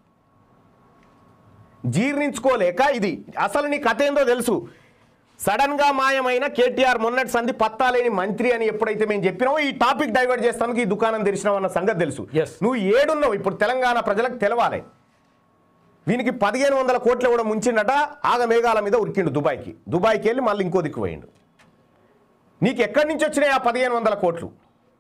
జీర్ణించుకోలేక ఇది అసలు నీ కథ ఏందో తెలుసు సడన్ గా మాయమైన కేటీఆర్ మొన్నటి సంధి పత్తాలేని మంత్రి అని ఎప్పుడైతే మేము చెప్పినామో ఈ టాపిక్ డైవర్ట్ చేస్తానికి ఈ దుకాణం తెరిచినావు అన్న సంగతి తెలుసు Yes. నువ్వు ఏడున్నావు ఇప్పుడు తెలంగాణ ప్రజలకు తెలవాలి వీనికి పదిహేను వందల కోట్లు కూడా ముంచిండట ఆగ మేఘాల మీద ఉరికిండు దుబాయ్కి దుబాయ్కి వెళ్ళి మళ్ళీ ఇంకో దిక్కు పోయిండు నీకు ఎక్కడి నుంచి వచ్చినాయి ఆ పదిహేను వందల కోట్లు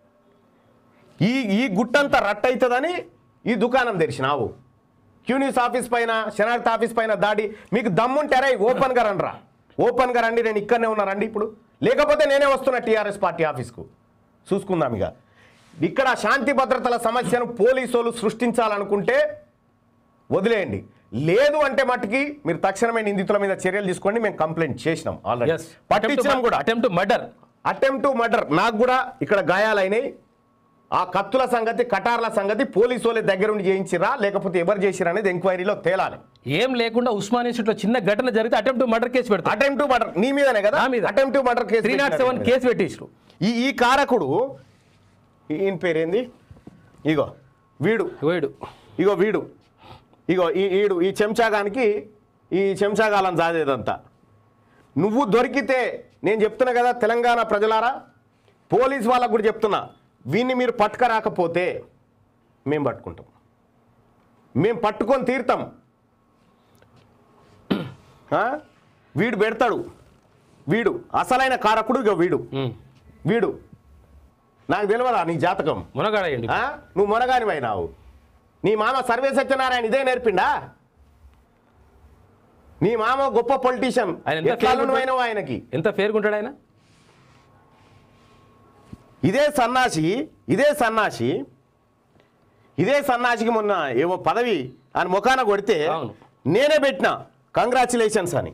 ఈ ఈ గుట్టంతా రట్ అవుతుందని ఈ దుకాణం తెరిచినావు క్యూన్యూస్ ఆఫీస్ పైన శనార్థ ఆఫీస్ పైన దాడి మీకు దమ్ముంటారా ఓపెన్గా రండిరా ఓపెన్గా రండి నేను ఇక్కడనే ఉన్నా రండి ఇప్పుడు లేకపోతే నేనే వస్తున్నా టీఆర్ఎస్ పార్టీ ఆఫీస్కు చూసుకుందాం ఇక ఇక్కడ శాంతి భద్రతల సమస్యను పోలీసు వాళ్ళు సృష్టించాలనుకుంటే వదిలేయండి లేదు అంటే మట్టుకి మీరు తక్షణమే నిందితుల మీద చర్యలు తీసుకోండి మేము కంప్లైంట్ చేసినాం ఆల్రెడీ ఎస్ పట్టించినాం కూడా అటెంప్ట్ మర్డర్ అటెంప్ట్ మర్డర్ నాకు కూడా ఇక్కడ గాయాలైనాయి ఆ కత్తుల సంగతి కటార్ల సంగతి పోలీసు వాళ్ళ దగ్గర ఉండి చేయించిరా లేకపోతే ఎవరు చేసిరా అనేది ఎంక్వైరీలో తేలాలి ఏం లేకుండా ఉస్మాన్ ఇన్స్టిట్యూట్ లో చిన్న ఘటన జరిగితే అటెంప్ట్ మర్డర్ కేసు పెడతా అటెంప్ట్ మర్డర్ నీ మీదనే కదా నా మీద. Attempt murder case three not seven case పెట్టేసారు ఈ ఈ కారకుడు ఈయన పేరేంది ఇగో వీడు వేడు ఇగో వీడు ఇగో ఈ ఈడు ఈ చెంచాగానికి ఈ చెంచాగాలం జాదేదంతా నువ్వు దొరికితే నేను చెప్తున్నా కదా తెలంగాణ ప్రజలారా పోలీస్ వాళ్ళకు కూడా చెప్తున్నా వీన్ని మీరు పట్టుకరాకపోతే మేము పట్టుకుంటాం మేము పట్టుకొని తీరుతాం ఆ? వీడు పెడతాడు వీడు అసలైన కారకుడు ఇగో వీడు వీడు నాకు తెలియదా నీ జాతకం మునగాడయండి ఆ? నువ్వు మొనగానివైనావు నీ మామ సర్వే సత్యనారాయణ ఇదే నేర్పిండా నీ మామ గొప్ప పొలిటీషియన్ ఆయన ఎంత ఎట్లా ఫేర్ నువ్వైనావు ఆయనకి ఎంత ఫేర్ ఉంటాడు ఆయన ఇదే సన్నాసి ఇదే సన్నాసి ఇదే సన్నాసికి మొన్న ఏమో పదవి అని ముఖాన కొడితే అవును. నేనే పెట్టిన కంగ్రాచులేషన్స్ అని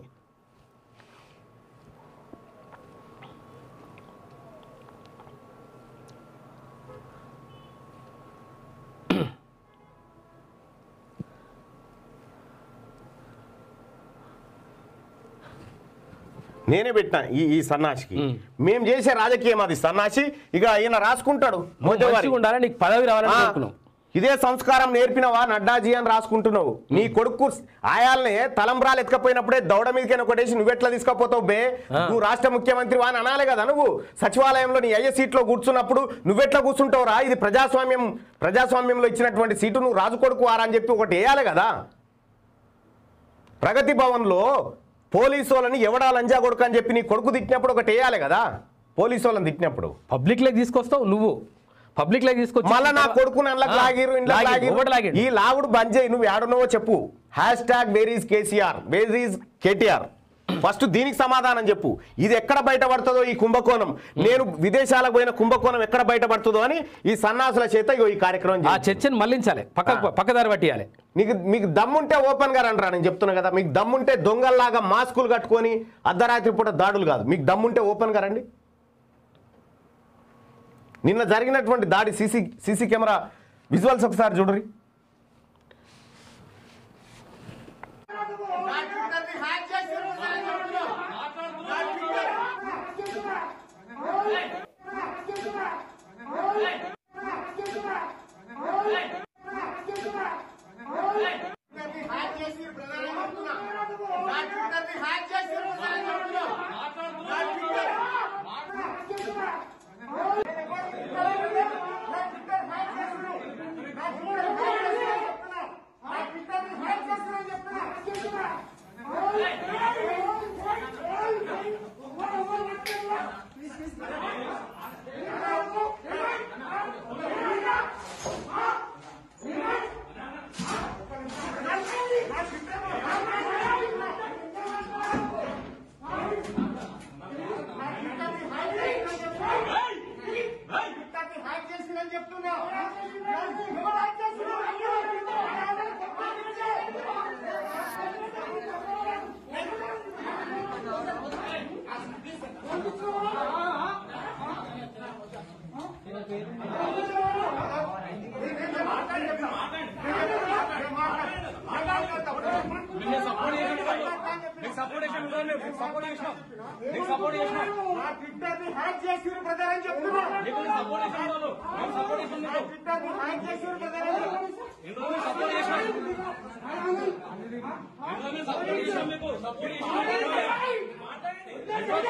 నేనే పెట్టిన ఈ ఈ సన్నాసికి మేము చేసే రాజకీయం అది సన్నాసి ఇక ఈయన రాసుకుంటాడు మోదీ మంచిగా ఉండాలి నీకు పదవి రావాలని ఆ, కోరుకున్నాం ఇదే సంస్కారం నేర్పినవా నడ్డాజీ అని రాసుకుంటున్నావు నీ కొడుకు ఆయాల్ని తలంబ్రాలు ఎత్తుకపోయినప్పుడే దౌడ మీదకైనా కొట్టేసి నువ్వెట్లా తీసుకపోతావు బే నువ్వు రాష్ట్ర ముఖ్యమంత్రి అని అనాలి కదా నువ్వు సచివాలయంలో నీ అయ్యే సీట్లో కూర్చున్నప్పుడు నువ్వెట్లా కూర్చుంటావురా ఇది ప్రజాస్వామ్యం ప్రజాస్వామ్యంలో ఇచ్చినటువంటి సీటు నువ్వు రాజు కొడుకు వారా అని చెప్పి ఒకటి వేయాలి కదా ప్రగతి భవన్లో పోలీసు వాళ్ళని ఎవడా లంజా కొడుకు అని చెప్పి నీ కొడుకు తిట్టినప్పుడు ఒకటి వేయాలి కదా పోలీసు వాళ్ళని తిట్టినప్పుడు పబ్లిక్ లెగ్ తీసుకొస్తావు నువ్వు పబ్లిక్ లెగ్ తీసుకొచ్చి మళ్ళా నా కొడుకుని అందులోకి ఆ, లాగిరు ఇంట్లో లాగిరు. లాగిరు ఒకటి లాగిండు. ఈ లాగుడు బంద్ చేయి నువ్వు ఏడున్నావో చెప్పు hash tag where is KCR where is KTR first దీనికి సమాధానం చెప్పు ఇది ఎక్కడ బయటపడుతుందో ఈ కుంభకోణం నేను విదేశాలకు పోయిన కుంభకోణం ఎక్కడ బయటపడుతుందో అని ఈ సన్నాసుల చేత ఇగో ఈ కార్యక్రమం ఆ చేయి. చర్చను మళ్ళించాలి పక్క పక్కదారి పట్టియాలి నీకు మీకు దమ్ముంటే ఓపెన్ గా రండిరా నేను చెప్తున్నా కదా మీకు దమ్ముంటే దొంగల్లాగా మాస్కులు కట్టుకొని అర్ధరాత్రి పూట దాడులు కాదు మీకు దమ్ముంటే ఓపెన్ గా రండి నిన్న జరిగినటువంటి దాడి సీసీ సీసీ కెమెరా విజువల్స్ ఒకసారి చూడరి నా ట్విట్టర్ని హ్యాక్ చేసిర్రు అని చెప్తున్నా. నా ట్విట్టర్ ట్విట్టర్ని హ్యాక్ చేసిర్రు బ్రదర్ అని చెప్తున్నా. నా ట్విట్టర్ని హ్యాక్ చేసిర్రు అని చెప్తున్నా. నా ట్విట్టర్ ట్విట్టర్ని హ్యాక్ చేసిర్రు అని చెప్తున్నా. ఎవరు హ్యాక్ చేసిర్రు? నీకు సపోర్ట్ చేసిన ఉంటాను నేను. నీకు సపోర్ట్ చేసిన నీకు సపోర్ట్ చేసిన నా ట్విట్టర్ని హ్యాక్ చేసిర్రు బ్రదర్ అని చెప్తున్నా. నీకు నేను సపోర్ట్ చేసిన ఉంటాను. నేను సపోర్ట్ చేసిన నా నీకు. ట్విట్టర్ని హ్యాక్ చేసిర్రు బ్రదర్ అని చెప్తున్నా. ఇందులో నేను సపోర్ట్ చేసిన ఇందులో నేను సపోర్ట్ చేసిన మీకు సపోర్ట్ చేసిన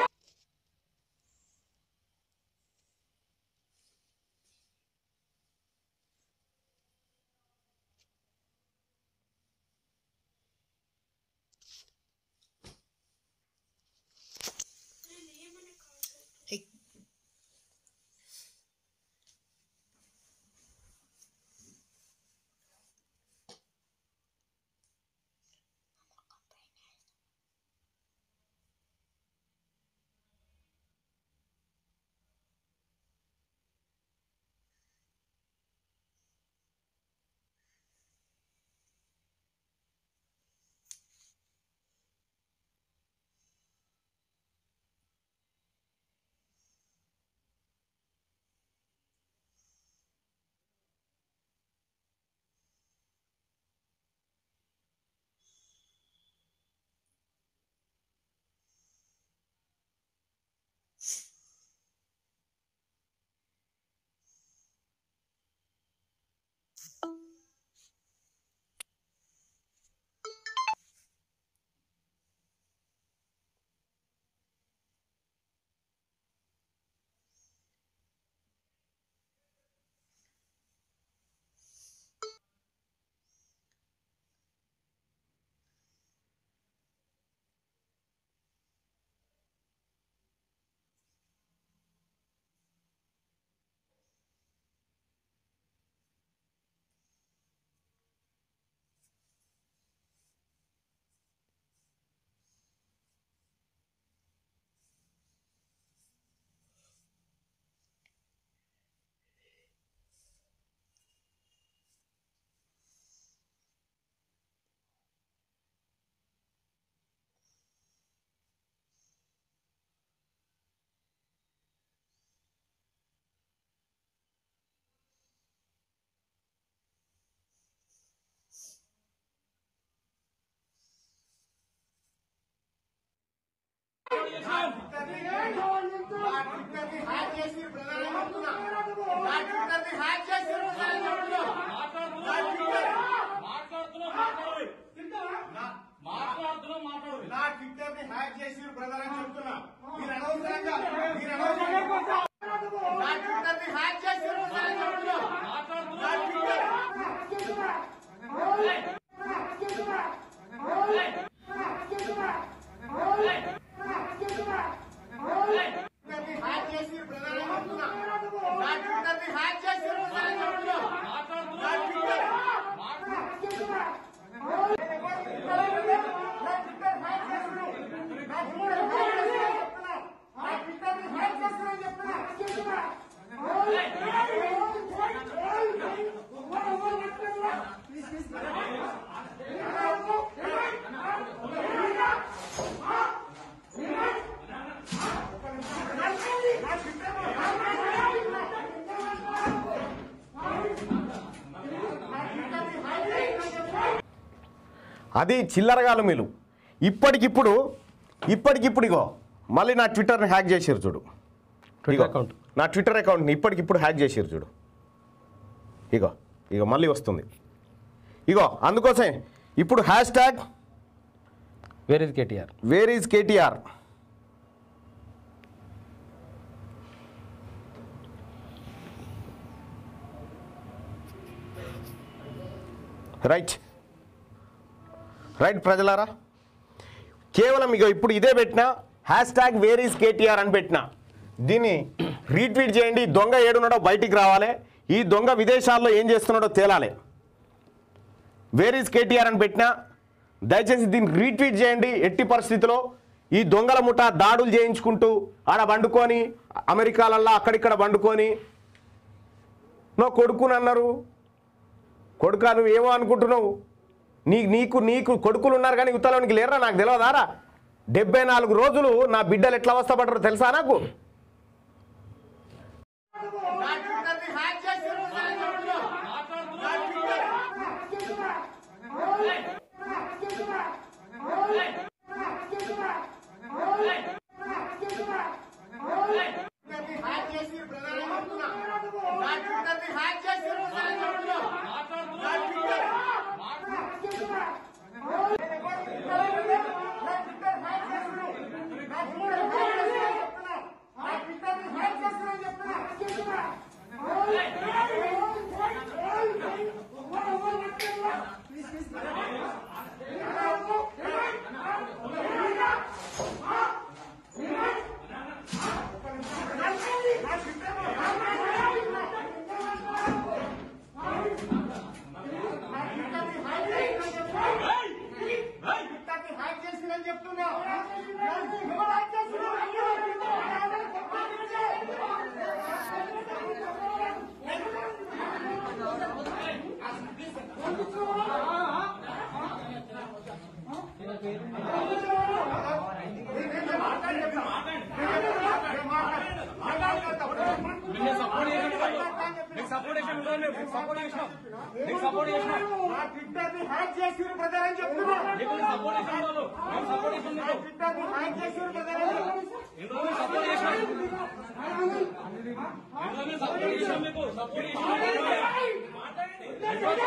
నా ట్విట్టర్ ని హ్యాక్ చేసి ప్రధాని చెప్తున్నా నా ట్విట్టర్ ని హ్యాక్ చేసి ప్రధాని చెప్తున్నా నా ట్విట్టర్ నా ట్విట్టర్ ని హ్యాక్ చేసి ప్రధాని చెప్తున్నా మీరు అనవసరంగా మీరు అనవసరంగా నా ట్విట్టర్ ని హ్యాక్ చేసి ప్రధాని చెప్తున్నా నా ట్విట్టర్ ట్విట్టర్ ని హ్యాక్ చేసి ప్రధాని చెప్తున్నా నా ట్విట్టర్ ని హ్యాక్ చేసి ప్రధాని చెప్తున్నా నా ట్విట్టర్ అది చిల్లరగాలు మీరు ఇప్పటికిప్పుడు ఇప్పటికిప్పుడు ఇగో మళ్ళీ నా ట్విట్టర్ని హ్యాక్ చేసారు చూడు ట్విట్టర్ ఇగో అకౌంట్ నా ట్విట్టర్ అకౌంట్ని ఇప్పటికిప్పుడు హ్యాక్ చేసారు చూడు ఇగో ఇగో మళ్ళీ వస్తుంది ఇగో అందుకోసం ఇప్పుడు hash tag where is KTR where is KTR right right ప్రజలారా కేవలం ఇక ఇప్పుడు ఇదే పెట్టిన hash tag where is KTR అని పెట్టిన దీన్ని రీట్వీట్ చేయండి ఈ దొంగ ఏడున్నాడో బయటికి రావాలి ఈ దొంగ విదేశాల్లో ఏం చేస్తున్నాడో తేలాలి వేర్ ఈజ్ కేటీఆర్ అని పెట్టినా దయచేసి దీన్ని రీట్వీట్ చేయండి ఎట్టి పరిస్థితిలో ఈ దొంగల ముఠా దాడులు చేయించుకుంటూ ఆడ వండుకొని అమెరికాలల్లా అక్కడిక్కడ వండుకొని నో కొడుకుని అన్నారు కొడుకా నువ్వు ఏమో అనుకుంటున్నావు నీ నీకు నీకు కొడుకులు ఉన్నారు కానీ యువతలోనికి లేరా నాకు తెలియదారా డెబ్బై నాలుగు రోజులు నా బిడ్డలు ఎట్లా అవస్థపడ్డారో తెలుసా నాకు నా ట్విట్టర్ ని హ్యాక్ చేసి ప్రధాని చెప్తున్నా నా ట్విట్టర్ ట్విట్టర్ ని హ్యాక్ చేసి ప్రధాని చెప్తున్నా నా ట్విట్టర్ ని హ్యాక్ చేసి ప్రధాని చెప్తున్నా నా ట్విట్టర్ ట్విట్టర్ ని హ్యాక్ చేసిందని చెప్తున్నా ఎవరు హ్యాక్ మీకు సపోర్ట్ మీకు సపోర్ట్ చేసిన మీకు సపోర్ట్ చేసినాం మీకు సపోర్ట్ చేసినాం నా ట్విట్టర్ ని హ్యాక్ చేసి ప్రధాని చెప్తున్నా మీకు సపోర్ట్ చేసిన వాళ్ళు మీకు సపోర్ట్ చేసిన నా మీకు ట్విట్టర్ ని హ్యాక్ చేసి ప్రధాని ఇందులో మీరు సపోర్ట్ చేసినాం ఇందులో మీరు సపోర్ట్ చేసినాం మీకు సపోర్ట్ చేసినాం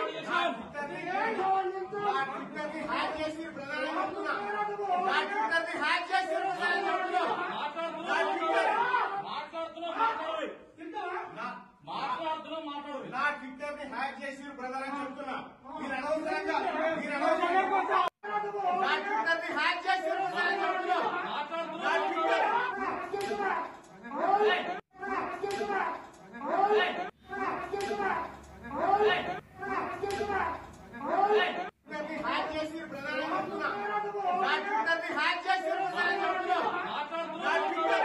నా ట్విట్టర్ ని హ్యాక్ చేసి బ్రదర్ అని చెప్తున్నా నా ట్విట్టర్ ని హ్యాక్ చేసి బ్రదర్ అని చెప్తున్నా నా ట్విట్టర్ నా ట్విట్టర్ ని హ్యాక్ చేసి బ్రదర్ అని చెప్తున్నా మీరు అనవసరంగా మీరు అనవసరంగా నా ట్విట్టర్ ని హ్యాక్ చేసి బ్రదర్ అని చెప్తున్నా నా ట్విట్టర్ ట్విట్టర్ ని హ్యాక్ చేసి బ్రదర్ అని చెప్తున్నా నా ట్విట్టర్ ని హ్యాక్ చేసి బ్రదర్ అని చెప్తున్నా నా ట్విట్టర్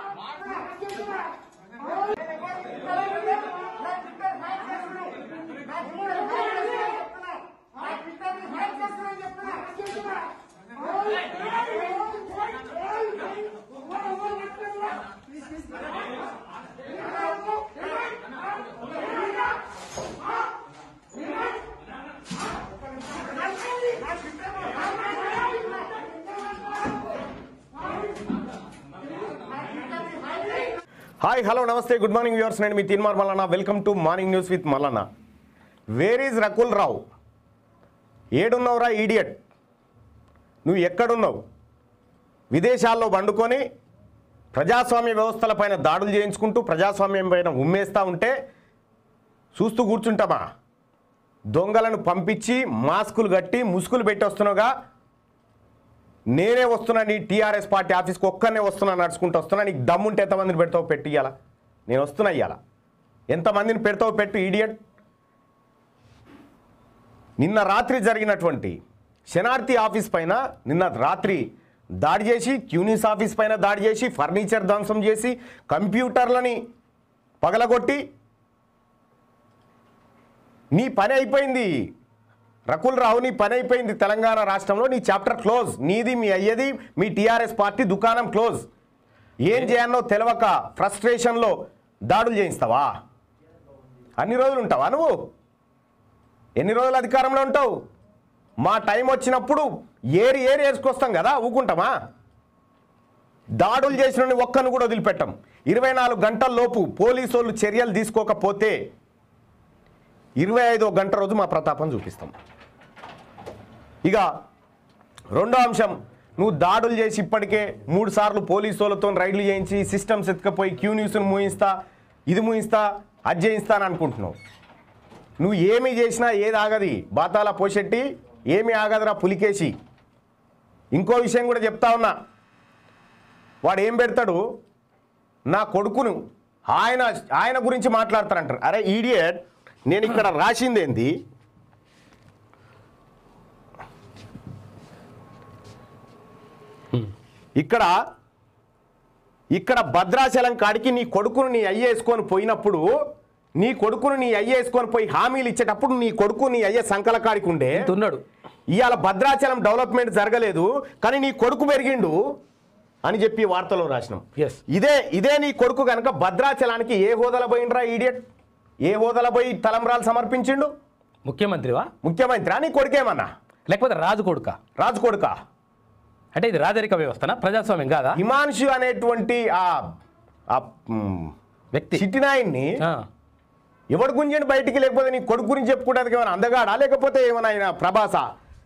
హాయ్ హలో నమస్తే గుడ్ మార్నింగ్ వ్యూవర్స్ నేను మీ Teenmar Mallanna welcome to morning news with Mallanna where is Rakul Rao ఏడున్నావురా ఈడియట్ నువ్వు ఎక్కడున్నావు విదేశాల్లో వండుకొని ప్రజాస్వామ్య వ్యవస్థలపైన దాడులు చేయించుకుంటూ ప్రజాస్వామ్యం పైన ఉమ్మేస్తూ ఉంటే చూస్తూ కూర్చుంటామా దొంగలను పంపించి మాస్కులు కట్టి ముసుగులు పెట్టి వస్తున్నావుగా నేనే వస్తున్నా నీ టీఆర్ఎస్ పార్టీ ఆఫీస్కి ఒక్కనే వస్తున్నా నడుచుకుంటూ వస్తున్నా నీకు దమ్ముంటే ఎంతమందిని పెడతావు పెట్టి ఇయ్యాల నేను వస్తున్నా ఇయ్యాల ఎంతమందిని పెడతావు పెట్టు ఈడియట్ నిన్న రాత్రి జరిగినటువంటి శనార్థి ఆఫీస్ పైన నిన్న రాత్రి దాడి చేసి క్యూనిస్ ఆఫీస్ పైన దాడి చేసి ఫర్నిచర్ ధ్వంసం చేసి కంప్యూటర్లని పగలగొట్టి నీ పని అయిపోయింది రకుల్ రావు నీ పని అయిపోయింది తెలంగాణ రాష్ట్రంలో నీ చాప్టర్ క్లోజ్ నీది మీ అయ్యది మీ టీఆర్ఎస్ పార్టీ దుకాణం క్లోజ్ ఏం చేయాలో తెలవక ఫ్రస్ట్రేషన్లో దాడులు చేయిస్తావా అన్ని రోజులు ఉంటావా నువ్వు ఎన్ని రోజులు అధికారంలో ఉంటావు మా టైం వచ్చినప్పుడు ఏరి ఏరి వేసుకొస్తాం కదా ఊకుంటామా దాడులు చేసిన ఒక్కను కూడా వదిలిపెట్టం ఇరవై నాలుగు గంటల లోపు పోలీసు వాళ్ళు చర్యలు తీసుకోకపోతే ఇరవై ఐదో గంట రోజు మా ప్రతాపం చూపిస్తాం ఇక రెండో అంశం నువ్వు దాడులు చేసి ఇప్పటికే మూడు సార్లు పోలీసు వాళ్ళతో రైడ్లు చేయించి సిస్టమ్స్ ఎత్తుకపోయి క్యూ న్యూస్ను మూయిస్తా ఇది మూయిస్తా అది చేయిస్తా అని అనుకుంటున్నావు నువ్వు ఏమి చేసినా ఏది ఆగది బాతాల పోషెట్టి ఏమి ఆగదురా పులికేసి ఇంకో విషయం కూడా చెప్తా ఉన్నా వాడు ఏం పెడతాడు నా కొడుకును ఆయన ఆయన గురించి మాట్లాడతారంటారు అరే ఈడియట్ నేను ఇక్కడ రాసింది ఏంది ఇక్కడ ఇక్కడ భద్రాచలం కాడికి నీ కొడుకును నీ అయ్య వేసుకొని పోయినప్పుడు నీ కొడుకును నీ అయ్య వేసుకొని పోయి హామీలు ఇచ్చేటప్పుడు నీ కొడుకు నీ అయ్య సంకల కాడికి ఉండే ఉన్నాడు ఇవాళ భద్రాచలం డెవలప్మెంట్ జరగలేదు కానీ నీ కొడుకు పెరిగిండు అని చెప్పి వార్తలో రాసినాం Yes. ఇదే ఇదే నీ కొడుకు కనుక భద్రాచలానికి ఏ హోదాల పోయిండ్రా ఈడియట్ ఏ హోదాల పోయి తలంబ్రాలు సమర్పించిండు ముఖ్యమంత్రివా ముఖ్యమంత్రి నీ కొడుకేమన్నా లేకపోతే రాజు కొడుక రాజు కొడుకా అంటే ఇది రాజరిక వ్యవస్థనా ప్రజాస్వామ్యం కాదా హిమాంశు అనేటువంటి ఆ ఆ, మ్, వ్యక్తి చిట్టినాయన్ని ఆ, ఎవడు గుంజండి బయటికి లేకపోతే నీ కొడుకు గురించి చెప్పుకోవడానికి ఏమైనా అందగాడా లేకపోతే ఏమైనా ఆయన ప్రభాస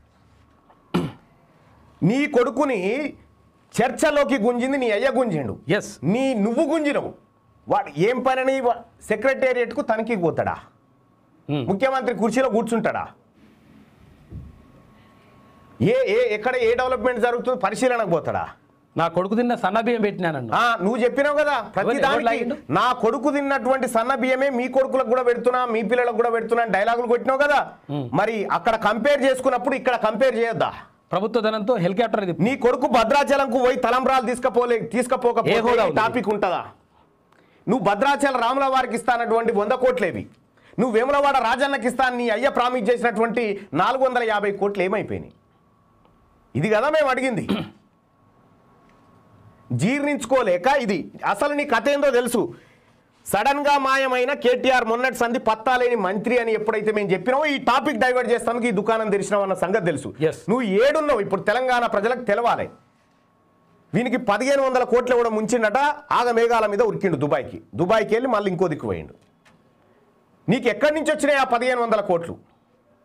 నీ కొడుకుని చర్చలోకి గుంజింది నీ అయ్య గుంజిండు ఎస్ నీ నువ్వు గుంజినవు వాడు ఏం పనని వా- సెక్రటేరియట్కు తనకి పోతాడా ఉమ్. ముఖ్యమంత్రి కుర్చీలో కూర్చుంటాడా ఏ ఏ ఎక్కడ ఏ డెవలప్మెంట్ జరుగుతుందో పరిశీలనకు పోతాడా నా కొడుకు తిన్న సన్న బియ్యం పెట్టినానన్ను ఆ, నువ్వు చెప్పినావు కదా ప్రతి ఎవరు- ఎవరు దానికి లాగిండు? నా కొడుకు తిన్నటువంటి సన్న బియ్యమే మీ కొడుకులకు కూడా పెడుతున్నా మీ పిల్లలకు కూడా పెడుతున్నా అని డైలాగులు కొట్టినావు కదా మరి అక్కడ కంపేర్ చేసుకున్నప్పుడు ఇక్కడ కంపేర్ చేయొద్దా ప్రభుత్వ ధనంతో హెలికాప్టర్ ఇది నీ కొడుకు భద్రాచలంకు పోయి తలంబ్రాలు తీసుకపోలే ఏ హోదా తీసుకపోకపోతే ఉంది? టాపిక్ ఉంటుందా నువ్వు భద్రాచల రాముల వారికి ఇస్తానటువంటి వంద కోట్లేవి నువ్వు వేములవాడ రాజన్నకి ఇస్తాను నీ అయ్య ప్రామిస్ చేసినటువంటి నాలుగు వందల యాభై కోట్లు ఏమైపోయినాయి ఇది కదా మేము అడిగింది జీర్ణించుకోలేక ఇది అసలు నీ కథ ఏందో తెలుసు సడన్ గా మాయమైన కేటీఆర్ మొన్నటి సంధి పత్తాలేని మంత్రి అని ఎప్పుడైతే మేము చెప్పినామో ఈ టాపిక్ డైవర్ట్ చేస్తానికి ఈ దుకాణం తెరిచినావు అన్న సంగతి తెలుసు Yes. నువ్వు ఏడున్నావు ఇప్పుడు తెలంగాణ ప్రజలకు తెలవాలి వీనికి పదిహేను వందల కోట్లు కూడా ముంచిండట ఆగ మేఘాల మీద ఉరికిండు దుబాయ్కి దుబాయ్కి వెళ్ళి మళ్ళీ ఇంకో దిక్కు పోయిండు నీకు ఎక్కడి నుంచి వచ్చినాయి ఆ పదిహేను వందల కోట్లు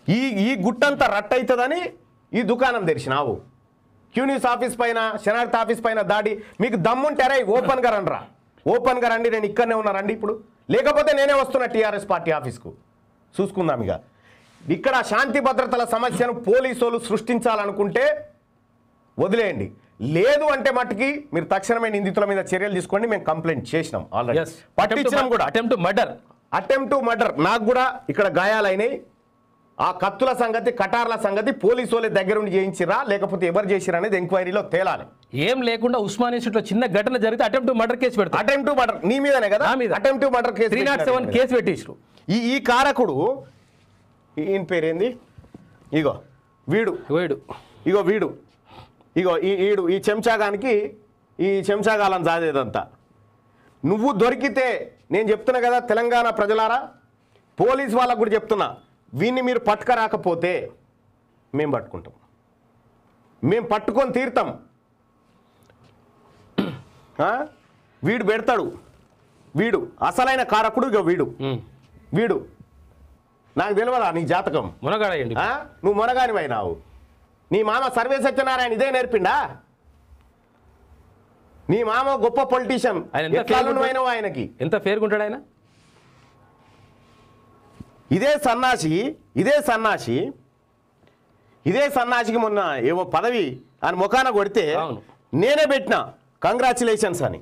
ఈ ఈ గుట్టంతా రట్ అవుతుందని ఈ దుకాణం తెరిచినావు క్యూన్యూస్ ఆఫీస్ పైన శనార్థ ఆఫీస్ పైన దాడి మీకు దమ్ముంటారా ఓపెన్గా రండిరా ఓపెన్గా రండి నేను ఇక్కడనే ఉన్నా రండి ఇప్పుడు లేకపోతే నేనే వస్తున్నా టీఆర్ఎస్ పార్టీ ఆఫీస్కు చూసుకుందాం ఇక ఇక్కడ శాంతి భద్రతల సమస్యను పోలీసు వాళ్ళు సృష్టించాలనుకుంటే వదిలేయండి లేదు అంటే మట్టుకి మీరు తక్షణమే నిందితుల మీద చర్యలు తీసుకోండి మేము కంప్లైంట్ చేసినాం ఆల్రెడీ ఎస్ పట్టించినాం కూడా అటెంప్ట్ మర్డర్ అటెంప్ట్ మర్డర్ నాకు కూడా ఇక్కడ గాయాలైనాయి ఆ కత్తుల సంగతి కటార్ల సంగతి పోలీసు వాళ్ళ దగ్గర ఉండి చేయించిరా లేకపోతే ఎవరు చేసిరా అనేది ఎంక్వైరీలో తేలాలి ఏం లేకుండా ఉస్మాన్ ఇన్స్టిట్యూట్ లో చిన్న ఘటన జరిగితే అటెంప్ట్ మర్డర్ కేసు పెడతా అటెంప్ట్ మర్డర్ నీ మీదనే కదా నా మీద. Attempt murder case three not seven పెట్టినారు. కేసు పెట్టేసారు ఈ ఈ కారకుడు ఈయన పేరేంది ఇగో వీడు వేడు ఇగో వీడు ఇగో ఈ ఈడు ఈ చెంచాగానికి ఈ చెంచాగాలం సాదేదంతా నువ్వు దొరికితే నేను చెప్తున్నా కదా తెలంగాణ ప్రజలారా పోలీస్ వాళ్ళకు కూడా చెప్తున్నా వీన్ని మీరు పట్టుకరాకపోతే మేము పట్టుకుంటాం మేము పట్టుకొని తీరుతాం ఆ? వీడు పెడతాడు వీడు అసలైన కారకుడు ఇగో వీడు వీడు నాకు తెలియదా నీ జాతకం మునగాడయండి ఆ? నువ్వు మొనగానివైనావు నీ మామ సర్వే సత్యనారాయణ ఇదే నేర్పిండా నీ మామ గొప్ప పొలిటీషియన్ ఆయన ఎంత ఎట్లా ఫేర్ నువ్వైనావు ఆయనకి ఎంత ఫేర్గా ఉంటాడు ఆయన ఇదే సన్నాసి ఇదే సన్నాసి ఇదే సన్నాసికి మొన్న ఏమో పదవి అని ముఖాన కొడితే అవును. నేనే పెట్టిన కంగ్రాచులేషన్స్ అని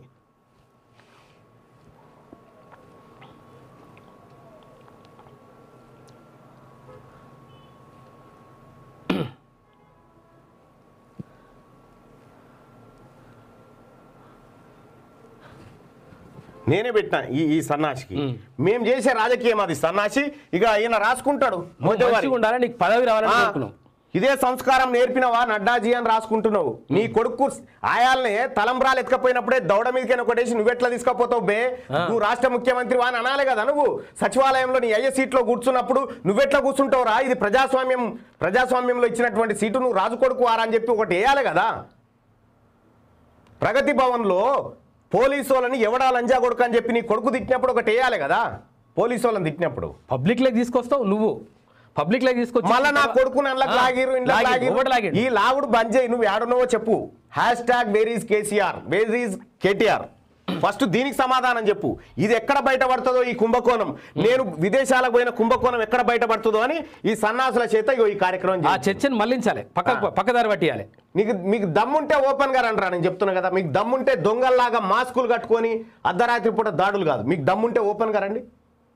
నేనే పెట్టిన ఈ ఈ సన్నాసికి మేము చేసే రాజకీయం అది సన్నాసి ఇక ఈయన రాసుకుంటాడు మోదీ మంచిగా ఉండాలి నీకు పదవి రావాలని ఆ, కోరుకున్నాం ఇదే సంస్కారం నేర్పినవా నడ్డాజీ అని రాసుకుంటున్నావు నీ కొడుకు ఆయాల్ని తలంబ్రాలు ఎత్తుకపోయినప్పుడే దౌడ మీదకైనా కొట్టేసి నువ్వెట్లా తీసుకపోతావు బే నువ్వు రాష్ట్ర ముఖ్యమంత్రి అని అనాలి కదా నువ్వు సచివాలయంలో నీ అయ్యే సీట్లో కూర్చున్నప్పుడు నువ్వెట్లా కూర్చుంటావురా ఇది ప్రజాస్వామ్యం ప్రజాస్వామ్యంలో ఇచ్చినటువంటి సీటు నువ్వు రాజు కొడుకు వారా అని చెప్పి ఒకటి వేయాలి కదా ప్రగతి భవన్లో పోలీసు వాళ్ళని ఎవడా లంజా కొడుకు అని చెప్పి నీ కొడుకు తిట్టినప్పుడు ఒకటి వేయాలి కదా పోలీసు వాళ్ళని తిట్టినప్పుడు పబ్లిక్ లెగ్ తీసుకొస్తావు నువ్వు పబ్లిక్ లెగ్ తీసుకొచ్చి మళ్ళా నా కొడుకుని అందులోకి ఆ, లాగిరు ఇంట్లో లాగిరు, లాగిరు ఒకటి లాగిండు. ఈ లాగుడు బంద్ చేయి నువ్వు ఏడున్నావో చెప్పు hash tag where is KCR where is KTR first దీనికి సమాధానం చెప్పు ఇది ఎక్కడ బయటపడుతుందో ఈ కుంభకోణం నేను విదేశాలకు పోయిన కుంభకోణం ఎక్కడ బయటపడుతుందో అని ఈ సన్నాసుల చేత ఇగో ఈ కార్యక్రమం ఆ చేయి. చర్చను మళ్ళించాలి పక్క పక్కదారి పట్టియాలి నీకు మీకు దమ్ముంటే ఓపెన్ గా రండిరా నేను చెప్తున్నా కదా మీకు దమ్ముంటే దొంగల్లాగా మాస్కులు కట్టుకొని అర్ధరాత్రి పూట దాడులు కాదు మీకు దమ్ముంటే ఓపెన్ గా రండి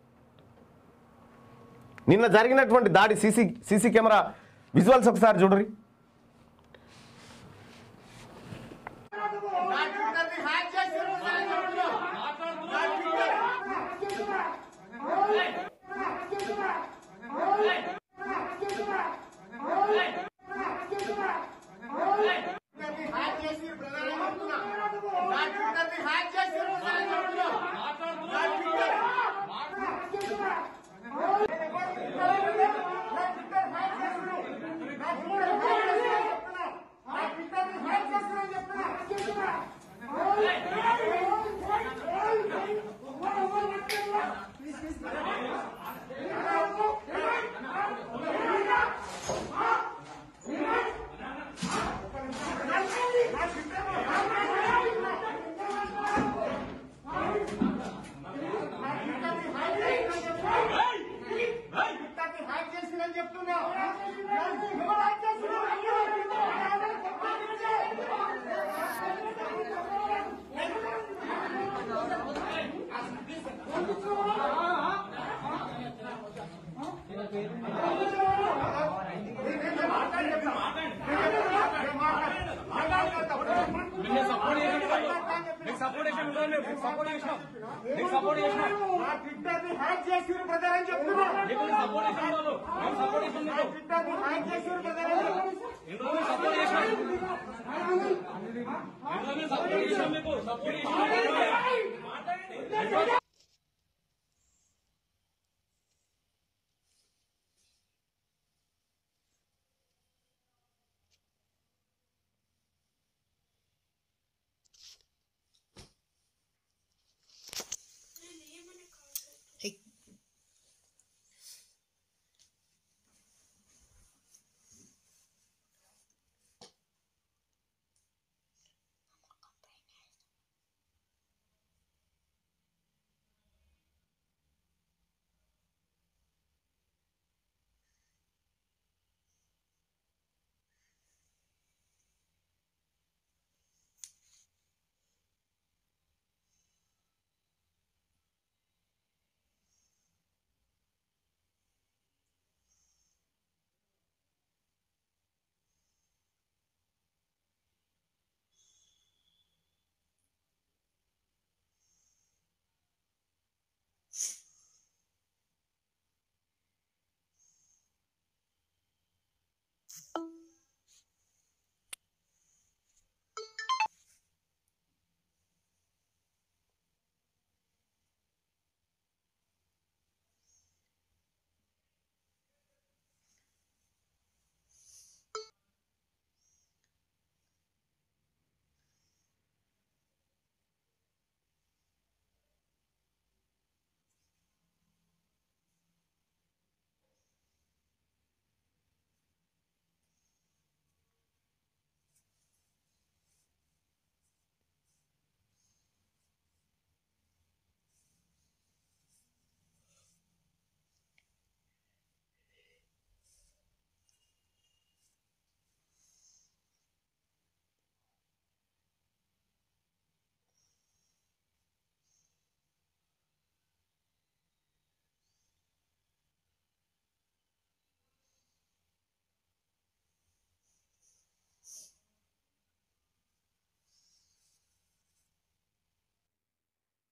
నిన్న జరిగినటువంటి దాడి సీసీ సీసీ కెమెరా విజువల్స్ ఒకసారి చూడరి నా ట్విట్టర్ని హ్యాక్ చేసిర్రు అని చెప్తున్నా. నా ట్విట్టర్ ట్విట్టర్ని హ్యాక్ చేసిర్రు బ్రదర్ అని చెప్తున్నా. నా ట్విట్టర్ని హ్యాక్ చేసిర్రు అని చెప్తున్నా. నా ట్విట్టర్ ట్విట్టర్ని హ్యాక్ చేసిరని చెప్తున్నా. ఎవరు హ్యాక్ మీకు సపోర్ట్ చేసిన మీకు సపోర్ట్ చేసినాం మీకు సపోర్ట్ చేసినాం నా ట్విట్టర్ని హ్యాక్ చేసిర్రు బ్రదర్ అని చెప్తున్నా. మీకు సపోర్ట్ చేసిన వాళ్ళు మేము సపోర్ట్ చేసిన నా ట్విట్టర్ని హ్యాక్ చేసిర్రు బ్రదర్ అని చెప్తున్నా. ఇందులో మేము సపోర్ట్ చేసినాం ఇందులో మేము సపోర్ట్ చేసినాం మీకు సపోర్ట్ చేసినాం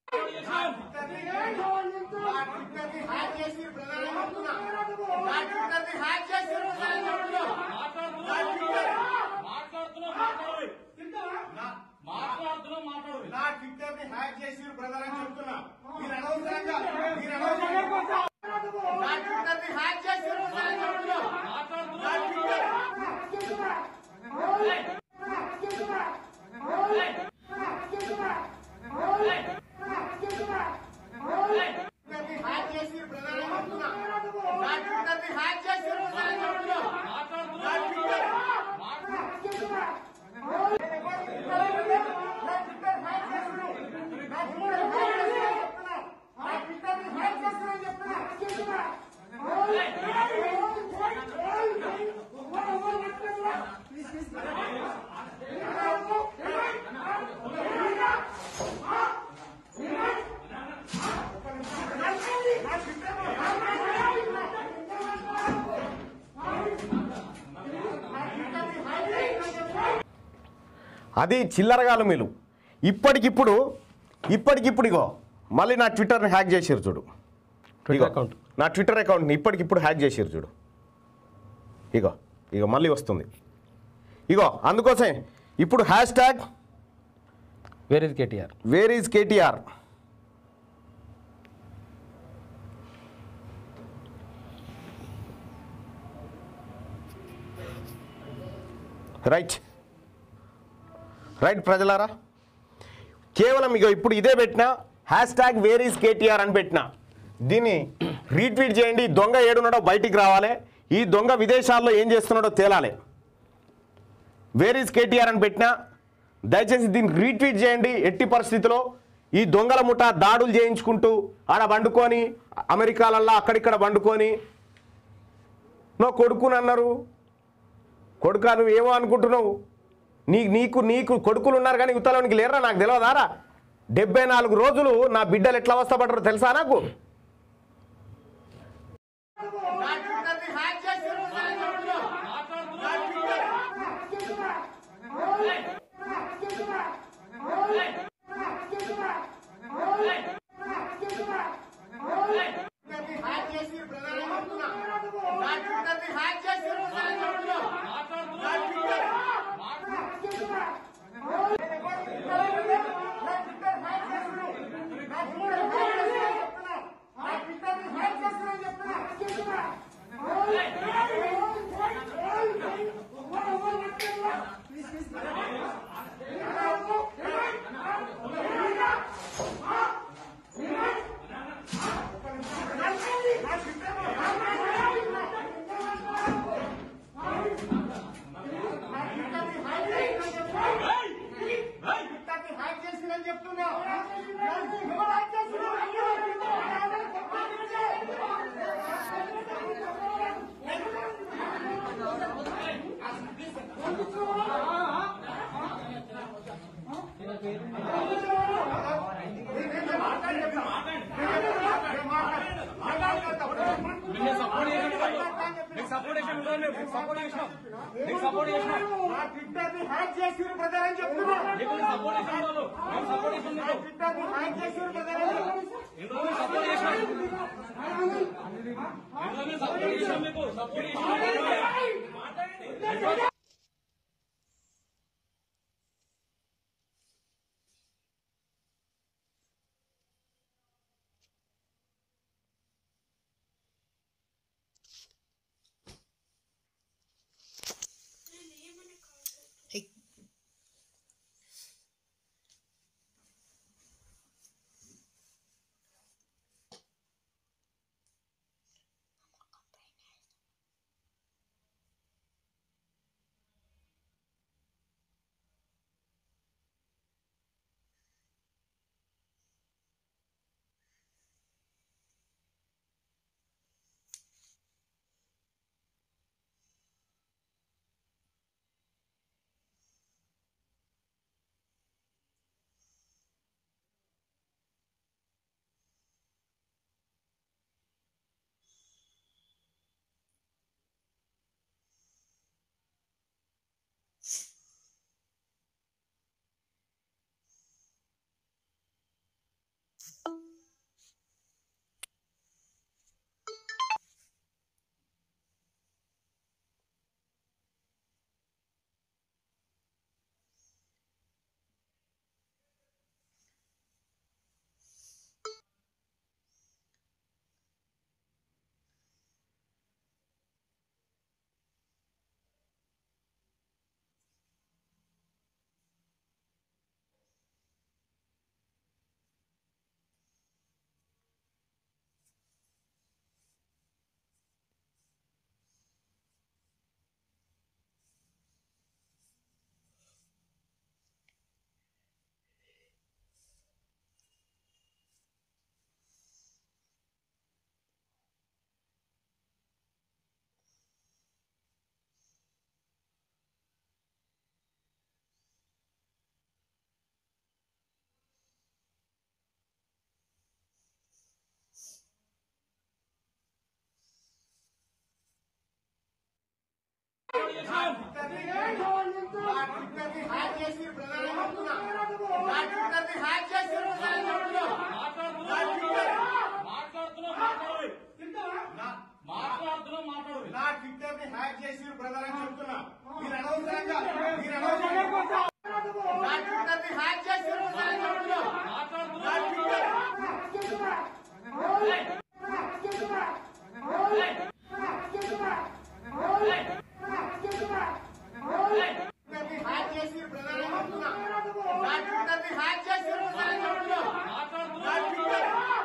నా ట్విట్టర్ని హ్యాక్ చేసి ప్రధాని చెప్తున్నా నా ట్విట్టర్ని హ్యాక్ చేసి ప్రధాని చెప్తున్నా నా ట్విట్టర్ నా ట్విట్టర్ ని హ్యాక్ చేసి బ్రదర్ అని చెప్తున్నా మీరు అనవసరంగా మీరు అనవసరంగా నా ట్విట్టర్ ని హ్యాక్ చేసి బ్రదర్ అని చెప్తున్నా నా ట్విట్టర్ ట్విట్టర్ ని హ్యాక్ చేసి బ్రదర్ అని చెప్తున్నా నా ట్విట్టర్ ని హ్యాక్ చేసి బ్రదర్ అని చెప్తున్నా నా ట్విట్టర్ అది చిల్లరగాలు మీరు ఇప్పటికిప్పుడు ఇప్పటికిప్పుడు ఇగో మళ్ళీ నా ట్విట్టర్ని హ్యాక్ చేసారు చూడు ట్విట్టర్ ఇగో, అకౌంట్ నా ట్విట్టర్ అకౌంట్ని ఇప్పటికిప్పుడు హ్యాక్ చేసారు చూడు ఇగో ఇగో మళ్ళీ వస్తుంది ఇగో అందుకోసం ఇప్పుడు hash tag where is KTR where is KTR right right ప్రజలారా కేవలం ఇక ఇప్పుడు ఇదే పెట్టినా hash tag where is KTR అని పెట్టినా దీన్ని రీట్వీట్ చేయండి ఈ దొంగ ఏడున్నాడో బయటికి రావాలి ఈ దొంగ విదేశాల్లో ఏం చేస్తున్నాడో తేలాలి వేర్ ఈజ్ కేటీఆర్ అని పెట్టినా దయచేసి దీన్ని రీట్వీట్ చేయండి ఎట్టి పరిస్థితిలో ఈ దొంగల ముఠా దాడులు చేయించుకుంటూ ఆడ వండుకొని అమెరికాలల్లో అక్కడిక్కడ వండుకొని నో కొడుకుని అన్నారు కొడుకా నువ్వు ఏమో అనుకుంటున్నావు నీ నీకు నీకు కొడుకులు ఉన్నారు కానీ యువతలోనికి లేరా నాకు తెలియదారా డెబ్బై నాలుగు రోజులు నా బిడ్డలు ఎట్లా అవస్థపడ్డారో తెలుసా నాకు నా ట్విట్టర్ ని హ్యాక్ చేసి బ్రదర్ అని చెప్తున్నా నా ట్విట్టర్ ట్విట్టర్ ని హ్యాక్ చేసి బ్రదర్ అని చెప్తున్నా నా ట్విట్టర్ ని హ్యాక్ చేసి బ్రదర్ అని చెప్తున్నా నా ట్విట్టర్ ట్విట్టర్ ని హ్యాక్ చేసిందని చెప్తున్నా ఎవరు హ్యాక్ నేను సపోర్ట్ చేసిన నీకు సపోర్ట్ చేసిన నీకు సపోర్ట్ చేసిన నీకు సపోర్ట్ చేసిన నా ట్విట్టర్ ని హ్యాక్ చేసి బ్రదర్ అని చెప్తున్నా నీకు సపోర్ట్ చేసిన వాళ్ళు నేను సపోర్ట్ చేసిన నా ట్విట్టర్ ని హ్యాక్ చేసి బ్రదర్ అని చెప్తున్నా ఎందుకు సపోర్ట్ చేసిన ఎందుకు సపోర్ట్ చేసిన మీకు సపోర్ట్ చేసిన నా ట్విట్టర్ ని హ్యాక్ చేసి ప్రధాని చెప్తున్నా నా ట్విట్టర్ ని హ్యాక్ చేసి ప్రధాని చెప్తున్నా నా ట్విట్టర్ నా ట్విట్టర్ ని హ్యాక్ చేసి ప్రధాని చెప్తున్నా మీరు అనవసరంగా మీరు అనవసరంగా నా ట్విట్టర్ ని హ్యాక్ చేసి ప్రధాని చెప్తున్నా నా ట్విట్టర్ ట్విట్టర్ ని హ్యాక్ చేసి ప్రధాని చెప్తున్నా నా ట్విట్టర్ ని హ్యాక్ చేసి ప్రధాని చెప్తున్నా నా ట్విట్టర్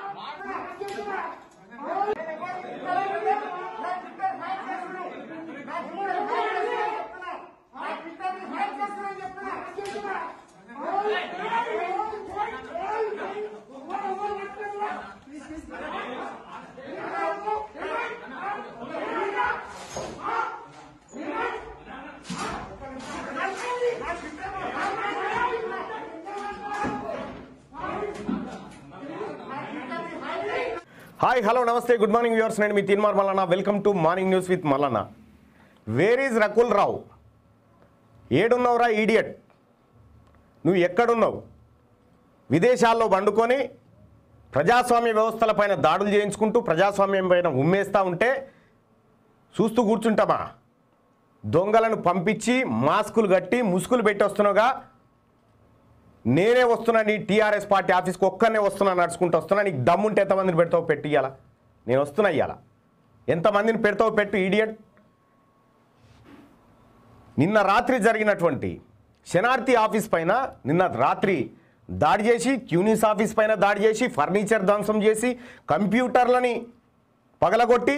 హాయ్ హలో నమస్తే గుడ్ మార్నింగ్ వ్యూవర్స్ నేను మీ Teenmar Mallanna welcome to morning news with Mallanna where is Rakul Rao ఏడున్నావురా ఈడియట్ నువ్వు ఎక్కడున్నావు విదేశాల్లో వండుకొని ప్రజాస్వామ్య వ్యవస్థలపైన దాడులు చేయించుకుంటూ ప్రజాస్వామ్యం పైన ఉమ్మేస్తూ ఉంటే చూస్తూ కూర్చుంటామా దొంగలను పంపించి మాస్కులు కట్టి ముసుగులు పెట్టి వస్తున్నావుగా నేనే వస్తున్నా నీ టీఆర్ఎస్ పార్టీ ఆఫీస్కి ఒక్కనే వస్తున్నా నడుచుకుంటూ వస్తున్నా నీకు దమ్ముంటే ఎంతమందిని పెడతావు పెట్టి ఇయ్యాల నేను వస్తున్నా ఇయ్యాల ఎంతమందిని పెడతావు పెట్టు ఈడియట్ నిన్న రాత్రి జరిగినటువంటి శనార్థి ఆఫీస్ పైన నిన్న రాత్రి దాడి చేసి క్యూనిస్ ఆఫీస్ పైన దాడి చేసి ఫర్నిచర్ ధ్వంసం చేసి కంప్యూటర్లని పగలగొట్టి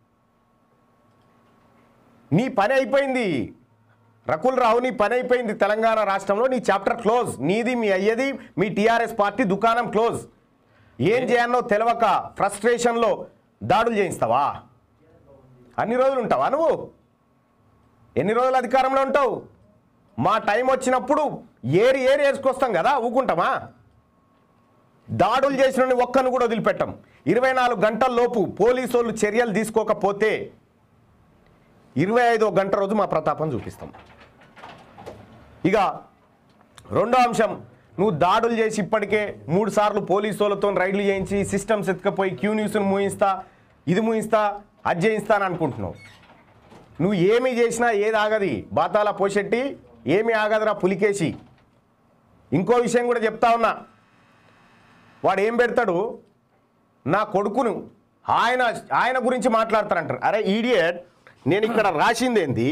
నీ పని అయిపోయింది రకుల్ రావు నీ పని అయిపోయింది తెలంగాణ రాష్ట్రంలో నీ చాప్టర్ క్లోజ్ నీది మీ అయ్యది మీ టీఆర్ఎస్ పార్టీ దుకాణం క్లోజ్ ఏం చేయాలో తెలవక ఫ్రస్ట్రేషన్లో దాడులు చేయిస్తావా అన్ని రోజులు ఉంటావా నువ్వు ఎన్ని రోజులు అధికారంలో ఉంటావు మా టైం వచ్చినప్పుడు ఏరి ఏరి వేసుకొస్తాం కదా ఊకుంటామా దాడులు చేసిన ఒక్కను కూడా వదిలిపెట్టాం ఇరవై నాలుగు గంటల లోపు పోలీసు వాళ్ళు చర్యలు తీసుకోకపోతే ఇరవై ఐదో గంట రోజు మా ప్రతాపం చూపిస్తాం ఇక రెండో అంశం నువ్వు దాడులు చేసి ఇప్పటికే మూడు సార్లు పోలీసు వాళ్ళతో రైడ్లు చేయించి సిస్టమ్స్ ఎత్తుకపోయి క్యూ న్యూస్ను మూయిస్తా ఇది మూయిస్తా అది చేయిస్తా అని అనుకుంటున్నావు నువ్వు ఏమి చేసినా ఏది ఆగది బాతాల పోషెట్టి ఏమి ఆగదురా పులికేసి ఇంకో విషయం కూడా చెప్తా ఉన్నా వాడు ఏం పెడతాడు నా కొడుకును ఆయన ఆయన గురించి మాట్లాడతారంటారు అరే ఈడియట్ నేను ఇక్కడ రాసింది ఏంది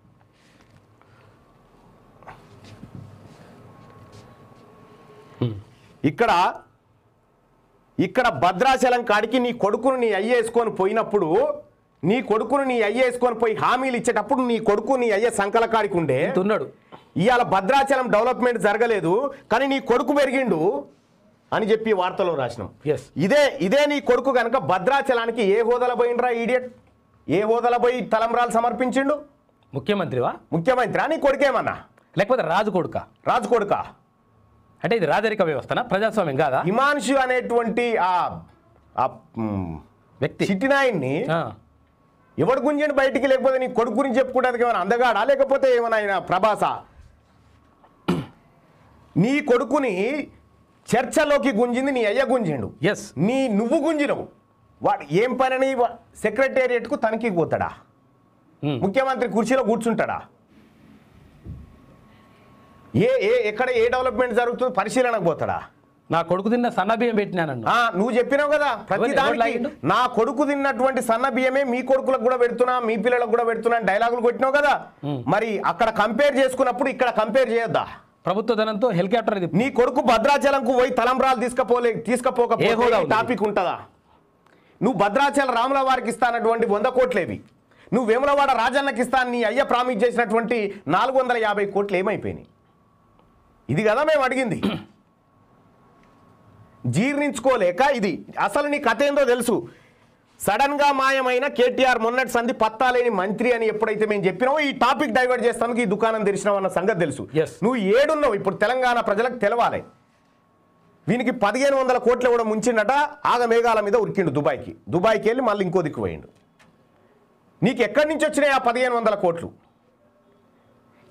ఇక్కడ ఇక్కడ భద్రాచలం కాడికి నీ కొడుకును నీ అయ్య వేసుకొని పోయినప్పుడు నీ కొడుకును నీ అయ్య వేసుకొని పోయి హామీలు ఇచ్చేటప్పుడు నీ కొడుకు నీ అయ్య సంకల కాడికి ఉండే ఉన్నాడు ఇవాళ భద్రాచలం డెవలప్మెంట్ జరగలేదు కానీ నీ కొడుకు పెరిగిండు అని చెప్పి వార్తలో రాసినాం Yes. ఇదే ఇదే నీ కొడుకు కనుక భద్రాచలానికి ఏ హోదాలో పోయిండ్రా ఈడియట్ ఏ హోదాలో పోయి తలంబ్రాలు సమర్పించిండు ముఖ్యమంత్రివా ముఖ్యమంత్రి నీ కొడుకేమన్నా లేకపోతే రాజు కొడుక రాజు కొడుకా అంటే ఇది రాజరిక వ్యవస్థనా ప్రజాస్వామ్యం కాదా హిమాంశు అనేటువంటి ఆ ఆ, మ్, వ్యక్తి చిట్టినాయన్ని ఆ, ఎవడు గుంజండి బయటికి లేకపోతే నీ కొడుకు గురించి చెప్పుకోవడానికి ఏమైనా అందగాడా లేకపోతే ఏమైనా ఆయన ప్రభాస నీ కొడుకుని చర్చలోకి గుంజింది నీ అయ్య గుంజిండు ఎస్ నీ నువ్వు గుంజినవు వాడు ఏం పనని సెక్రటేరియట్కు తనిఖీ పోతాడా ఉమ్. ముఖ్యమంత్రి కుర్చీలో కూర్చుంటాడా ఏ ఏ ఎక్కడ ఏ డెవలప్మెంట్ జరుగుతుందో పరిశీలనకు పోతాడా నా కొడుకు తిన్న సన్న బియ్యం పెట్టినానన్ను ఆ, నువ్వు చెప్పినావు కదా ప్రతి ఎవరు- ఎవరు దానికి లాగిండు? నా కొడుకు తిన్నటువంటి సన్న బియ్యమే మీ కొడుకులకు కూడా పెడుతున్నా మీ పిల్లలకు కూడా పెడుతున్నా అని డైలాగులు కొట్టినావు కదా మరి అక్కడ కంపేర్ చేసుకున్నప్పుడు ఇక్కడ కంపేర్ చేయొద్దా ప్రభుత్వ ధనంతో హెలికాప్టర్ ఇది నీ కొడుకు భద్రాచలంకు పోయి తలంబ్రాలు తీసుకపోలే ఏ హోదా తీసుకపోకపోతే ఉంది? టాపిక్ ఉంటుందా నువ్వు భద్రాచల రాముల వారికి ఇస్తానటువంటి వంద కోట్లేవి నువ్వు వేములవాడ రాజన్నకి ఇస్తాను నీ అయ్య ప్రామిస్ చేసినటువంటి నాలుగు వందల యాభై కోట్లు ఏమైపోయినాయి ఇది కదా మేము అడిగింది జీర్ణించుకోలేక ఇది అసలు నీ కథ ఏందో తెలుసు సడన్ గా మాయమైన కేటీఆర్ మొన్నటి సంధి పత్తాలేని మంత్రి అని ఎప్పుడైతే మేము చెప్పినామో ఈ టాపిక్ డైవర్ట్ చేస్తానికి ఈ దుకాణం తెరిచినావు అన్న సంగతి తెలుసు Yes. నువ్వు ఏడున్నావు ఇప్పుడు తెలంగాణ ప్రజలకు తెలవాలి వీనికి పదిహేను వందల కోట్లు కూడా ముంచిండట ఆగ మేఘాల మీద ఉరికిండు దుబాయ్కి దుబాయ్కి వెళ్ళి మళ్ళీ ఇంకో దిక్కు పోయిండు నీకు ఎక్కడి నుంచి వచ్చినాయి ఆ పదిహేను వందల కోట్లు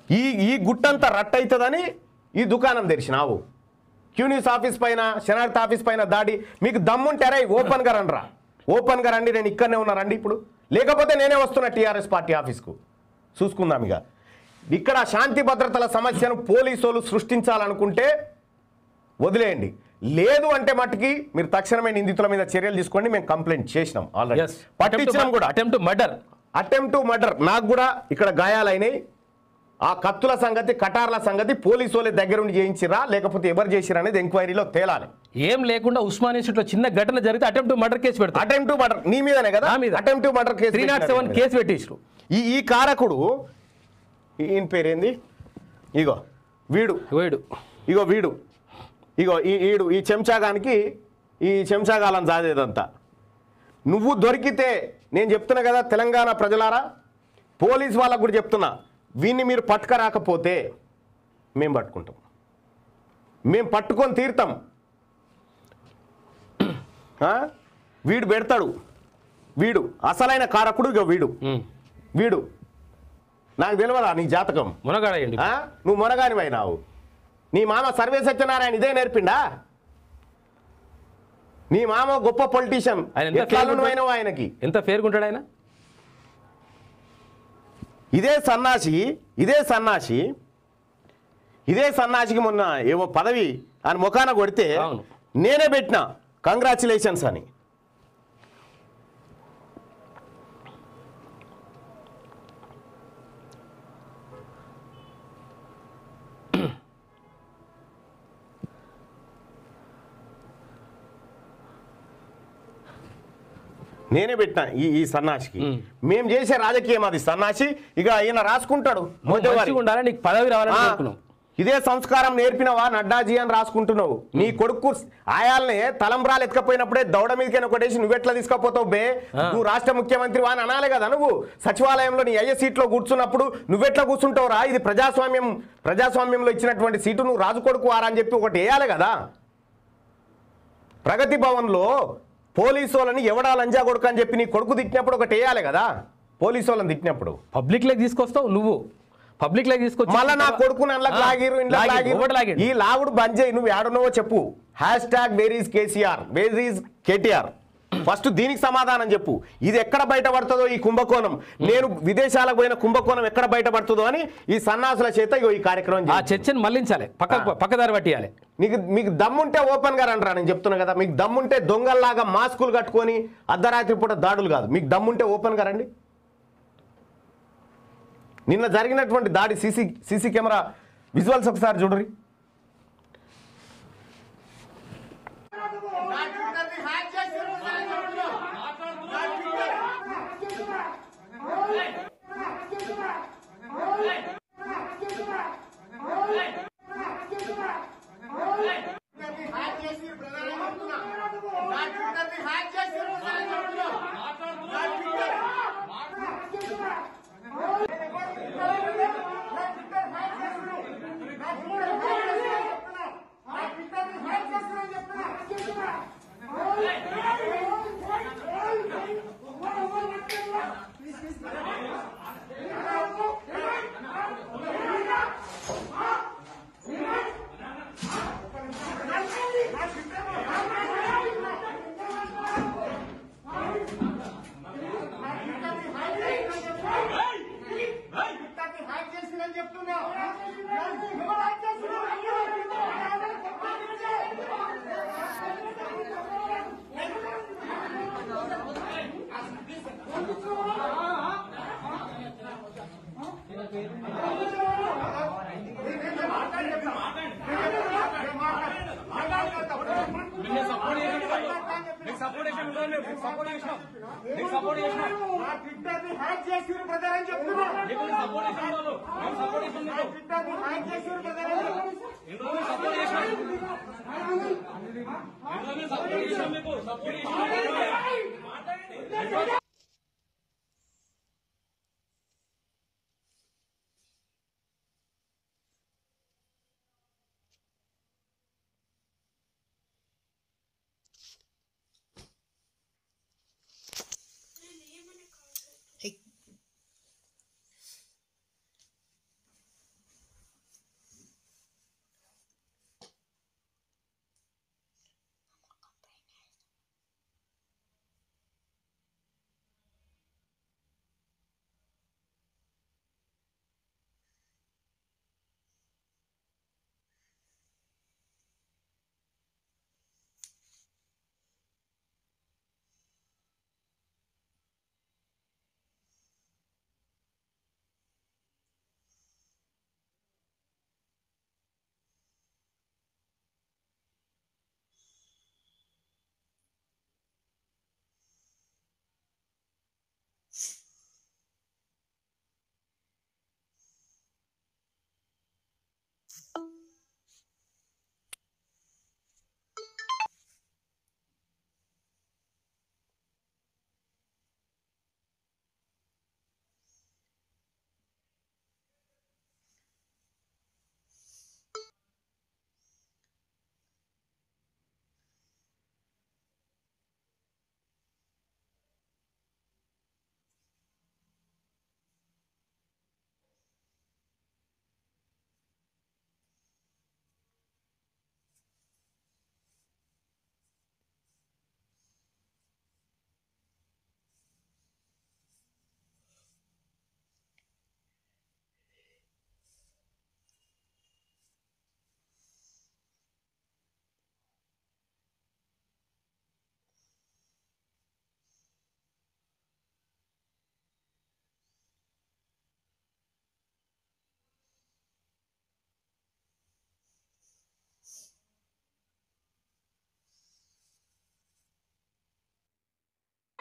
ఈ ఈ గుట్టంతా రట్ట అవుతుందని ఈ దుకాణం తెరిచినావు క్యూన్యూస్ ఆఫీస్ పైన శనార్థ ఆఫీస్ పైన దాడి మీకు దమ్ముంటారా ఓపెన్గా రండిరా ఓపెన్గా రండి నేను ఇక్కడనే ఉన్నా రండి ఇప్పుడు లేకపోతే నేనే వస్తున్నా టీఆర్ఎస్ పార్టీ ఆఫీస్కు చూసుకుందాం ఇక ఇక్కడ శాంతి భద్రతల సమస్యను పోలీసు వాళ్ళు సృష్టించాలనుకుంటే వదిలేయండి లేదు అంటే మట్టుకి మీరు తక్షణమే నిందితుల మీద చర్యలు తీసుకోండి మేము కంప్లైంట్ చేసినాం ఆల్రెడీ ఎస్ పట్టించినాం కూడా అటెంప్ట్ మర్డర్ అటెంప్ట్ మర్డర్ నాకు కూడా ఇక్కడ గాయాలైనాయి ఆ కత్తుల సంగతి కటార్ల సంగతి పోలీసు వాళ్ళ దగ్గరుండి చేయించిరా లేకపోతే ఎవరు చేసిరా అనేది ఎంక్వైరీలో తేలాలి ఏం లేకుండా ఉస్మాన్ ఇన్స్టిట్యూట్ లో చిన్న ఘటన జరిగితే అటెంప్ట్ మర్డర్ కేసు పెడతారు అటెంప్ట్ మర్డర్ నీ మీదనే కదా నా మీద. Attempt murder case three not seven case పెట్టేసారు ఈ ఈ కారకుడు ఈయన పేరేంది ఇగో వీడు వేడు ఇగో వీడు ఇగో ఈ ఈడు ఈ చెంచాగానికి ఈ చెంచాగాలం జాదేదంతా నువ్వు దొరికితే నేను చెప్తున్నా కదా తెలంగాణ ప్రజలారా పోలీస్ వాళ్ళకు కూడా చెప్తున్నా వీన్ని మీరు పట్టుకరాకపోతే మేము పట్టుకుంటాం మేము పట్టుకొని తీరుతాం ఆ? వీడు పెడతాడు వీడు అసలైన కారకుడు ఇగో వీడు వీడు నాకు తెలియదా నీ జాతకం మునగాడయండి ఆ? నువ్వు మొనగానివైనావు నీ మామ సర్వే సత్యనారాయణ ఇదే నేర్పిండా నీ మామ గొప్ప పొలిటీషియన్ ఆయన ఎంత ఎట్లా ఫేర్ నువ్వైనావు ఆయనకి ఎంత ఫేర్గా ఉంటాడు ఆయన ఇదే సన్నాసి ఇదే సన్నాసి ఇదే సన్నాసికి మొన్న ఏమో పదవి అని ముఖాన కొడితే అవును. నేనే పెట్టిన కంగ్రాచులేషన్స్ అని నేనే పెట్టిన ఈ ఈ సన్నాసికి మేము చేసే రాజకీయం అది సన్నాసి ఇక ఈయన రాసుకుంటాడు మోదీవారి. మంచిగా ఉండాలి నీకు పదవి రావాలని ఆ, కోరుకున్నాం ఇదే సంస్కారం నేర్పినవా నడ్డాజీ అని రాసుకుంటున్నావు నీ కొడుకు ఆయాల్ని తలంబ్రాలు ఎత్తుకపోయినప్పుడే దౌడ మీదకైనా కొట్టేసి నువ్వెట్లా తీసుకపోతావు బే నువ్వు రాష్ట్ర ముఖ్యమంత్రి అని అనాలి కదా నువ్వు సచివాలయంలో నీ అయ్యే సీట్లో కూర్చున్నప్పుడు నువ్వెట్లా కూర్చుంటావురా ఇది ప్రజాస్వామ్యం ప్రజాస్వామ్యంలో ఇచ్చినటువంటి సీటు నువ్వు రాజు కొడుకు వారా అని చెప్పి ఒకటి వేయాలి కదా ప్రగతి భవన్లో పోలీసు వాళ్ళని ఎవడా లంజా కొడుకు అని చెప్పి నీ కొడుకు తిట్టినప్పుడు ఒకటి వేయాలి కదా పోలీసు వాళ్ళని తిట్టినప్పుడు పబ్లిక్ లెగ్ తీసుకొస్తావు నువ్వు పబ్లిక్ లెగ్ తీసుకొచ్చి మళ్ళా నా కొడుకు నన్లకు ఆ, లాగిరు ఇంట్లో లాగిరు, లాగిరు. ఒకటి లాగిరు. ఈ లాగుడు బంద్ చేయి నువ్వు ఏడున్నావో చెప్పు hash tag where is KCR where is KTR first దీనికి సమాధానం చెప్పు ఇది ఎక్కడ బయటపడుతుందో ఈ కుంభకోణం నేను విదేశాలకు పోయిన కుంభకోణం ఎక్కడ బయటపడుతుందో అని ఈ సన్నాసుల చేత ఇగో ఈ కార్యక్రమం ఆ చేయి. చర్చను మళ్ళించాలి పక్క పక్కదారి పట్టియాలి నీకు మీకు దమ్ముంటే ఓపెన్ గా రండిరా నేను చెప్తున్నా కదా మీకు దమ్ముంటే దొంగల్లాగా మాస్కులు కట్టుకొని అర్ధరాత్రి పూట దాడులు కాదు మీకు దమ్ముంటే ఓపెన్ గా రండి నిన్న జరిగినటువంటి దాడి సీసీ సీసీ కెమెరా విజువల్స్ ఒకసారి చూడరి నా ట్విట్టర్ని హ్యాక్ చేశారు అని చెప్తున్నా. నా ట్విట్టర్ ట్విట్టర్ని హ్యాక్ చేసి ప్రధాని చెప్తున్నా. నా ట్విట్టర్ని హ్యాక్ చేశారు అని చెప్తున్నా. నా ట్విట్టర్ ట్విట్టర్ని హ్యాక్ చేసిందని చెప్తున్నా. ఎవరు హ్యాక్ నీకు సపోర్ట్ చేసిన ఉంటాను మేము. నీకు సపోర్ట్ చేసినాం నీకు సపోర్ట్ చేసినాం నా ట్విట్టర్ని హ్యాక్ చేసిరు బ్రదర్ అని చెప్తున్నా. నీకు సపోర్ట్ చేసిన వాళ్ళు మేము సపోర్ట్ చేసిన నా ట్విట్టర్ని హ్యాక్ చేసిరు బ్రదర్ అని చెప్తున్నా. ఇందులో మేము సపోర్ట్ చేసినాం ఇందులో మేము సపోర్ట్ చేసినాం మీకు సపోర్ట్ చేసినాం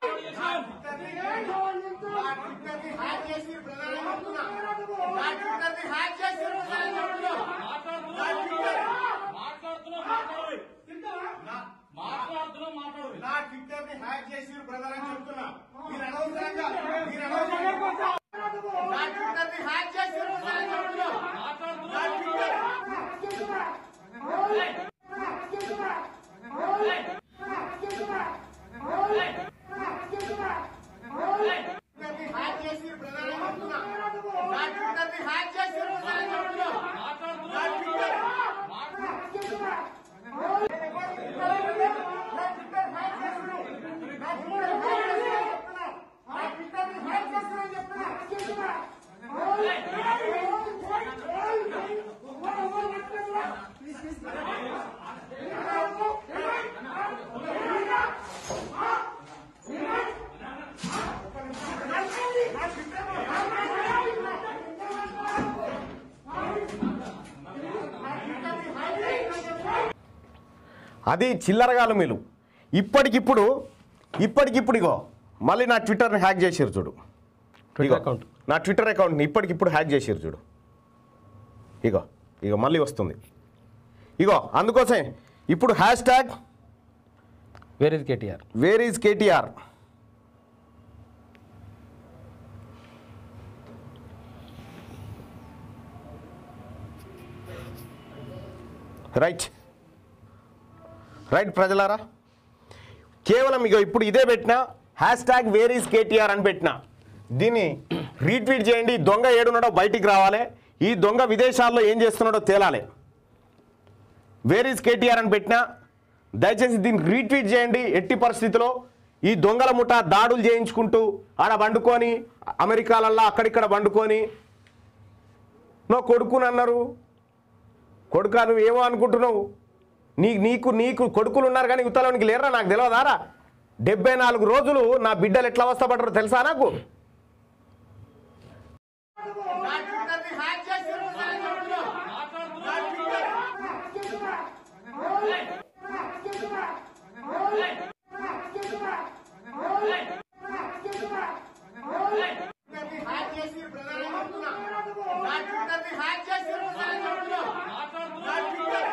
నా ట్విట్టర్ని హ్యాక్ చేసి ప్రధాని చెప్తున్నా నా ట్విట్టర్ని హ్యాక్ చేసి ప్రధాని చెప్తున్నా నా ట్విట్టర్ నా ట్విట్టర్ ని హ్యాక్ చేసి ప్రధాని చెప్తున్నా మీరు అనవసరంగా మీరు అనవసరంగా నా ట్విట్టర్ ని హ్యాక్ చేసి ప్రధాని చెప్తున్నా నా ట్విట్టర్ ట్విట్టర్ ని హ్యాక్ చేసి ప్రధాని చెప్తున్నా నా ట్విట్టర్ ని హ్యాక్ చేసి ప్రధాని చెప్తున్నా నా ట్విట్టర్ అది చిల్లరగాలు మీరు ఇప్పటికిప్పుడు ఇప్పటికిప్పుడు ఇగో మళ్ళీ నా ట్విట్టర్ని హ్యాక్ చేసారు చూడు ట్విట్టర్ ఇగో అకౌంట్ నా ట్విట్టర్ అకౌంట్ని ఇప్పటికిప్పుడు హ్యాక్ చేసారు చూడు ఇగో ఇగో మళ్ళీ వస్తుంది ఇగో అందుకోసం ఇప్పుడు hash tag where is KTR where is KTR right right ప్రజలారా కేవలం ఇక ఇప్పుడు ఇదే పెట్టినా hash tag where is KTR అని పెట్టినా దీన్ని రీట్వీట్ చేయండి ఈ దొంగ ఏడున్నాడో బయటికి రావాలి ఈ దొంగ విదేశాల్లో ఏం చేస్తున్నాడో తేలాలి వేర్ ఈజ్ కేటీఆర్ అని పెట్టినా దయచేసి దీన్ని రీట్వీట్ చేయండి ఎట్టి పరిస్థితిలో ఈ దొంగల ముఠా దాడులు చేయించుకుంటూ ఆడ వండుకొని అమెరికాలల్లో అక్కడిక్కడ వండుకొని నో కొడుకుని అన్నారు కొడుకా నువ్వు ఏమో అనుకుంటున్నావు నీ నీకు నీకు కొడుకులు ఉన్నారు కానీ యువతలోనికి లేరా నాకు తెలియదారా డెబ్బై నాలుగు రోజులు నా బిడ్డలు ఎట్లా అవస్థపడ్డారో తెలుసా నాకు నా ట్విట్టర్ ని హ్యాక్ చేసి ప్రధాని చెప్తున్నా నా ట్విట్టర్ ట్విట్టర్ ని హ్యాక్ చేసి ప్రధాని చెప్తున్నా నా ట్విట్టర్ ని హ్యాక్ చేసి ప్రధాని చెప్తున్నా నా ట్విట్టర్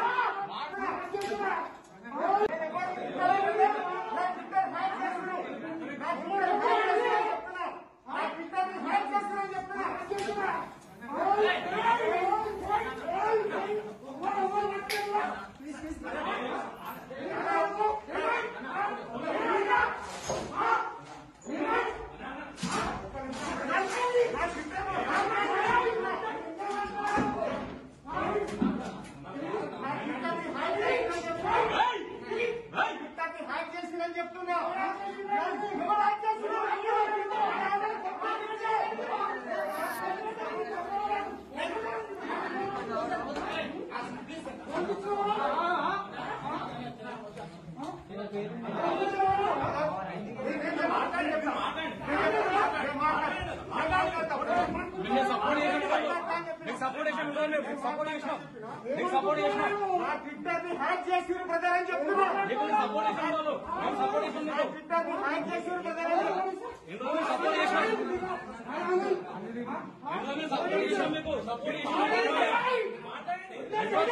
ట్విట్టర్ ని హ్యాక్ చేసిందని చెప్తున్నా ఎవరు హ్యాక్ నేను సపోర్ట్ నీకు సపోర్ట్ చేసిన నీకు సపోర్ట్ చేసినాం నీకు సపోర్ట్ చేసినాం నా ట్విట్టర్ ని హ్యాక్ చేసి ప్రధాని చెప్తున్నా నీకు సపోర్ట్ చేసిన వాళ్ళు నీకు సపోర్ట్ చేసిన నా ట్విట్టర్ ని హ్యాక్ చేసి ప్రధాని ఇందులో సపోర్ట్ చేసినాం ఇందులో సపోర్ట్ చేసినాం మీకు సపోర్ట్ చేసినాం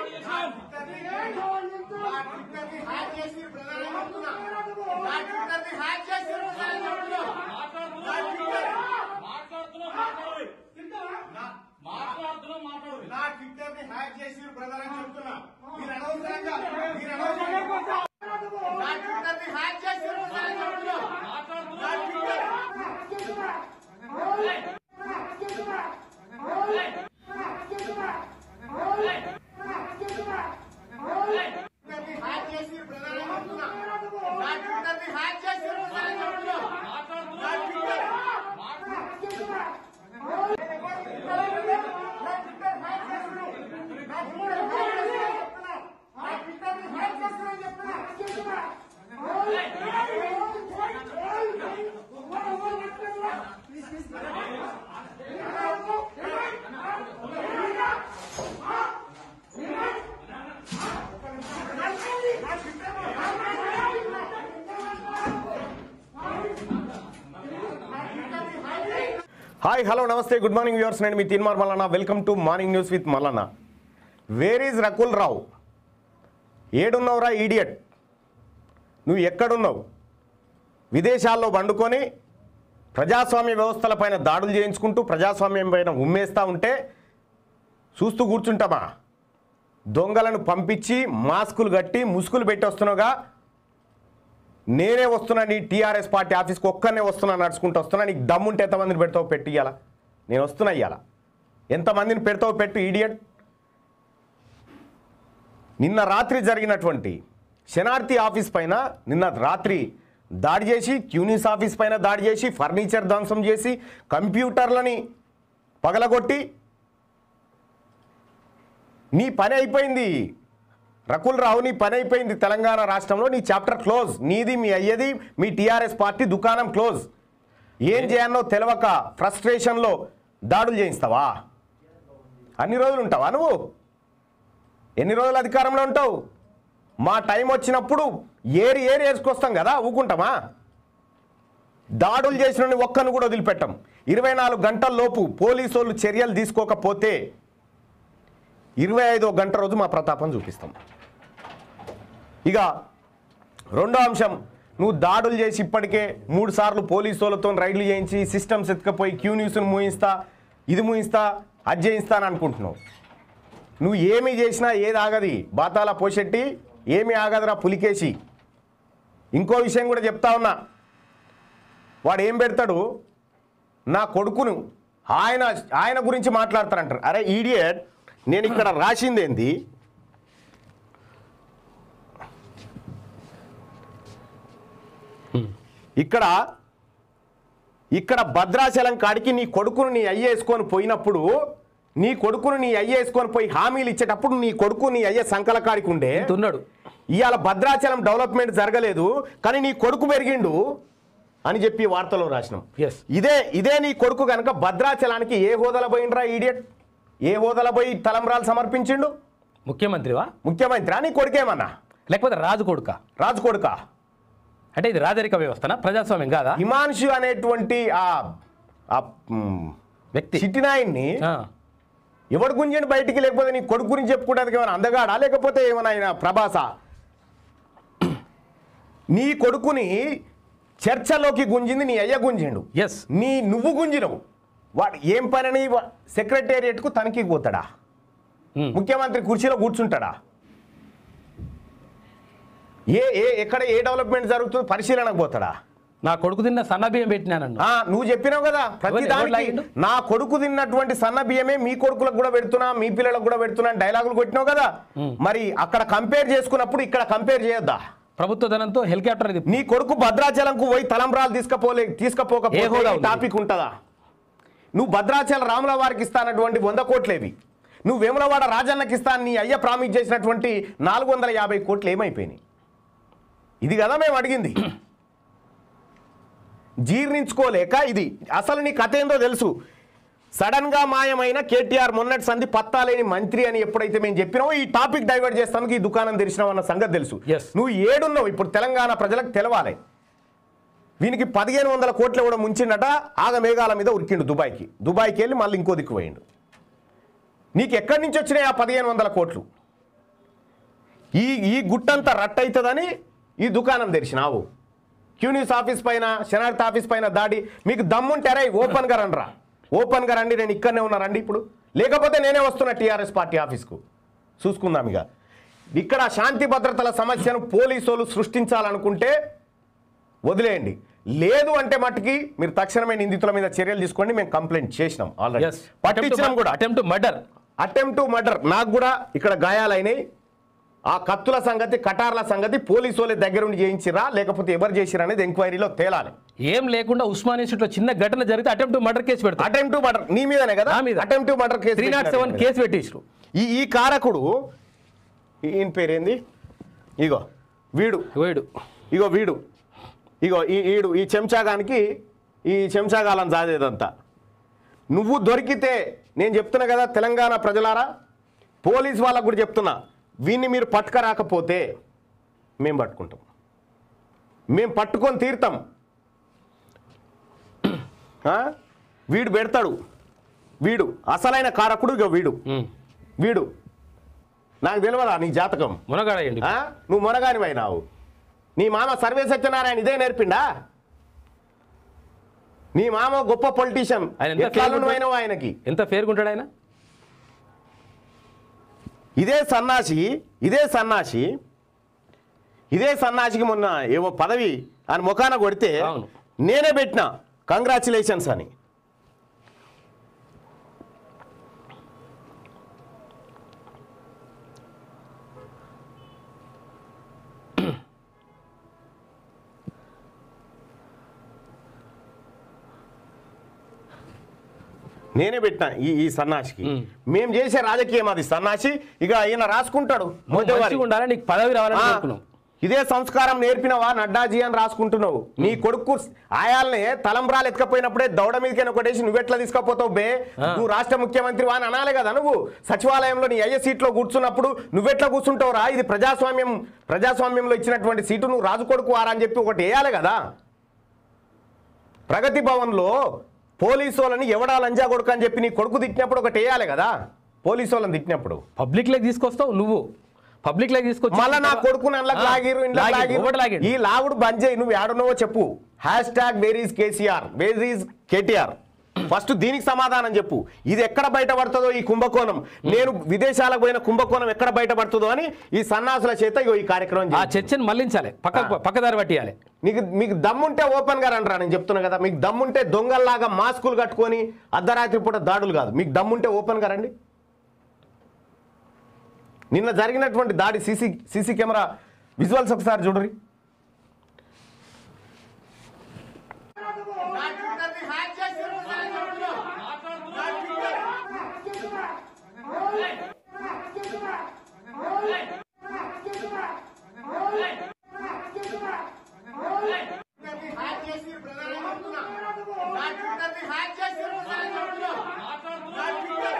నా ట్విట్టర్ ని హ్యాక్ చేసి ప్రధాని చెప్తున్నా నా ట్విట్టర్ ని హ్యాక్ చేసి ప్రధాని చెప్తున్నా నా ట్విట్టర్ నా ట్విట్టర్ ని హ్యాక్ చేసి ప్రధాని చెప్తున్నా మీరు అనవసరంగా మీరు అనవసరంగా నా ట్విట్టర్ ని హ్యాక్ చేసి ప్రధాని చెప్తున్నా నా ట్విట్టర్ ట్విట్టర్ ని హ్యాక్ చేసి ప్రధాని చెప్తున్నా నా ట్విట్టర్ ని హ్యాక్ చేసి ప్రధాని చెప్తున్నా నా ట్విట్టర్ హాయ్ హలో నమస్తే గుడ్ మార్నింగ్ వ్యూవర్స్ నేను మీ Teenmar Mallanna welcome to morning news with Mallanna where is Rakul Rao ఏడున్నావురా ఈడియట్ నువ్వు ఎక్కడున్నావు విదేశాల్లో వండుకొని ప్రజాస్వామ్య వ్యవస్థలపైన దాడులు చేయించుకుంటూ ప్రజాస్వామ్యం పైన ఉమ్మేస్తూ ఉంటే చూస్తూ కూర్చుంటామా దొంగలను పంపించి మాస్కులు కట్టి ముసుగులు పెట్టి వస్తున్నావుగా నేనే వస్తున్నా నీ టీఆర్ఎస్ పార్టీ ఆఫీస్కి ఒక్కనే వస్తున్నా నడుచుకుంటూ వస్తున్నా నీకు దమ్ముంటే ఎంతమందిని పెడతావు పెట్టి ఇయ్యాల నేను వస్తున్నా ఇయ్యాల ఎంతమందిని పెడతావు పెట్టు ఈడియట్ నిన్న రాత్రి జరిగినటువంటి శనార్థి ఆఫీస్ పైన నిన్న రాత్రి దాడి చేసి క్యూనిస్ ఆఫీస్ పైన దాడి చేసి ఫర్నిచర్ ధ్వంసం చేసి కంప్యూటర్లని పగలగొట్టి నీ పని అయిపోయింది రకుల్ రావు నీ పని అయిపోయింది తెలంగాణ రాష్ట్రంలో నీ చాప్టర్ క్లోజ్ నీది మీ అయ్యది మీ టీఆర్ఎస్ పార్టీ దుకాణం క్లోజ్ ఏం చేయాలో తెలవక ఫ్రస్ట్రేషన్లో దాడులు చేయిస్తావా అన్ని రోజులు ఉంటావా నువ్వు ఎన్ని రోజులు అధికారంలో ఉంటావు మా టైం వచ్చినప్పుడు ఏరి ఏరి వేసుకొస్తాం కదా ఊకుంటామా దాడులు చేసిన ఒక్కను కూడా వదిలిపెట్టాం ఇరవై నాలుగు గంటల లోపు పోలీసు వాళ్ళు చర్యలు తీసుకోకపోతే ఇరవై ఐదో గంట రోజు మా ప్రతాపం చూపిస్తాం ఇక రెండో అంశం నువ్వు దాడులు చేసి ఇప్పటికే మూడు సార్లు పోలీసు వాళ్ళతో రైడ్లు చేయించి సిస్టమ్స్ ఎత్తుకపోయి క్యూ న్యూస్ను మూయిస్తా ఇది మూయిస్తా అది చేయిస్తా అని అనుకుంటున్నావు నువ్వు ఏమి చేసినా ఏది ఆగది బాతాల పోషెట్టి ఏమి ఆగదురా పులికేసి ఇంకో విషయం కూడా చెప్తా ఉన్నా వాడు ఏం పెడతాడు నా కొడుకును ఆయన ఆయన గురించి మాట్లాడతారంటారు అరే ఈడియట్ నేను ఇక్కడ రాసింది ఏంది ఇక్కడ ఇక్కడ భద్రాచలం కాడికి నీ కొడుకును నీ అయ్య వేసుకొని పోయినప్పుడు నీ కొడుకును నీ అయ్య వేసుకొని పోయి హామీలు ఇచ్చేటప్పుడు నీ కొడుకు నీ అయ్య సంకల కాడికి ఉండే ఉన్నాడు ఇవాళ భద్రాచలం డెవలప్మెంట్ జరగలేదు కానీ నీ కొడుకు పెరిగిండు అని చెప్పి వార్తలో రాసినాం Yes. ఇదే ఇదే నీ కొడుకు కనుక భద్రాచలానికి ఏ హోదాల పోయిండ్రా ఈడియట్ ఏ హోదాల పోయి తలంబ్రాలు సమర్పించిండు ముఖ్యమంత్రివా ముఖ్యమంత్రి నీ కొడుకేమన్నా లేకపోతే రాజు కొడుక రాజు కొడుక అంటే ఇది రాజరిక వ్యవస్థనా ప్రజాస్వామ్యం కాదా హిమాంశు అనేటువంటి ఆ ఆ, మ్, వ్యక్తి చిట్టినాయన్ని ఆ, ఎవడు గుంజండి బయటికి లేకపోతే నీ కొడుకు గురించి చెప్పుకోవడానికి ఏమైనా అందగాడా లేకపోతే ఏమైనా ఆయన ప్రభాస నీ కొడుకుని చర్చలోకి గుంజింది నీ అయ్య గుంజిండు ఎస్ నీ నువ్వు గుంజినవు వాడు ఏం పనని వా- సెక్రటేరియట్కు తనకి పోతాడా ఉమ్. ముఖ్యమంత్రి కుర్చీలో కూర్చుంటాడా ఏ ఏ ఎక్కడ ఏ డెవలప్మెంట్ జరుగుతుందో పరిశీలనకు పోతాడా నా కొడుకు తిన్న సన్న బియ్యం పెట్టినానన్ను ఆ, నువ్వు చెప్పినావు కదా ప్రతి ఎవరు- ఎవరు దానికి లాగిండు? నా కొడుకు తిన్నటువంటి సన్న బియ్యమే మీ కొడుకులకు కూడా పెడుతున్నా మీ పిల్లలకు కూడా పెడుతున్నా అని డైలాగులు కొట్టినావు కదా మరి అక్కడ కంపేర్ చేసుకున్నప్పుడు ఇక్కడ కంపేర్ చేయొద్దా ప్రభుత్వ ధనంతో హెలికాప్టర్ ఇది నీ కొడుకు భద్రాచలంకు పోయి తలంబ్రాలు తీసుకపోలే ఏ హోదా తీసుకపోకపోతే ఉంది? టాపిక్ ఉంటుందా నువ్వు భద్రాచల రాముల వారికి ఇస్తానటువంటి వంద కోట్లేవి నువ్వు వేములవాడ రాజన్నకి ఇస్తాను నీ అయ్య ప్రామిస్ చేసినటువంటి నాలుగు వందల యాభై కోట్లు ఏమైపోయినాయి ఇది కదా మేము అడిగింది జీర్ణించుకోలేక ఇది అసలు నీ కథ ఏందో తెలుసు సడన్ గా మాయమైన కేటీఆర్ మొన్నటి సంధి పత్తాలేని మంత్రి అని ఎప్పుడైతే మేము చెప్పినామో ఈ టాపిక్ డైవర్ట్ చేస్తానికి ఈ దుకాణం తెరిచినావు అన్న సంగతి తెలుసు Yes. నువ్వు ఏడున్నావు ఇప్పుడు తెలంగాణ ప్రజలకు తెలవాలి వీనికి పదిహేను వందల కోట్లు కూడా ముంచిండట ఆగ మేఘాల మీద ఉరికిండు దుబాయ్కి దుబాయ్కి వెళ్ళి మళ్ళీ ఇంకో దిక్కు పోయిండు నీకు ఎక్కడి నుంచి వచ్చినాయి ఆ పదిహేను వందల కోట్లు ఈ ఈ గుట్టంతా రట్ట అవుతుందని ఈ దుకాణం తెరిచినావు క్యూన్యూస్ ఆఫీస్ పైన శనార్థ ఆఫీస్ పైన దాడి మీకు దమ్ముంటారా ఓపెన్గా రండిరా ఓపెన్గా రండి నేను ఇక్కడనే ఉన్నా రండి ఇప్పుడు లేకపోతే నేనే వస్తున్నా టీఆర్ఎస్ పార్టీ ఆఫీస్కు చూసుకుందాం ఇక ఇక్కడ శాంతి భద్రతల సమస్యను పోలీసు వాళ్ళు సృష్టించాలనుకుంటే వదిలేయండి లేదు అంటే మట్టుకి మీరు తక్షణమే నిందితుల మీద చర్యలు తీసుకోండి మేము కంప్లైంట్ చేసినాం ఆల్రెడీ ఎస్ పట్టించినాం కూడా అటెంప్ట్ మర్డర్ అటెంప్ట్ మర్డర్ నాకు కూడా ఇక్కడ గాయాలైనాయి ఆ కత్తుల సంగతి కటార్ల సంగతి పోలీసు వాళ్ళ దగ్గరుండి చేయించిరా లేకపోతే ఎవరు చేసిరా అనేది ఎంక్వైరీలో తేలాలి ఏం లేకుండా ఉస్మాన్ ఇన్స్టిట్యూట్ లో చిన్న ఘటన జరిగితే అటెంప్ట్ మర్డర్ కేసు పెడతారు అటెంప్ట్ మర్డర్ నీ మీదనే కదా నా మీద. Attempt murder case three not seven పెట్టినారు. కేసు పెట్టేసారు ఈ ఈ కారకుడు ఈయన పేరేంది ఇగో వీడు వేడు ఇగో వీడు ఇగో ఈ ఈడు ఈ చెంచాగానికి ఈ చెంచాగాలం సాదేదంతా నువ్వు దొరికితే నేను చెప్తున్నా కదా తెలంగాణ ప్రజలారా పోలీస్ వాళ్ళకు కూడా చెప్తున్నా వీన్ని మీరు పట్టుకరాకపోతే మేము పట్టుకుంటాం మేము పట్టుకొని తీరుతాం ఆ? వీడు పెడతాడు వీడు అసలైన కారకుడు ఇగో వీడు వీడు నాకు తెలియదా నీ జాతకం మునగాడయండి ఆ? నువ్వు మొనగానివైనావు నీ మామ సర్వే సత్యనారాయణ ఇదే నేర్పిండా నీ మామ గొప్ప పొలిటీషియన్ ఆయన ఎంత ఎట్లా ఫేర్ నువ్వైనావు ఆయనకి ఎంత ఫేర్గా ఉంటాడు ఆయన ఇదే సన్నాసి ఇదే సన్నాసి ఇదే సన్నాసికి మొన్న ఏవో పదవి అని ముఖాన కొడితే అవును. నేనే పెట్టిన కంగ్రాచులేషన్స్ అని నేనే పెట్టిన ఈ ఈ సన్నాసికి మేము చేసే రాజకీయం అది సన్నాసి ఇక ఈయన రాసుకుంటాడు మోదీ మంచిగా ఉండాలి నీకు పదవి రావాలని ఆ, కోరుకున్నాం ఇదే సంస్కారం నేర్పినవా నడ్డాజీ అని రాసుకుంటున్నావు నీ కొడుకు ఆయాల్ని తలంబ్రాలు ఎత్తుకపోయినప్పుడే దౌడ మీదకైనా కొట్టేసి నువ్వెట్లా తీసుకపోతావు బే ఆ. నువ్వు రాష్ట్ర ముఖ్యమంత్రి అని అనాలి కదా నువ్వు సచివాలయంలో నీ అయ్యే సీట్లో కూర్చున్నప్పుడు నువ్వెట్లా కూర్చుంటావురా ఇది ప్రజాస్వామ్యం ప్రజాస్వామ్యంలో ఇచ్చినటువంటి సీటు నువ్వు రాజు కొడుకు వారా అని చెప్పి ఒకటి వేయాలి కదా ప్రగతి భవన్లో పోలీసు వాళ్ళని ఎవడా లంజా కొడుకు అని చెప్పి నీ కొడుకు తిట్టినప్పుడు ఒకటి వేయాలి కదా పోలీసు వాళ్ళని తిట్టినప్పుడు పబ్లిక్ లెగ్ తీసుకొస్తావు నువ్వు పబ్లిక్ లెగ్ తీసుకొచ్చి మళ్ళా నా కొడుకు నల్లకి ఆ, లాగిరు ఇంట్లో లాగిరు, లాగిరు ఒకటి లాగిరు. ఈ లాగుడు బంద్ చేయి నువ్వు ఏడున్నావో చెప్పు hash tag where is KCR where is KTR first దీనికి సమాధానం చెప్పు ఇది ఎక్కడ బయటపడుతుందో ఈ కుంభకోణం నేను విదేశాలకు పోయిన కుంభకోణం ఎక్కడ బయటపడుతుందో అని ఈ సన్నాసుల చేత ఇగో ఈ కార్యక్రమం ఆ చేయి. చర్చను మళ్ళించాలి పక్క పక్కదారి పట్టియాలి నీకు మీకు దమ్ముంటే ఓపెన్ గా రండిరా నేను చెప్తున్నా కదా మీకు దమ్ముంటే దొంగల్లాగా మాస్కులు కట్టుకొని అర్ధరాత్రి పూట దాడులు కాదు మీకు దమ్ముంటే ఓపెన్ గా రండి నిన్న జరిగినటువంటి దాడి సీసీ సీసీ కెమెరా విజువల్స్ ఒకసారి చూడరి నా ట్విట్టర్ని హ్యాక్ చేశారు అని చెప్తున్నా. నా ట్విట్టర్ ట్విట్టర్ని హ్యాక్ చేసి ప్రధాని చెప్తున్నా. నా ట్విట్టర్ని హ్యాక్ చేశారు అని చెప్తున్నా. నా ట్విట్టర్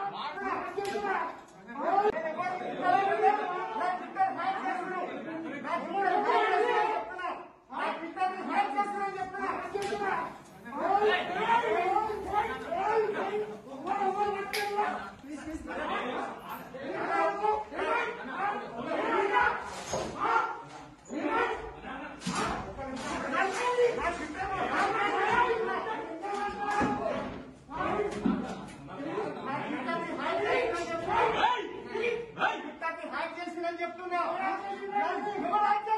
ట్విట్టర్ని హ్యాక్ చేసిందని చెప్తున్నా. ఎవరు హ్యాక్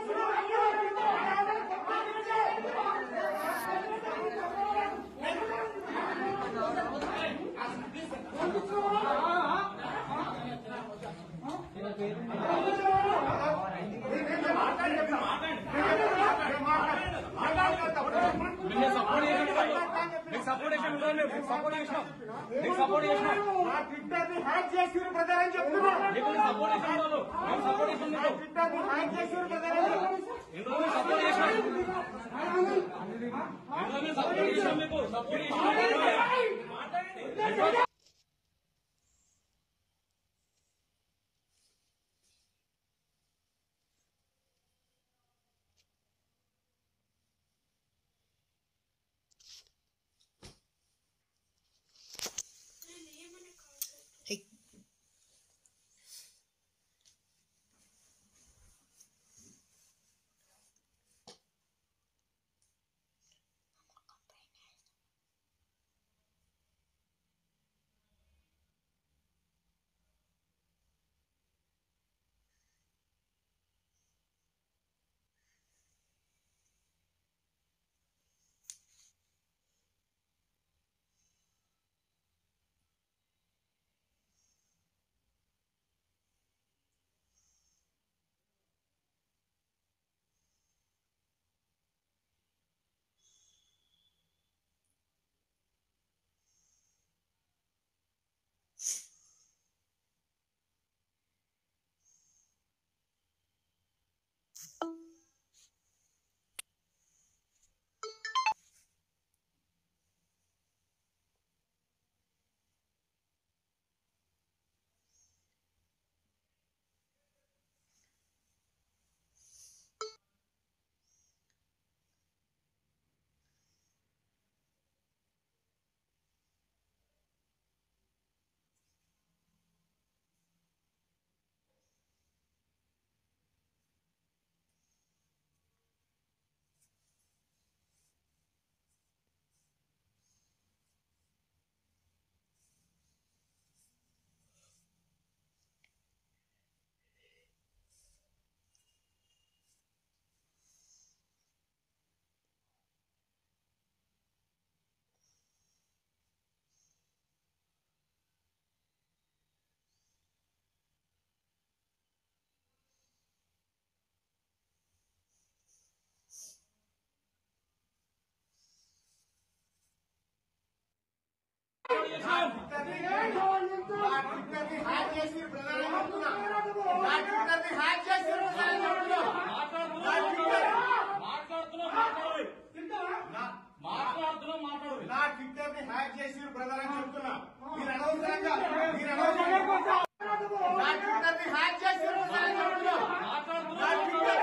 మీకు సపోర్ట్ చేసిన మీకు సపోర్ట్ చేసినాం మీకు సపోర్ట్ చేసినాం నా ట్విట్టర్ని హ్యాక్ చేసిరు బ్రదర్ అని చెప్తున్నా. మీకు సపోర్ట్ చేసిన వాళ్ళు మేము సపోర్ట్ చేసిన నా ట్విట్టర్ని హ్యాక్ చేసిరు బ్రదర్ అని చెప్తున్నా. ఇందులో మేము సపోర్ట్ చేసినాం ఇందులో మేము సపోర్ట్ చేసినాం మీకు సపోర్ట్ చేసినాం నా ట్విట్టర్ని హ్యాక్ చేసి ప్రధాని చెప్తున్నా నా ట్విట్టర్ని హ్యాక్ చేసి ప్రధాని చెప్తున్నా నా ట్విట్టర్ నా ట్విట్టర్ ని హ్యాక్ చేసి బ్రదర్ అని చెప్తున్నా మీరు అనవసరంగా మీరు అనవసరంగా నా ట్విట్టర్ ని హ్యాక్ చేసి బ్రదర్ అని చెప్తున్నా నా ట్విట్టర్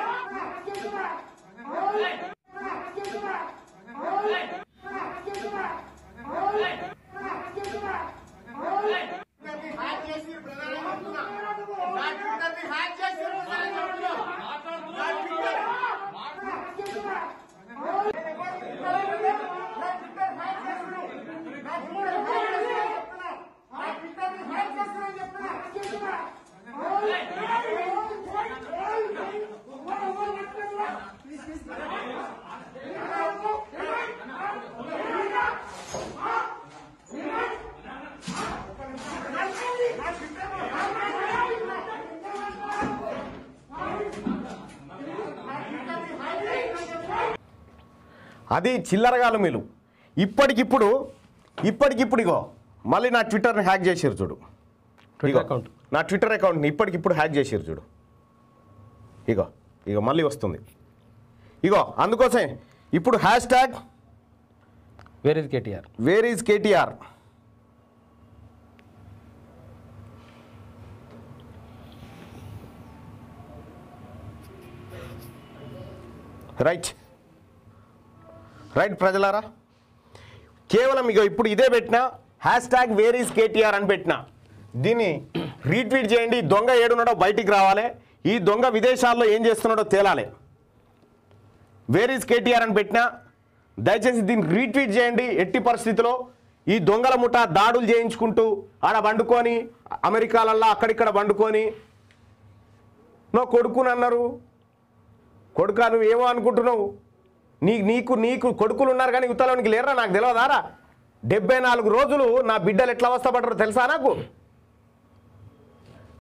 ట్విట్టర్ ని హ్యాక్ చేసి బ్రదర్ అని చెప్తున్నా నా ట్విట్టర్ ని హ్యాక్ చేసి బ్రదర్ అని చెప్తున్నా నా ట్విట్టర్ అది చిల్లరగాలు మీరు ఇప్పటికిప్పుడు ఇప్పటికిప్పుడు ఇగో మళ్ళీ నా ట్విట్టర్ని హ్యాక్ చేసారు చూడు ట్విట్టర్ ఇగో అకౌంట్ నా ట్విట్టర్ అకౌంట్ని ఇప్పటికిప్పుడు హ్యాక్ చేసారు చూడు ఇగో ఇగో మళ్ళీ వస్తుంది ఇగో అందుకోసం ఇప్పుడు hash tag where is KTR where is KTR right right ప్రజలారా కేవలం ఇక ఇప్పుడు ఇదే పెట్టినా hash tag where is KTR అని పెట్టినా దీన్ని రీట్వీట్ చేయండి ఈ దొంగ ఏడున్నాడో బయటికి రావాలి ఈ దొంగ విదేశాల్లో ఏం చేస్తున్నాడో తేలాలి వేర్ ఈజ్ కేటీఆర్ అని పెట్టినా దయచేసి దీన్ని రీట్వీట్ చేయండి ఎట్టి పరిస్థితిలో ఈ దొంగల ముఠా దాడులు చేయించుకుంటూ ఆడ వండుకొని అమెరికాలల్లో అక్కడిక్కడ వండుకొని నో కొడుకుని అన్నారు కొడుకా నువ్వు ఏమో అనుకుంటున్నావు నీ నీకు నీకు కొడుకులు ఉన్నారు కానీ యువతలోనికి లేరా నాకు తెలియదారా డెబ్బై నాలుగు రోజులు నా బిడ్డలు ఎట్లా అవస్థపడ్డారో తెలుసా నాకు